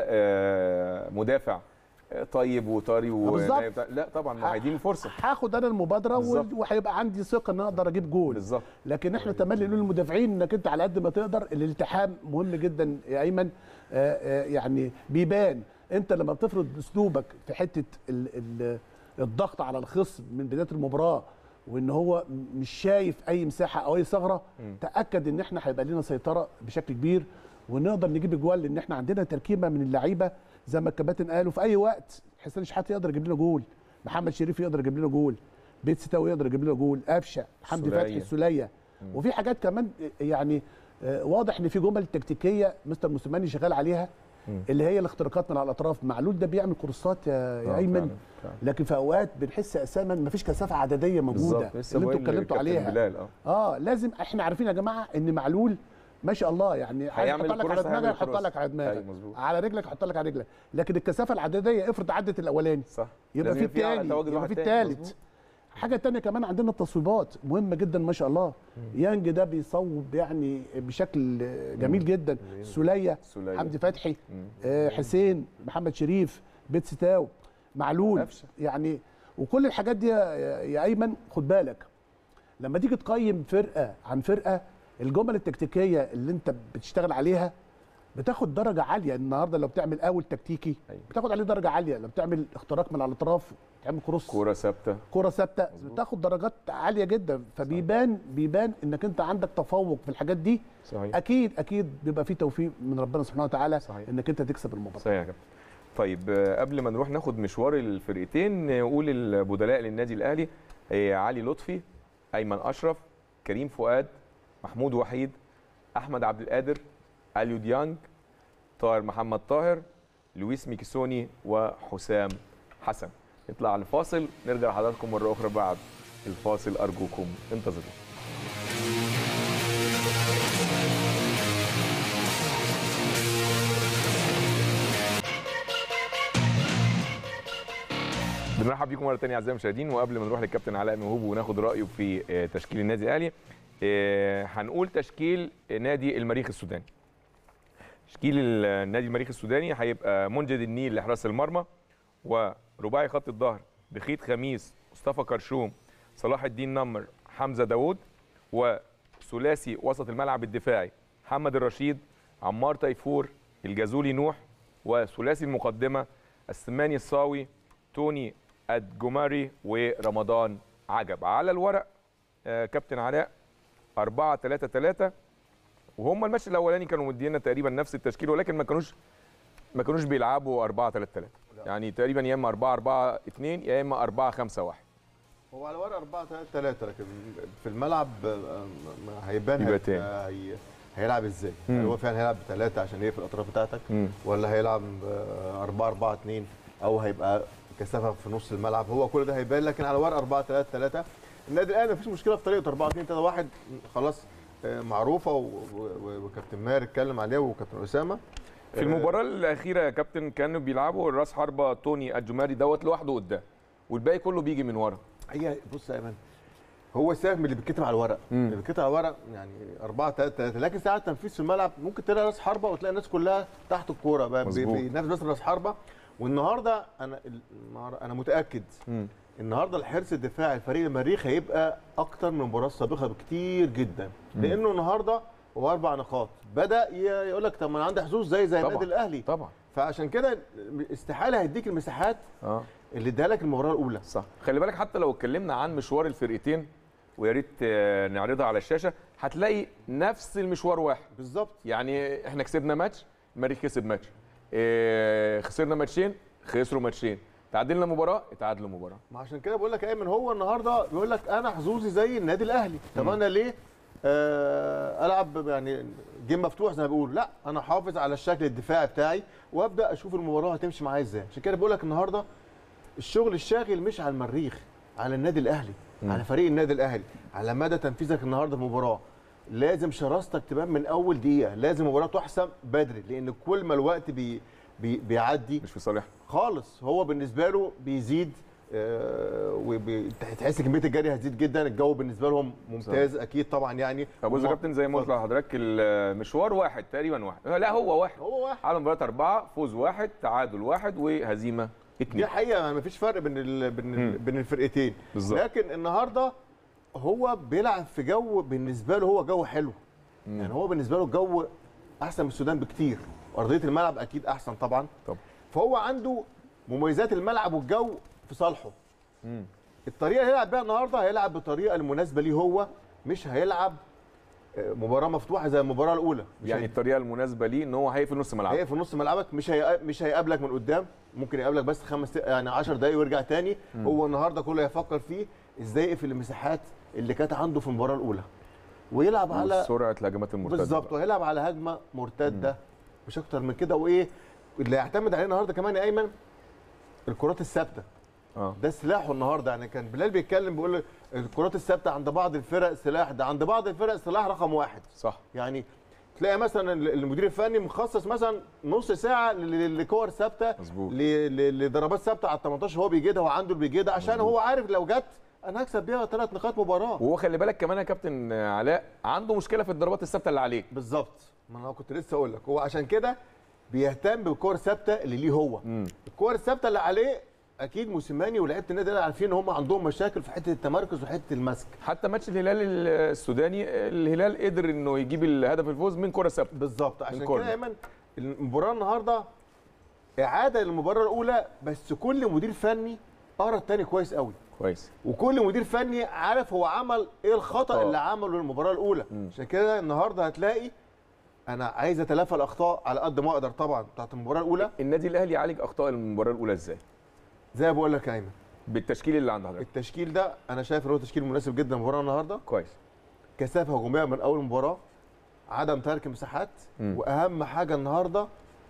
Speaker 1: آه، مدافع آه، طيب وطري و
Speaker 2: بالظبط.
Speaker 1: لا طبعا ما هيديني فرصه
Speaker 2: هاخد انا المبادره
Speaker 1: بالظبط.
Speaker 2: وال- وهيبقى عندي ثقه ان أنا اقدر اجيب جول
Speaker 1: بالظبط
Speaker 2: لكن احنا تملي نقول للمدافعين انك انت على قد ما تقدر الالتحام مهم جدا يا ايمن آه، آه، يعني بيبان انت لما بتفرض اسلوبك في حته ال ال الضغط على الخصم من بدايه المباراه وان هو مش شايف اي مساحه او اي ثغره تاكد ان احنا هيبقى لنا سيطره بشكل كبير ونقدر نجيب اجوال لان احنا عندنا تركيبه من اللعيبه زي ما الكباتن قالوا في اي وقت حسين شحات يقدر يجيب لنا جول محمد شريف يقدر يجيب لنا جول بيت ستاوي يقدر يجيب لنا جول قفشه حمدي
Speaker 1: سولية.
Speaker 2: فتحي السوليه وفي حاجات كمان يعني آه، واضح ان في جمل تكتيكيه مستر موسيماني شغال عليها اللي هي الاختراقات من على الاطراف معلول ده بيعمل كورسات يا, يا
Speaker 1: آه،
Speaker 2: ايمن
Speaker 1: فعلاً، فعلاً.
Speaker 2: لكن في اوقات بنحس اساسا ما فيش كثافه عدديه موجوده
Speaker 1: بالظبط لسه
Speaker 2: اللي انتوا
Speaker 1: بقول
Speaker 2: اتكلمتوا
Speaker 1: لكابتن
Speaker 2: عليها
Speaker 1: بلال اه
Speaker 2: اه لازم احنا عارفين يا جماعه ان معلول ما شاء الله يعني عايز
Speaker 1: هيعمل
Speaker 2: يحطها لك على
Speaker 1: كروس،
Speaker 2: دماغك
Speaker 1: هيعمل
Speaker 2: يحطها
Speaker 1: كروس.
Speaker 2: لك على دماغك
Speaker 1: أيوة، مظبوط.
Speaker 2: على رجلك يحطها لك على رجلك لكن الكثافه العدديه افرض عدت الاولاني
Speaker 1: صح
Speaker 2: يبقى
Speaker 1: لازم
Speaker 2: في
Speaker 1: على
Speaker 2: الثاني
Speaker 1: تواجد
Speaker 2: يبقى
Speaker 1: واحد
Speaker 2: في
Speaker 1: تاني،
Speaker 2: الثالث
Speaker 1: مظبوط.
Speaker 2: حاجه تانية كمان عندنا التصويبات مهمه جدا ما شاء الله يانج ده بيصوب يعني بشكل جميل جدا سوليه
Speaker 1: سولية.
Speaker 2: حمدي فتحي
Speaker 1: مم.
Speaker 2: آه، حسين محمد شريف بيت ستاو معلول
Speaker 1: قفشة.
Speaker 2: يعني وكل الحاجات دي يا يا ايمن خد بالك لما تيجي تقيم فرقه عن فرقه الجمل التكتيكيه اللي انت بتشتغل عليها بتاخد درجه عاليه النهارده لو بتعمل اول تكتيكي
Speaker 1: أيوة.
Speaker 2: بتاخد عليه درجه عاليه لو بتعمل اختراق من على الاطراف تعمل كروس
Speaker 1: كوره ثابته
Speaker 2: كرة ثابته بتاخد درجات عاليه جدا فبيبان بيبان انك انت عندك تفوق في الحاجات دي
Speaker 1: صحيح
Speaker 2: اكيد اكيد بيبقى في توفيق من ربنا سبحانه وتعالى
Speaker 1: صحيح.
Speaker 2: انك انت تكسب المباراه
Speaker 1: صحيح يا كابتن طيب آه، قبل ما نروح ناخد مشوار الفرقتين نقول البدلاء للنادي الاهلي آه، علي لطفي ايمن اشرف كريم فؤاد محمود وحيد احمد عبد القادر اليو ديانج طاهر محمد طاهر لويس ميكيسوني وحسام حسن نطلع لفاصل نرجع لحضراتكم مره اخرى بعد الفاصل ارجوكم انتظروا بنرحب بيكم مره ثانيه اعزائي المشاهدين وقبل ما نروح للكابتن علاء موهوب وناخد رايه في آه، تشكيل النادي الاهلي آه، هنقول تشكيل نادي المريخ السوداني تشكيل النادي المريخ السوداني هيبقى منجد النيل لحراس المرمى ورباعي خط الظهر بخيت خميس مصطفى كرشوم صلاح الدين نمر حمزه داوود وثلاثي وسط الملعب الدفاعي محمد الرشيد عمار تيفور الجازولي نوح وثلاثي المقدمه السماني الصاوي توني الجماري ورمضان عجب على الورق آه، كابتن علاء 4 3 3 وهم الماتش الاولاني كانوا مدينا تقريبا نفس التشكيل ولكن ما كانوش ما كانوش بيلعبوا 4 3 3 يعني تقريبا يا اما 4 4 2 يا اما 4 5 1
Speaker 4: هو على ورق 4 3 3 لكن في الملعب آه، ما هيبان
Speaker 1: يبقى
Speaker 4: هي-
Speaker 1: تاني.
Speaker 4: هي هيلعب ازاي؟
Speaker 1: مم.
Speaker 4: هل هو فعلا هيلعب بثلاثه عشان يقفل الاطراف بتاعتك
Speaker 1: مم.
Speaker 4: ولا هيلعب 4 4 2 او هيبقى كثافه في نص الملعب هو كل ده هيبان لكن على ورق 4 3 3 النادي الاهلي مفيش مشكله في طريقه 4 2 3 1 خلاص آه، معروفه و- و- وكابتن ماهر اتكلم عليها وكابتن اسامه
Speaker 1: في المباراه الاخيره يا كابتن كانوا بيلعبوا الراس حربه توني الجماري دوت لوحده قدام والباقي كله بيجي من ورا
Speaker 4: هي بص يا ايمن هو سهم اللي بيتكتب على الورق
Speaker 1: مم.
Speaker 4: اللي بيتكتب على الورق يعني 4 3 3 لكن ساعات التنفيذ في الملعب ممكن تلاقي راس حربه وتلاقي الناس كلها تحت الكوره بقى بي-
Speaker 1: مظبوط.
Speaker 4: بينافس بس راس حربه والنهارده انا انا متاكد
Speaker 1: مم.
Speaker 4: النهارده الحرص الدفاعي الفريق المريخ هيبقى اكتر من المباراه السابقه بكتير جدا لانه النهارده هو اربع نقاط بدا ي- يقول لك طب ما انا عندي حظوظ زي زي
Speaker 1: طبعاً.
Speaker 4: النادي الاهلي
Speaker 1: طبعا
Speaker 4: فعشان كده استحاله هيديك المساحات
Speaker 1: اه
Speaker 4: اللي اداها لك المباراه الاولى
Speaker 1: صح خلي بالك حتى لو اتكلمنا عن مشوار الفرقتين ويا ريت آه، نعرضها على الشاشه هتلاقي نفس المشوار واحد
Speaker 4: بالظبط
Speaker 1: يعني احنا كسبنا ماتش المريخ كسب ماتش إيه خسرنا ماتشين خسروا ماتشين تعادلنا مباراه اتعادلوا مباراه
Speaker 4: ما عشان كده بقول لك يا ايمن هو النهارده بيقول لك انا حظوظي زي النادي الاهلي طب انا ليه آه العب يعني جيم مفتوح زي ما بيقول لا انا حافظ على الشكل الدفاعي بتاعي وابدا اشوف المباراه هتمشي معايا ازاي عشان كده بقول لك النهارده الشغل الشاغل مش على المريخ على النادي الاهلي على فريق النادي الاهلي على مدى تنفيذك النهارده في المباراه لازم شراستك تبان من اول دقيقه لازم المباراه تحسم بدري لان كل ما الوقت بي بي بيعدي
Speaker 1: مش في صالح
Speaker 4: خالص هو بالنسبه له بيزيد وتحس كميه الجري هتزيد جدا الجو بالنسبه لهم ممتاز اكيد طبعا يعني
Speaker 1: طب بص يا كابتن زي ما قلت لحضرتك المشوار واحد تقريبا واحد لا هو واحد
Speaker 4: هو واحد
Speaker 1: على مباراه اربعه فوز واحد تعادل واحد وهزيمه
Speaker 4: دي
Speaker 1: اثنين
Speaker 4: حقيقه ما فيش فرق بين ال... بين ال... بين الفرقتين
Speaker 1: بالظبط.
Speaker 4: لكن النهارده هو بيلعب في جو بالنسبه له هو جو حلو يعني هو بالنسبه له الجو احسن من السودان بكتير ارضيه الملعب اكيد احسن طبعا
Speaker 1: طب
Speaker 4: فهو عنده مميزات الملعب والجو في صالحه
Speaker 1: مم.
Speaker 4: الطريقه اللي هيلعب بيها النهارده هيلعب بالطريقه المناسبه ليه هو مش هيلعب آه، مباراه مفتوحه زي المباراه الاولى مش
Speaker 1: يعني
Speaker 4: هي-
Speaker 1: الطريقه المناسبه ليه ان هو هيقفل نص ملعب
Speaker 4: هي في نص ملعبك مش هي... مش هيقابلك من قدام ممكن يقابلك بس خمس يعني 10 دقايق ويرجع تاني هو النهارده كله هيفكر فيه ازاي يقفل المساحات اللي كانت عنده في المباراه الاولى ويلعب على
Speaker 1: سرعه الهجمات المرتده
Speaker 4: بالظبط
Speaker 1: بقى.
Speaker 4: وهيلعب على هجمه مرتده مش اكتر من كده وايه اللي هيعتمد عليه النهارده كمان يا ايمن الكرات الثابته
Speaker 1: اه
Speaker 4: ده سلاحه النهارده يعني كان بلال بيتكلم بيقول الكرات الثابته عند بعض الفرق سلاح ده عند بعض الفرق سلاح رقم واحد
Speaker 1: صح
Speaker 4: يعني تلاقي مثلا المدير الفني مخصص مثلا نص ساعه ل- ل- لكور ثابته
Speaker 1: مظبوط.
Speaker 4: ل- ل- لضربات ثابته على ال 18 هو بيجيدها وعنده اللي بيجيدها عشان هو عارف لو جت انا هكسب بيها ثلاث نقاط مباراه
Speaker 1: وهو خلي بالك كمان يا كابتن علاء عنده مشكله في الضربات الثابته اللي عليه
Speaker 4: بالظبط ما انا كنت لسه اقول لك هو عشان كده بيهتم بالكور الثابته اللي ليه هو
Speaker 1: مم.
Speaker 4: الكور الثابته اللي عليه اكيد موسيماني ولاعيبه النادي الاهلي عارفين ان هم عندهم مشاكل في حته التمركز وحته المسك
Speaker 1: حتى ماتش الهلال السوداني الهلال قدر انه يجيب الهدف الفوز من كره ثابته
Speaker 4: بالظبط عشان
Speaker 1: كورنر.
Speaker 4: كده ايمن المباراه النهارده اعاده للمباراه الاولى بس كل مدير فني قرا الثاني كويس قوي
Speaker 1: كويس
Speaker 4: وكل مدير فني عارف هو عمل ايه الخطا
Speaker 1: آه.
Speaker 4: اللي عمله المباراه الاولى
Speaker 1: مم.
Speaker 4: عشان كده النهارده هتلاقي انا عايز اتلافى الاخطاء على قد ما اقدر طبعا بتاعت المباراه الاولى
Speaker 1: النادي الاهلي يعالج اخطاء المباراه الاولى ازاي
Speaker 4: زي ما بقول لك يا ايمن
Speaker 1: بالتشكيل اللي عند حضرتك
Speaker 4: التشكيل ده انا شايف ان هو تشكيل مناسب جدا للمباراه النهارده
Speaker 1: كويس
Speaker 4: كثافه هجوميه من اول مباراه عدم ترك مساحات
Speaker 1: مم.
Speaker 4: واهم حاجه النهارده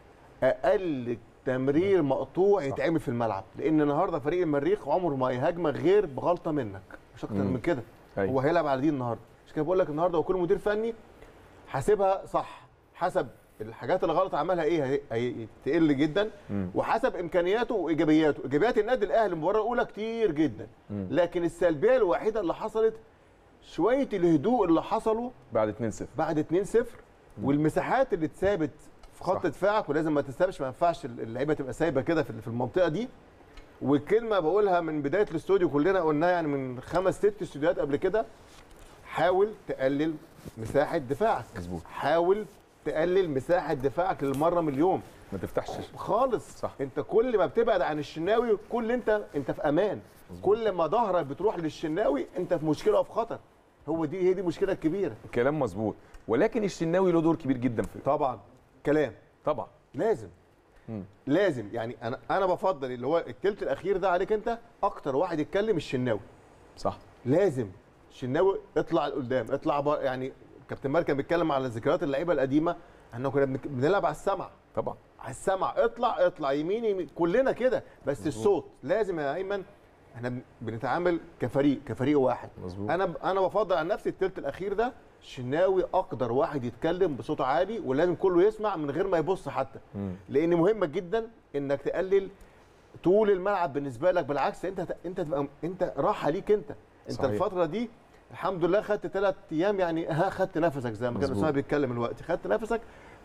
Speaker 4: اقل تمرير مقطوع يتعمل في الملعب لان النهارده فريق المريخ عمره ما يهاجمك غير بغلطه منك مش اكتر
Speaker 1: مم.
Speaker 4: من كده
Speaker 1: أيوة.
Speaker 4: هو هيلعب على دي النهارده عشان كده بقول لك النهارده وكل مدير فني حاسبها صح حسب الحاجات اللي غلط عملها ايه هي- هي- تقل جدا
Speaker 1: مم.
Speaker 4: وحسب امكانياته وايجابياته ايجابيات النادي الاهلي المباراه الاولى كتير جدا
Speaker 1: مم.
Speaker 4: لكن السلبيه الوحيده اللي حصلت شويه الهدوء اللي حصلوا
Speaker 1: بعد 2-0
Speaker 4: بعد 2-0 والمساحات اللي اتثابت في خط
Speaker 1: صح.
Speaker 4: دفاعك ولازم ما تستبش ما ينفعش اللعيبه تبقى سايبه كده في في المنطقه دي والكلمه بقولها من بدايه الاستوديو كلنا قلناها يعني من خمس ست استوديوهات قبل كده حاول تقلل مساحه دفاعك
Speaker 1: مظبوط.
Speaker 4: حاول تقلل مساحه دفاعك للمره مليون
Speaker 1: ما تفتحش
Speaker 4: خالص
Speaker 1: صح.
Speaker 4: انت كل ما بتبعد عن الشناوي كل انت انت في امان كل ما ظهرك بتروح للشناوي انت في مشكله وفي خطر هو دي هي دي المشكله الكبيره
Speaker 1: كلام مظبوط ولكن الشناوي له دور كبير جدا في
Speaker 4: طبعا كلام
Speaker 1: طبعا
Speaker 4: لازم
Speaker 1: مم.
Speaker 4: لازم يعني انا انا بفضل اللي هو التلت الاخير ده عليك انت اكتر واحد يتكلم الشناوي
Speaker 1: صح
Speaker 4: لازم الشناوي اطلع لقدام اطلع بر... يعني كابتن مارك كان بيتكلم على ذكريات اللعيبه القديمه احنا كنا بنك- بنلعب على السمع
Speaker 1: طبعا
Speaker 4: على السمع اطلع اطلع يمين يمين كلنا كده بس الصوت لازم يا ايمن احنا بن- بنتعامل كفريق كفريق واحد
Speaker 1: مظبوط.
Speaker 4: انا انا بفضل عن نفسي التلت الاخير ده الشناوي اقدر واحد يتكلم بصوت عالي ولازم كله يسمع من غير ما يبص حتى
Speaker 1: مم.
Speaker 4: لان مهمه جدا انك تقلل طول الملعب بالنسبه لك بالعكس انت انت تبقى انت راحه ليك انت انت
Speaker 1: صحيح.
Speaker 4: الفتره دي الحمد لله خدت ثلاث ايام يعني ها خدت نفسك زي ما كان
Speaker 1: مظبوط.
Speaker 4: اسامه بيتكلم دلوقتي خدت نفسك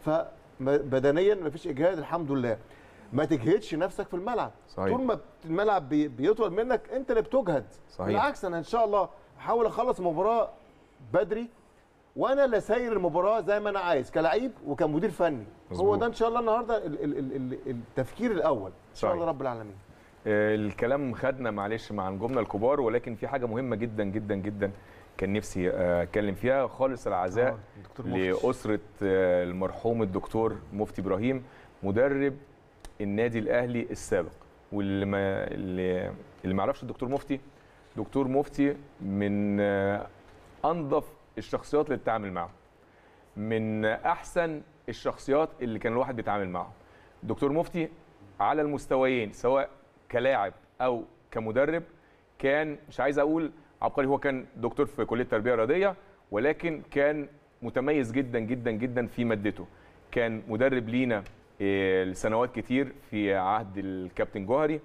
Speaker 4: فبدنيا مفيش اجهاد الحمد لله ما تجهدش نفسك في الملعب
Speaker 1: صحيح.
Speaker 4: طول ما الملعب بي- بيطول منك انت اللي بتجهد
Speaker 1: صحيح.
Speaker 4: بالعكس انا ان شاء الله احاول اخلص المباراه بدري وانا اللي ساير المباراه زي ما انا عايز كلعيب وكمدير فني هو
Speaker 1: مظبوط.
Speaker 4: ده ان شاء الله النهارده ال- ال- ال- ال- التفكير الاول ان شاء
Speaker 1: صحيح.
Speaker 4: الله رب العالمين
Speaker 1: آه، الكلام خدنا معلش مع نجومنا الكبار ولكن في حاجه مهمه جدا جدا جدا كان نفسي آه، اتكلم فيها خالص العزاء
Speaker 4: آه، الدكتور مفتي.
Speaker 1: لاسره آه، المرحوم الدكتور مفتي ابراهيم مدرب النادي الاهلي السابق واللي ما اللي, اللي ما يعرفش الدكتور مفتي دكتور مفتي من آه، انظف الشخصيات اللي بتتعامل معاهم من احسن الشخصيات اللي كان الواحد بيتعامل معاهم دكتور مفتي على المستويين سواء كلاعب او كمدرب كان مش عايز اقول عبقري هو كان دكتور في كليه التربيه الرياضيه ولكن كان متميز جدا جدا جدا في مادته كان مدرب لينا آه، لسنوات كتير في عهد الكابتن جوهري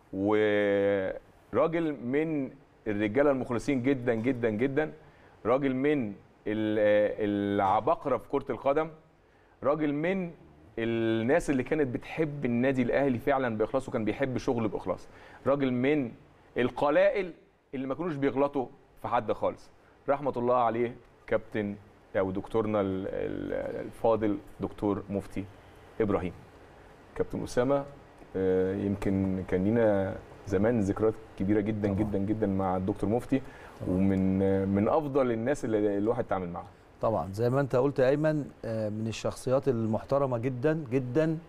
Speaker 1: وراجل من الرجاله المخلصين جدا جدا جدا راجل من ال- آه، العباقره في كره القدم راجل من الناس اللي كانت بتحب النادي الاهلي فعلا باخلاص وكان بيحب شغله باخلاص راجل من القلائل اللي ما كانوش بيغلطوا في حد خالص رحمه الله عليه كابتن او دكتورنا ال- ال- الفاضل دكتور مفتي ابراهيم كابتن اسامه آه، يمكن كان لينا زمان ذكريات كبيره جدا
Speaker 3: طبعا.
Speaker 1: جدا جدا مع الدكتور مفتي ومن آه، من افضل الناس اللي الواحد اتعامل معاها
Speaker 3: طبعا زي ما انت قلت يا ايمن آه، من الشخصيات المحترمه جدا جدا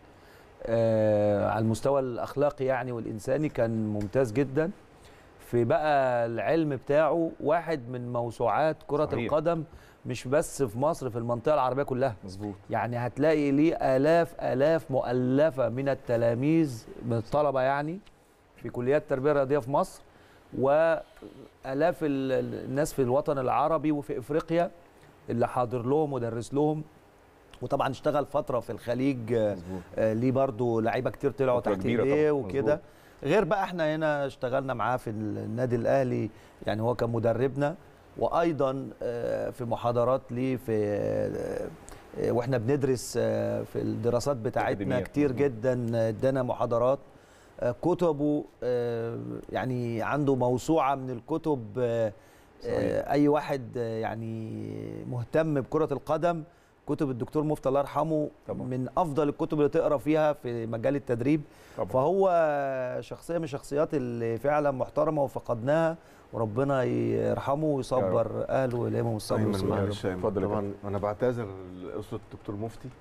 Speaker 3: آه، على المستوى الاخلاقي يعني والانساني كان ممتاز جدا في بقى العلم بتاعه واحد من موسوعات كره
Speaker 1: صحيح.
Speaker 3: القدم مش بس في مصر في المنطقه العربيه كلها
Speaker 1: مظبوط
Speaker 3: يعني هتلاقي ليه آلاف آلاف مؤلفة من التلاميذ من الطلبة يعني في كليات التربية الرياضية في مصر وآلاف ال- ال- الناس في الوطن العربي وفي إفريقيا اللي حاضر لهم ودرس لهم وطبعا اشتغل فترة في الخليج آه،
Speaker 1: مظبوط
Speaker 3: آه، ليه برضو لعيبة كتير طلعوا
Speaker 1: فترة
Speaker 3: تحت
Speaker 1: كبيرة
Speaker 3: ايديه
Speaker 1: طبعاً،
Speaker 3: وكده
Speaker 1: مظبوط.
Speaker 3: غير بقى احنا هنا اشتغلنا معاه في النادي الاهلي يعني هو كان مدربنا وايضا آه، في محاضرات ليه في آه، آه، واحنا بندرس آه، في الدراسات بتاعتنا
Speaker 1: الأكاديمية.
Speaker 3: كتير
Speaker 1: مظبوط.
Speaker 3: جدا آه، ادانا محاضرات آه، كتبه آه، يعني عنده موسوعه من الكتب آه، آه، اي واحد آه، يعني مهتم بكره القدم كتب الدكتور مفتي الله يرحمه
Speaker 1: طبعا.
Speaker 3: من افضل الكتب اللي تقرا فيها في مجال التدريب
Speaker 1: طبعا
Speaker 3: فهو شخصيه من الشخصيات اللي فعلا محترمه وفقدناها وربنا يرحمه ويصبر اهله ويلهمهم الصبر
Speaker 4: أيمن
Speaker 3: والسلام
Speaker 4: معلش يا أيمن.
Speaker 1: اتفضل يا
Speaker 4: طبعا انا بعتذر لاسره الدكتور مفتي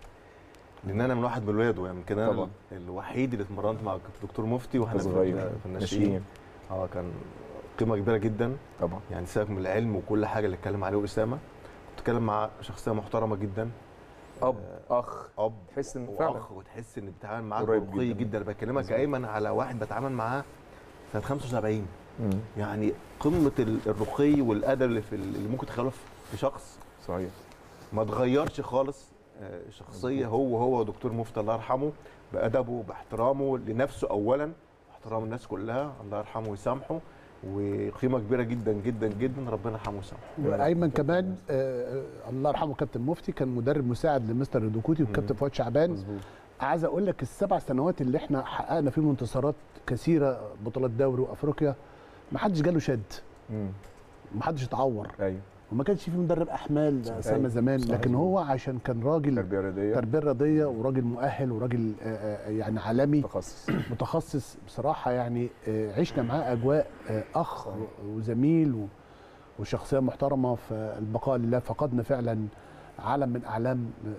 Speaker 4: لان انا من واحد من ولاده يعني يمكن انا
Speaker 1: طبعا.
Speaker 4: الوحيد اللي اتمرنت مع الدكتور مفتي واحنا في-
Speaker 1: صغير
Speaker 4: في الناشئين
Speaker 1: ناشئين
Speaker 4: اه كان قيمه كبيره جدا
Speaker 1: طبعا
Speaker 4: يعني سيبك من العلم وكل حاجه اللي اتكلم عليه اسامه كنت بتكلم مع شخصيه محترمه جدا
Speaker 1: اب اخ
Speaker 4: اب
Speaker 1: تحس ان فعلا
Speaker 4: واخ وتحس ان بتتعامل معاه
Speaker 1: قريب
Speaker 4: برقي
Speaker 1: جدا.
Speaker 4: جدا, بكلمك
Speaker 1: مظبوط.
Speaker 4: ايمن على واحد بتعامل معاه سنه 75
Speaker 1: مم.
Speaker 4: يعني قمه ال- الرقي والادب اللي في ال- اللي ممكن تخيله في شخص
Speaker 1: صحيح
Speaker 4: ما اتغيرش خالص آه، شخصيه هو هو دكتور مفتي الله يرحمه بادبه باحترامه لنفسه اولا واحترام الناس كلها الله يرحمه ويسامحه وقيمه كبيره جدا جدا جدا ربنا يرحمه ويسامحه
Speaker 2: وايمن كمان آه، آه، الله يرحمه كابتن مفتي كان مدرب مساعد لمستر الدكوتي وكابتن فؤاد شعبان
Speaker 1: مظبوط
Speaker 2: عايز اقول لك السبع سنوات اللي احنا حققنا فيهم انتصارات كثيره بطولات دوري وافريقيا ما حدش جاله شد
Speaker 1: مم.
Speaker 2: ما حدش اتعور
Speaker 1: ايوه
Speaker 2: وما كانش في مدرب احمال اسامه
Speaker 1: أيوة.
Speaker 2: زمان
Speaker 1: صحيح.
Speaker 2: لكن هو عشان كان راجل
Speaker 1: تربيه رياضيه
Speaker 2: تربيه رياضيه وراجل مؤهل وراجل آه، آه، يعني عالمي
Speaker 1: متخصص
Speaker 2: متخصص بصراحه يعني آه، عشنا معاه اجواء آه، اخ وزميل و- وشخصيه محترمه فالبقاء لله فقدنا فعلا علم من اعلام آه،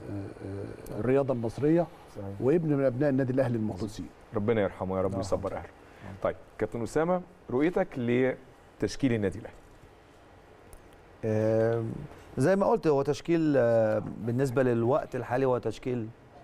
Speaker 2: آه، الرياضه المصريه
Speaker 1: صحيح
Speaker 2: وابن من ابناء النادي الاهلي المخلصين
Speaker 1: ربنا يرحمه يا رب
Speaker 3: الله
Speaker 1: ويصبر اهله طيب كابتن اسامه رؤيتك لتشكيل النادي الاهلي
Speaker 3: آم، زي ما قلت هو تشكيل آه، بالنسبه للوقت الحالي هو تشكيل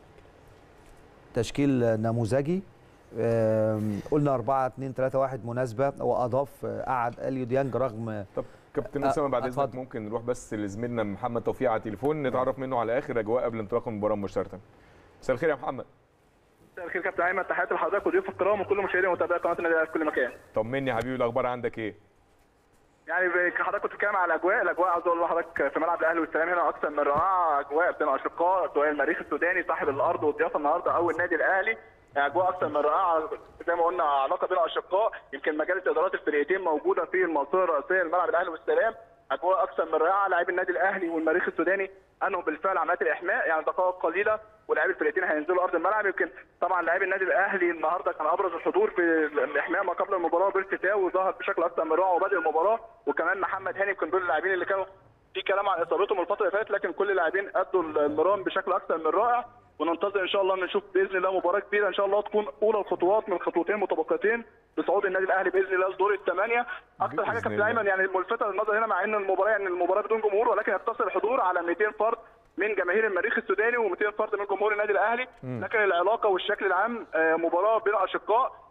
Speaker 3: تشكيل آه، نموذجي آم، قلنا 4 2 3 1 مناسبه واضاف آه، قعد اليو ديانج رغم
Speaker 1: طب كابتن
Speaker 3: أ-
Speaker 1: اسامه بعد اذنك
Speaker 3: اتفضل.
Speaker 1: ممكن نروح بس لزميلنا محمد توفيق على التليفون نتعرف منه على اخر اجواء قبل انطلاق المباراه مباشره مساء الخير يا محمد
Speaker 7: مساء الخير كابتن ايمن تحياتي لحضرتك وضيوف الكرام وكل مشاهدي ومتابعي قناه النادي الاهلي في كل مكان.
Speaker 1: طمني يا حبيبي الاخبار عندك ايه
Speaker 7: يعني ب- حضرتك كنت بتتكلم على الاجواء، الاجواء عاوز اقول لحضرتك في ملعب الاهلي والسلام هنا اكثر من رائعه، اجواء بين اشقاء اجواء المريخ السوداني صاحب الارض والضيافه النهارده او النادي الاهلي اجواء اكثر من رائعه زي ما قلنا علاقه بين اشقاء يمكن مجال ادارات الفرقتين موجوده في المنطقه الرئيسيه لملعب الاهلي والسلام اجواء اكثر من رائعه لاعبي النادي الاهلي والمريخ السوداني انهم بالفعل عمليات الاحماء يعني دقائق قليله ولاعبي الفرقتين هينزلوا ارض الملعب يمكن طبعا لاعبي النادي الاهلي النهارده كان ابرز الحضور في الاحماء ما قبل المباراه بيرسي تاو ظهر بشكل اكثر من رائع وبادئ المباراه وكمان محمد هاني كان دول اللاعبين اللي كانوا في كلام عن اصابتهم الفتره اللي فاتت لكن كل اللاعبين ادوا المران بشكل اكثر من رائع وننتظر ان شاء الله ان نشوف باذن الله مباراه كبيره ان شاء الله تكون اولى الخطوات من خطوتين متبقيتين لصعود النادي الاهلي باذن الله لدور الثمانيه اكثر حاجه
Speaker 1: بإذن
Speaker 7: كابتن
Speaker 1: الله.
Speaker 7: ايمن يعني ملفته للنظر هنا مع ان المباراه يعني المباراه بدون جمهور ولكن يقتصر الحضور على 200 فرد من جماهير المريخ السوداني و200 فرد من جمهور النادي الاهلي لكن العلاقه والشكل العام آه، مباراه بين اشقاء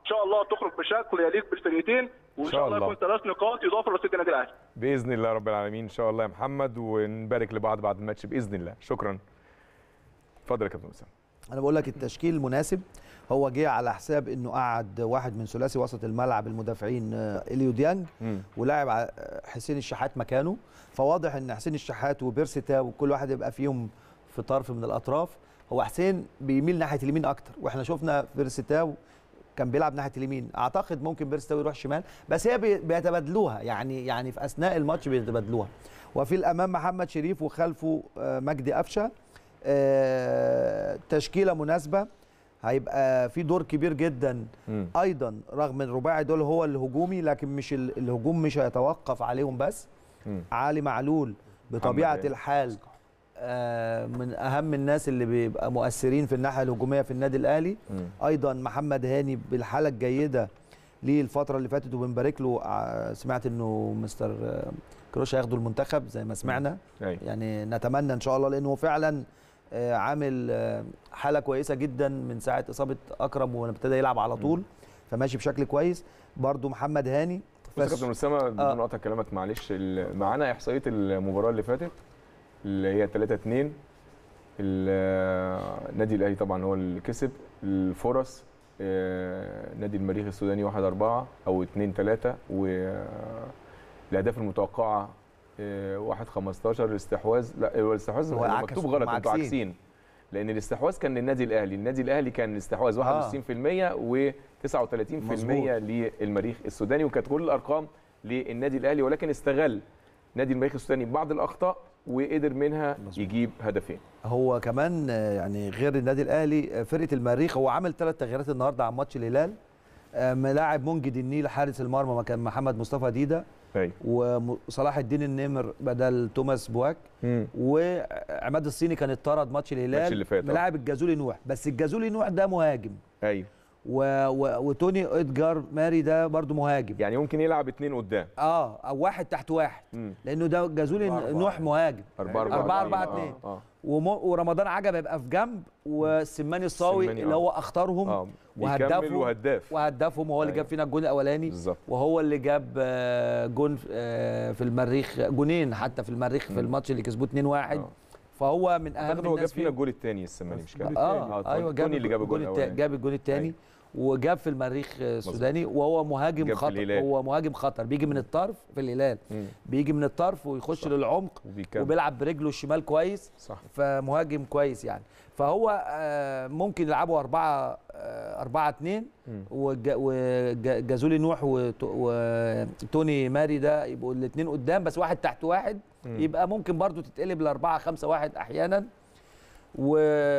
Speaker 7: ان شاء الله تخرج بشكل يليق بالفريقين وان
Speaker 1: شاء
Speaker 7: شاء الله
Speaker 1: الله.
Speaker 7: يكون ثلاث نقاط يضافوا لرصيد النادي الاهلي
Speaker 1: باذن الله رب العالمين ان شاء الله يا محمد ونبارك لبعض بعد الماتش باذن الله شكرا اتفضل يا كابتن اسامه
Speaker 3: انا بقول لك التشكيل مناسب هو جه على حساب انه قعد واحد من ثلاثي وسط الملعب المدافعين آه، اليو ديانج
Speaker 1: مم.
Speaker 3: ولاعب ع- حسين الشحات مكانه فواضح ان حسين الشحات وبيرسيتا وكل واحد يبقى فيهم في طرف من الاطراف هو حسين بيميل ناحيه اليمين اكتر واحنا شفنا بيرسيتاو كان بيلعب ناحيه اليمين اعتقد ممكن بيرسيتاو يروح شمال بس هي بي- بيتبادلوها يعني يعني في اثناء الماتش بيتبادلوها وفي الامام محمد شريف وخلفه آه، مجدي قفشه آه، تشكيله مناسبه هيبقى في دور كبير جدا
Speaker 1: مم.
Speaker 3: ايضا رغم ان الرباعي دول هو الهجومي لكن مش ال- الهجوم مش هيتوقف عليهم بس
Speaker 1: مم.
Speaker 3: علي معلول بطبيعه
Speaker 1: هاني.
Speaker 3: الحال آه، من اهم الناس اللي بيبقى مؤثرين في الناحيه الهجوميه في النادي الاهلي
Speaker 1: مم.
Speaker 3: ايضا محمد هاني بالحاله الجيده ليه الفتره اللي فاتت وبنبارك له آه، سمعت انه مستر آه، كروش هياخدوا المنتخب زي ما سمعنا
Speaker 1: أيوة.
Speaker 3: يعني نتمنى ان شاء الله لانه فعلا آه، عامل آه، حاله كويسه جدا من ساعه اصابه اكرم وابتدى يلعب على طول فماشي بشكل كويس برضو محمد هاني
Speaker 1: بص يا
Speaker 3: بس-
Speaker 1: كابتن اسامه بدون قطع كلامك معلش ال- معانا احصائيه المباراه اللي فاتت اللي هي 3 2 النادي الاهلي طبعا هو اللي كسب الفرص آه، نادي المريخ السوداني 1 4 او 2 3 والاهداف المتوقعه 1 15 الاستحواذ لا هو الاستحواذ
Speaker 3: هو
Speaker 1: هو
Speaker 3: عكس-
Speaker 1: مكتوب غلط
Speaker 3: هم
Speaker 1: انتوا
Speaker 3: عاكسين.
Speaker 1: عاكسين لان الاستحواذ كان للنادي الاهلي النادي الاهلي كان الاستحواذ 61% و 39% للمريخ السوداني وكانت كل الارقام للنادي الاهلي ولكن استغل نادي المريخ السوداني بعض الاخطاء وقدر منها يجيب هدفين
Speaker 3: هو كمان آه، يعني غير النادي الاهلي آه، فرقه المريخ هو عامل ثلاث تغييرات النهارده عن ماتش الهلال آه، ملاعب منجد النيل حارس المرمى مكان محمد مصطفى ديدا
Speaker 1: ايوه
Speaker 3: وصلاح الدين النمر بدل توماس بواك وعماد الصيني كان اتطرد ماتش الهلال
Speaker 1: الماتش اللي فات، آه.
Speaker 3: ملاعب الجازولي نوح بس الجازولي نوح ده مهاجم
Speaker 1: ايوه
Speaker 3: و... و... وتوني ادجار ماري ده برضو مهاجم
Speaker 1: يعني ممكن يلعب اثنين قدام
Speaker 3: اه او واحد تحت واحد
Speaker 1: مم.
Speaker 3: لانه ده جازولي
Speaker 6: أربعة.
Speaker 3: نوح مهاجم
Speaker 1: 4
Speaker 3: أربعة أربعة اتنين.
Speaker 1: اه
Speaker 3: وم... ورمضان عجب هيبقى في جنب والسماني الصاوي
Speaker 1: السماني،
Speaker 3: اللي
Speaker 1: آه.
Speaker 3: هو اختارهم
Speaker 1: اه بيكمل
Speaker 3: وهدافه
Speaker 1: وهداف
Speaker 3: وهدافهم وهو اللي
Speaker 1: أيوة.
Speaker 3: جاب فينا الجون الاولاني
Speaker 1: بالظبط
Speaker 3: وهو اللي جاب آه، جون آه، في المريخ جونين حتى في المريخ في الماتش اللي كسبوه 2-1
Speaker 1: آه.
Speaker 3: فهو من اهم
Speaker 1: اعتقد هو جاب
Speaker 3: الناس
Speaker 1: فينا
Speaker 3: فيهم.
Speaker 1: الجول الثاني السماني مش كده؟
Speaker 3: اه ايوه جاب
Speaker 1: توني اللي جاب الجول
Speaker 3: التا-
Speaker 1: الاولاني
Speaker 3: جاب الجون الثاني
Speaker 1: أيوة.
Speaker 3: وجاب في المريخ آه، السوداني وهو مهاجم
Speaker 1: جاب في
Speaker 3: خطر
Speaker 1: الهلال.
Speaker 3: هو مهاجم خطر بيجي من الطرف في الهلال
Speaker 1: مم.
Speaker 3: بيجي من الطرف ويخش للعمق
Speaker 1: وبيكمل
Speaker 3: وبيلعب برجله الشمال كويس
Speaker 1: صح
Speaker 3: فمهاجم كويس يعني فهو آه، ممكن يلعبوا أربعة آه، أربعة اتنين
Speaker 1: مم.
Speaker 3: وجازولي نوح وت- وتوني ماري ده يبقوا الاثنين قدام بس واحد تحت واحد
Speaker 1: مم.
Speaker 3: يبقى ممكن برضو تتقلب لأربعة خمسة واحد أحيانا و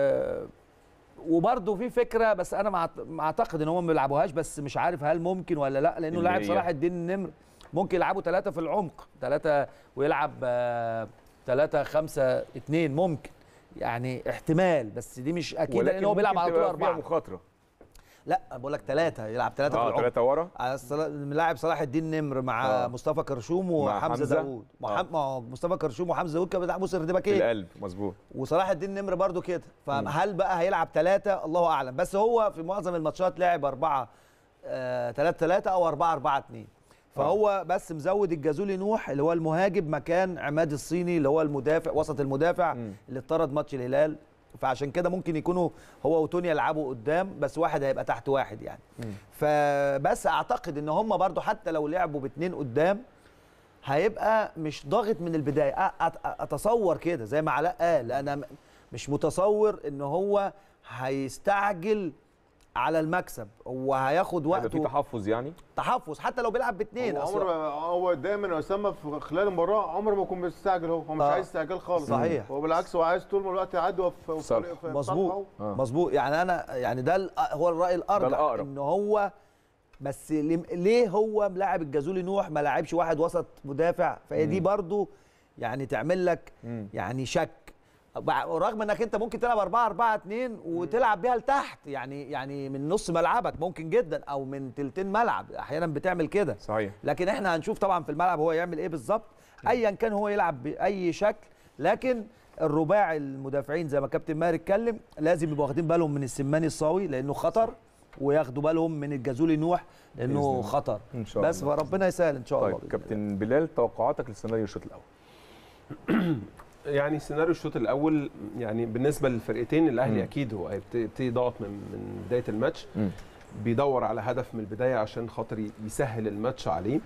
Speaker 3: وبرضه في فكره بس انا معت- معتقد ان هم ما بيلعبوهاش بس مش عارف هل ممكن ولا لا لانه
Speaker 1: اللي
Speaker 3: لاعب
Speaker 1: هي؟
Speaker 3: صلاح الدين النمر ممكن يلعبوا ثلاثه في العمق ثلاثه ويلعب ثلاثه خمسه اثنين ممكن يعني احتمال بس دي مش اكيد لان هو
Speaker 1: ولكن
Speaker 3: بيلعب
Speaker 1: ممكن
Speaker 3: على طول
Speaker 1: تبقى فيها
Speaker 3: اربعه
Speaker 1: مخاطره
Speaker 3: لا بقول لك ثلاثه يلعب ثلاثه في
Speaker 1: اه
Speaker 3: العمق
Speaker 1: ثلاثه ورا
Speaker 3: على الصلا- ملاعب صلاح الدين نمر مع
Speaker 1: آه.
Speaker 3: مصطفى كرشوم
Speaker 1: مع
Speaker 3: وحمزه
Speaker 1: حمزة.
Speaker 3: داوود محم- ما هو مصطفى كرشوم وحمزه داوود كانوا بيلعبوا سرد باكين
Speaker 1: القلب مظبوط
Speaker 3: وصلاح الدين نمر برضو كده فهل بقى هيلعب ثلاثة الله أعلم بس هو في معظم الماتشات لعب أربعة آه، ثلاثة ثلاثة أو أربعة أربعة اتنين فهو بس مزود الجازولي نوح اللي هو المهاجم مكان عماد الصيني اللي هو المدافع وسط المدافع
Speaker 1: مم.
Speaker 3: اللي اتطرد ماتش الهلال فعشان كده ممكن يكونوا هو وتوني يلعبوا قدام بس واحد هيبقى تحت واحد يعني فبس اعتقد ان هم برضو حتى لو لعبوا باتنين قدام هيبقى مش ضاغط من البدايه أ- أت- اتصور كده زي ما علاء قال انا م- مش متصور ان هو هيستعجل على المكسب وهياخد
Speaker 1: هيبقى في
Speaker 3: وقته
Speaker 1: تحفظ يعني
Speaker 3: تحفظ حتى لو بيلعب باثنين
Speaker 4: هو عمر ما هو دايما يا اسامه في خلال المباراه عمره ما يكون بيستعجل هو هو مش
Speaker 3: آه.
Speaker 4: عايز استعجال خالص
Speaker 3: صحيح.
Speaker 4: هو بالعكس هو عايز طول ما الوقت يعدي هو في- في
Speaker 1: صالح.
Speaker 4: في- في
Speaker 3: مظبوط
Speaker 4: صالحه.
Speaker 1: آه.
Speaker 3: مظبوط يعني انا يعني ده الأ- هو الراي الارجح
Speaker 1: الأقرب.
Speaker 3: ان هو بس لم- ليه هو ملاعب الجازولي نوح ما لعبش واحد وسط مدافع فهي دي برضو يعني تعمل لك
Speaker 1: مم.
Speaker 3: يعني شك بع- رغم انك انت ممكن تلعب 4 4 2 وتلعب بيها لتحت يعني يعني من نص ملعبك ممكن جدا او من تلتين ملعب احيانا بتعمل كده
Speaker 1: صحيح
Speaker 3: لكن احنا هنشوف طبعا في الملعب هو يعمل ايه بالظبط ايا كان هو يلعب باي شكل لكن الرباعي المدافعين زي ما كابتن ماهر اتكلم لازم يبقوا واخدين بالهم من السماني الصاوي لانه خطر وياخدوا بالهم من الجازولي نوح
Speaker 1: بإذن
Speaker 3: لانه
Speaker 1: الله.
Speaker 3: خطر
Speaker 1: ان شاء
Speaker 3: بس
Speaker 1: الله
Speaker 3: فربنا يسهل ان شاء الله
Speaker 1: طيب
Speaker 3: بإذن
Speaker 1: كابتن بلال توقعاتك للسيناريو الشوط الاول
Speaker 6: يعني سيناريو الشوط الاول يعني بالنسبه للفرقتين الاهلي
Speaker 1: مم.
Speaker 6: اكيد هو هيبتدي ضغط من من بدايه الماتش
Speaker 1: مم.
Speaker 6: بيدور على هدف من البدايه عشان خاطر يسهل الماتش عليه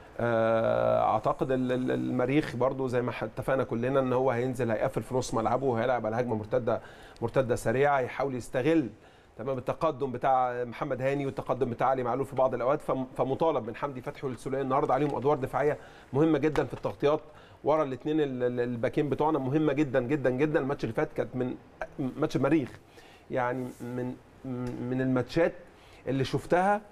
Speaker 6: آه، اعتقد ال- ال- المريخ برضو زي ما اتفقنا كلنا ان هو هينزل هيقفل في نص ملعبه وهيلعب على هجمه مرتده مرتده سريعه يحاول يستغل تمام التقدم بتاع محمد هاني والتقدم بتاع علي معلول في بعض الاوقات فم- فمطالب من حمدي فتحي والسوليه النهارده عليهم ادوار دفاعيه مهمه جدا في التغطيات ورا الاثنين الباكين بتوعنا مهمه جدا جدا جدا الماتش اللي فات كانت من ماتش المريخ يعني من من الماتشات اللي شفتها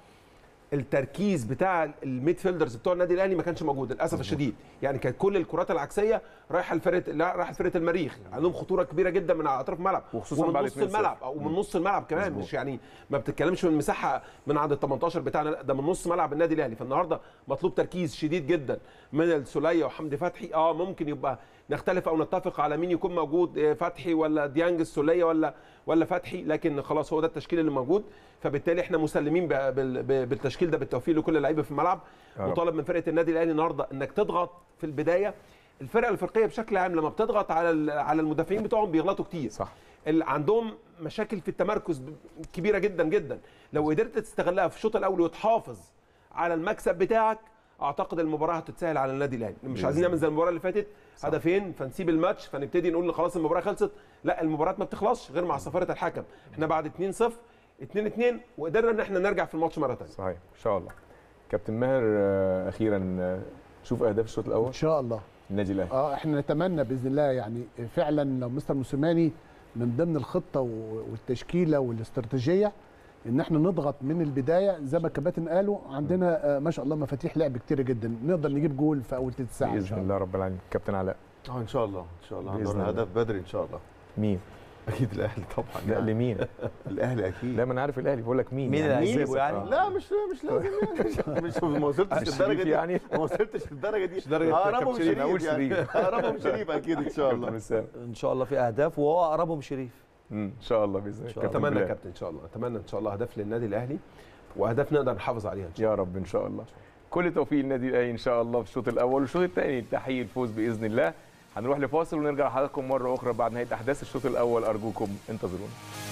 Speaker 6: التركيز بتاع الميد فيلدرز بتوع النادي الاهلي ما كانش موجود للاسف الشديد يعني كانت كل الكرات العكسيه رايحه لفرقه لا رايحه لفرقه المريخ عندهم خطوره كبيره جدا من على اطراف الملعب
Speaker 1: وخصوصاً
Speaker 6: ومن
Speaker 1: بعد
Speaker 6: نص
Speaker 1: 2-0.
Speaker 6: الملعب او من نص الملعب كمان
Speaker 1: مظبوط.
Speaker 6: مش يعني ما بتتكلمش من مساحه من عند ال 18 بتاعنا لا ده من نص ملعب النادي الاهلي فالنهارده مطلوب تركيز شديد جدا من السوليه وحمدي فتحي اه ممكن يبقى نختلف او نتفق على مين يكون موجود آه، فتحي ولا ديانج السوليه ولا ولا فتحي لكن خلاص هو ده التشكيل اللي موجود فبالتالي احنا مسلمين ب- بال- ب- بالتشكيل ده بالتوفيق لكل اللعيبه في الملعب
Speaker 1: يا رب.
Speaker 6: مطالب من فرقه النادي الاهلي النهارده انك تضغط في البدايه الفرقه الافريقيه بشكل عام لما بتضغط على ال- على المدافعين بتوعهم بيغلطوا كتير
Speaker 1: صح
Speaker 6: اللي عندهم مشاكل في التمركز ب- كبيره جدا جدا لو قدرت تستغلها في الشوط الاول وتحافظ على المكسب بتاعك اعتقد المباراه هتتسهل على النادي الاهلي مش عايزين نعمل زي المباراه اللي فاتت هدفين فنسيب الماتش فنبتدي نقول خلاص المباراه خلصت لا المباراه ما بتخلصش غير مع صفاره الحكم احنا بعد 2-0 2-2 وقدرنا ان احنا نرجع في الماتش مره ثانيه
Speaker 1: صحيح ان شاء الله كابتن ماهر آه، اخيرا آه، شوف اهداف الشوط الاول
Speaker 2: ان شاء الله
Speaker 1: النادي الاهلي
Speaker 2: اه احنا نتمنى باذن الله يعني فعلا لو مستر موسيماني من ضمن الخطه و- والتشكيله والاستراتيجيه ان احنا نضغط من البدايه زي ما الكباتن قالوا عندنا آه ما شاء الله مفاتيح لعب كتير جدا نقدر نجيب جول في اول تلت ساعه ان
Speaker 1: باذن
Speaker 2: شاء الله
Speaker 1: الله رب العالمين كابتن علاء
Speaker 4: اه ان شاء الله ان شاء الله
Speaker 1: بإذن
Speaker 4: هندور
Speaker 1: الله.
Speaker 4: هدف بدري ان شاء الله
Speaker 1: مين
Speaker 4: اكيد الاهلي طبعا
Speaker 1: لا
Speaker 4: يعني.
Speaker 1: لمين
Speaker 4: الاهلي اكيد
Speaker 1: لا ما انا عارف الاهلي بقول لك مين
Speaker 3: مين اللي
Speaker 1: يعني
Speaker 3: هيسيبه يعني؟
Speaker 1: آه.
Speaker 4: لا مش مش لازم يعني مش ما وصلتش
Speaker 1: مش
Speaker 4: للدرجه
Speaker 1: شريف
Speaker 4: دي
Speaker 1: يعني
Speaker 4: ما وصلتش للدرجه دي
Speaker 6: درجة
Speaker 4: اقربهم
Speaker 6: كابتن
Speaker 4: شريف
Speaker 1: أقول
Speaker 4: يعني
Speaker 1: شريف.
Speaker 4: اقربهم شريف اكيد ان شاء
Speaker 1: كابتن
Speaker 4: الله
Speaker 1: وسام.
Speaker 3: ان شاء الله في اهداف وهو اقربهم شريف
Speaker 1: مم، ان شاء الله باذن الله
Speaker 3: شاء الله.
Speaker 1: كابتن
Speaker 6: اتمنى يا
Speaker 1: بلال.
Speaker 6: كابتن ان شاء الله اتمنى ان شاء الله اهداف للنادي الاهلي واهداف نقدر نحافظ عليها ان شاء الله
Speaker 1: يا رب ان شاء الله كل توفيق للنادي الاهلي ان شاء الله في الشوط الاول والشوط الثاني تحقيق الفوز باذن الله هنروح لفاصل ونرجع لحضراتكم مره اخرى بعد نهايه احداث الشوط الاول ارجوكم انتظرونا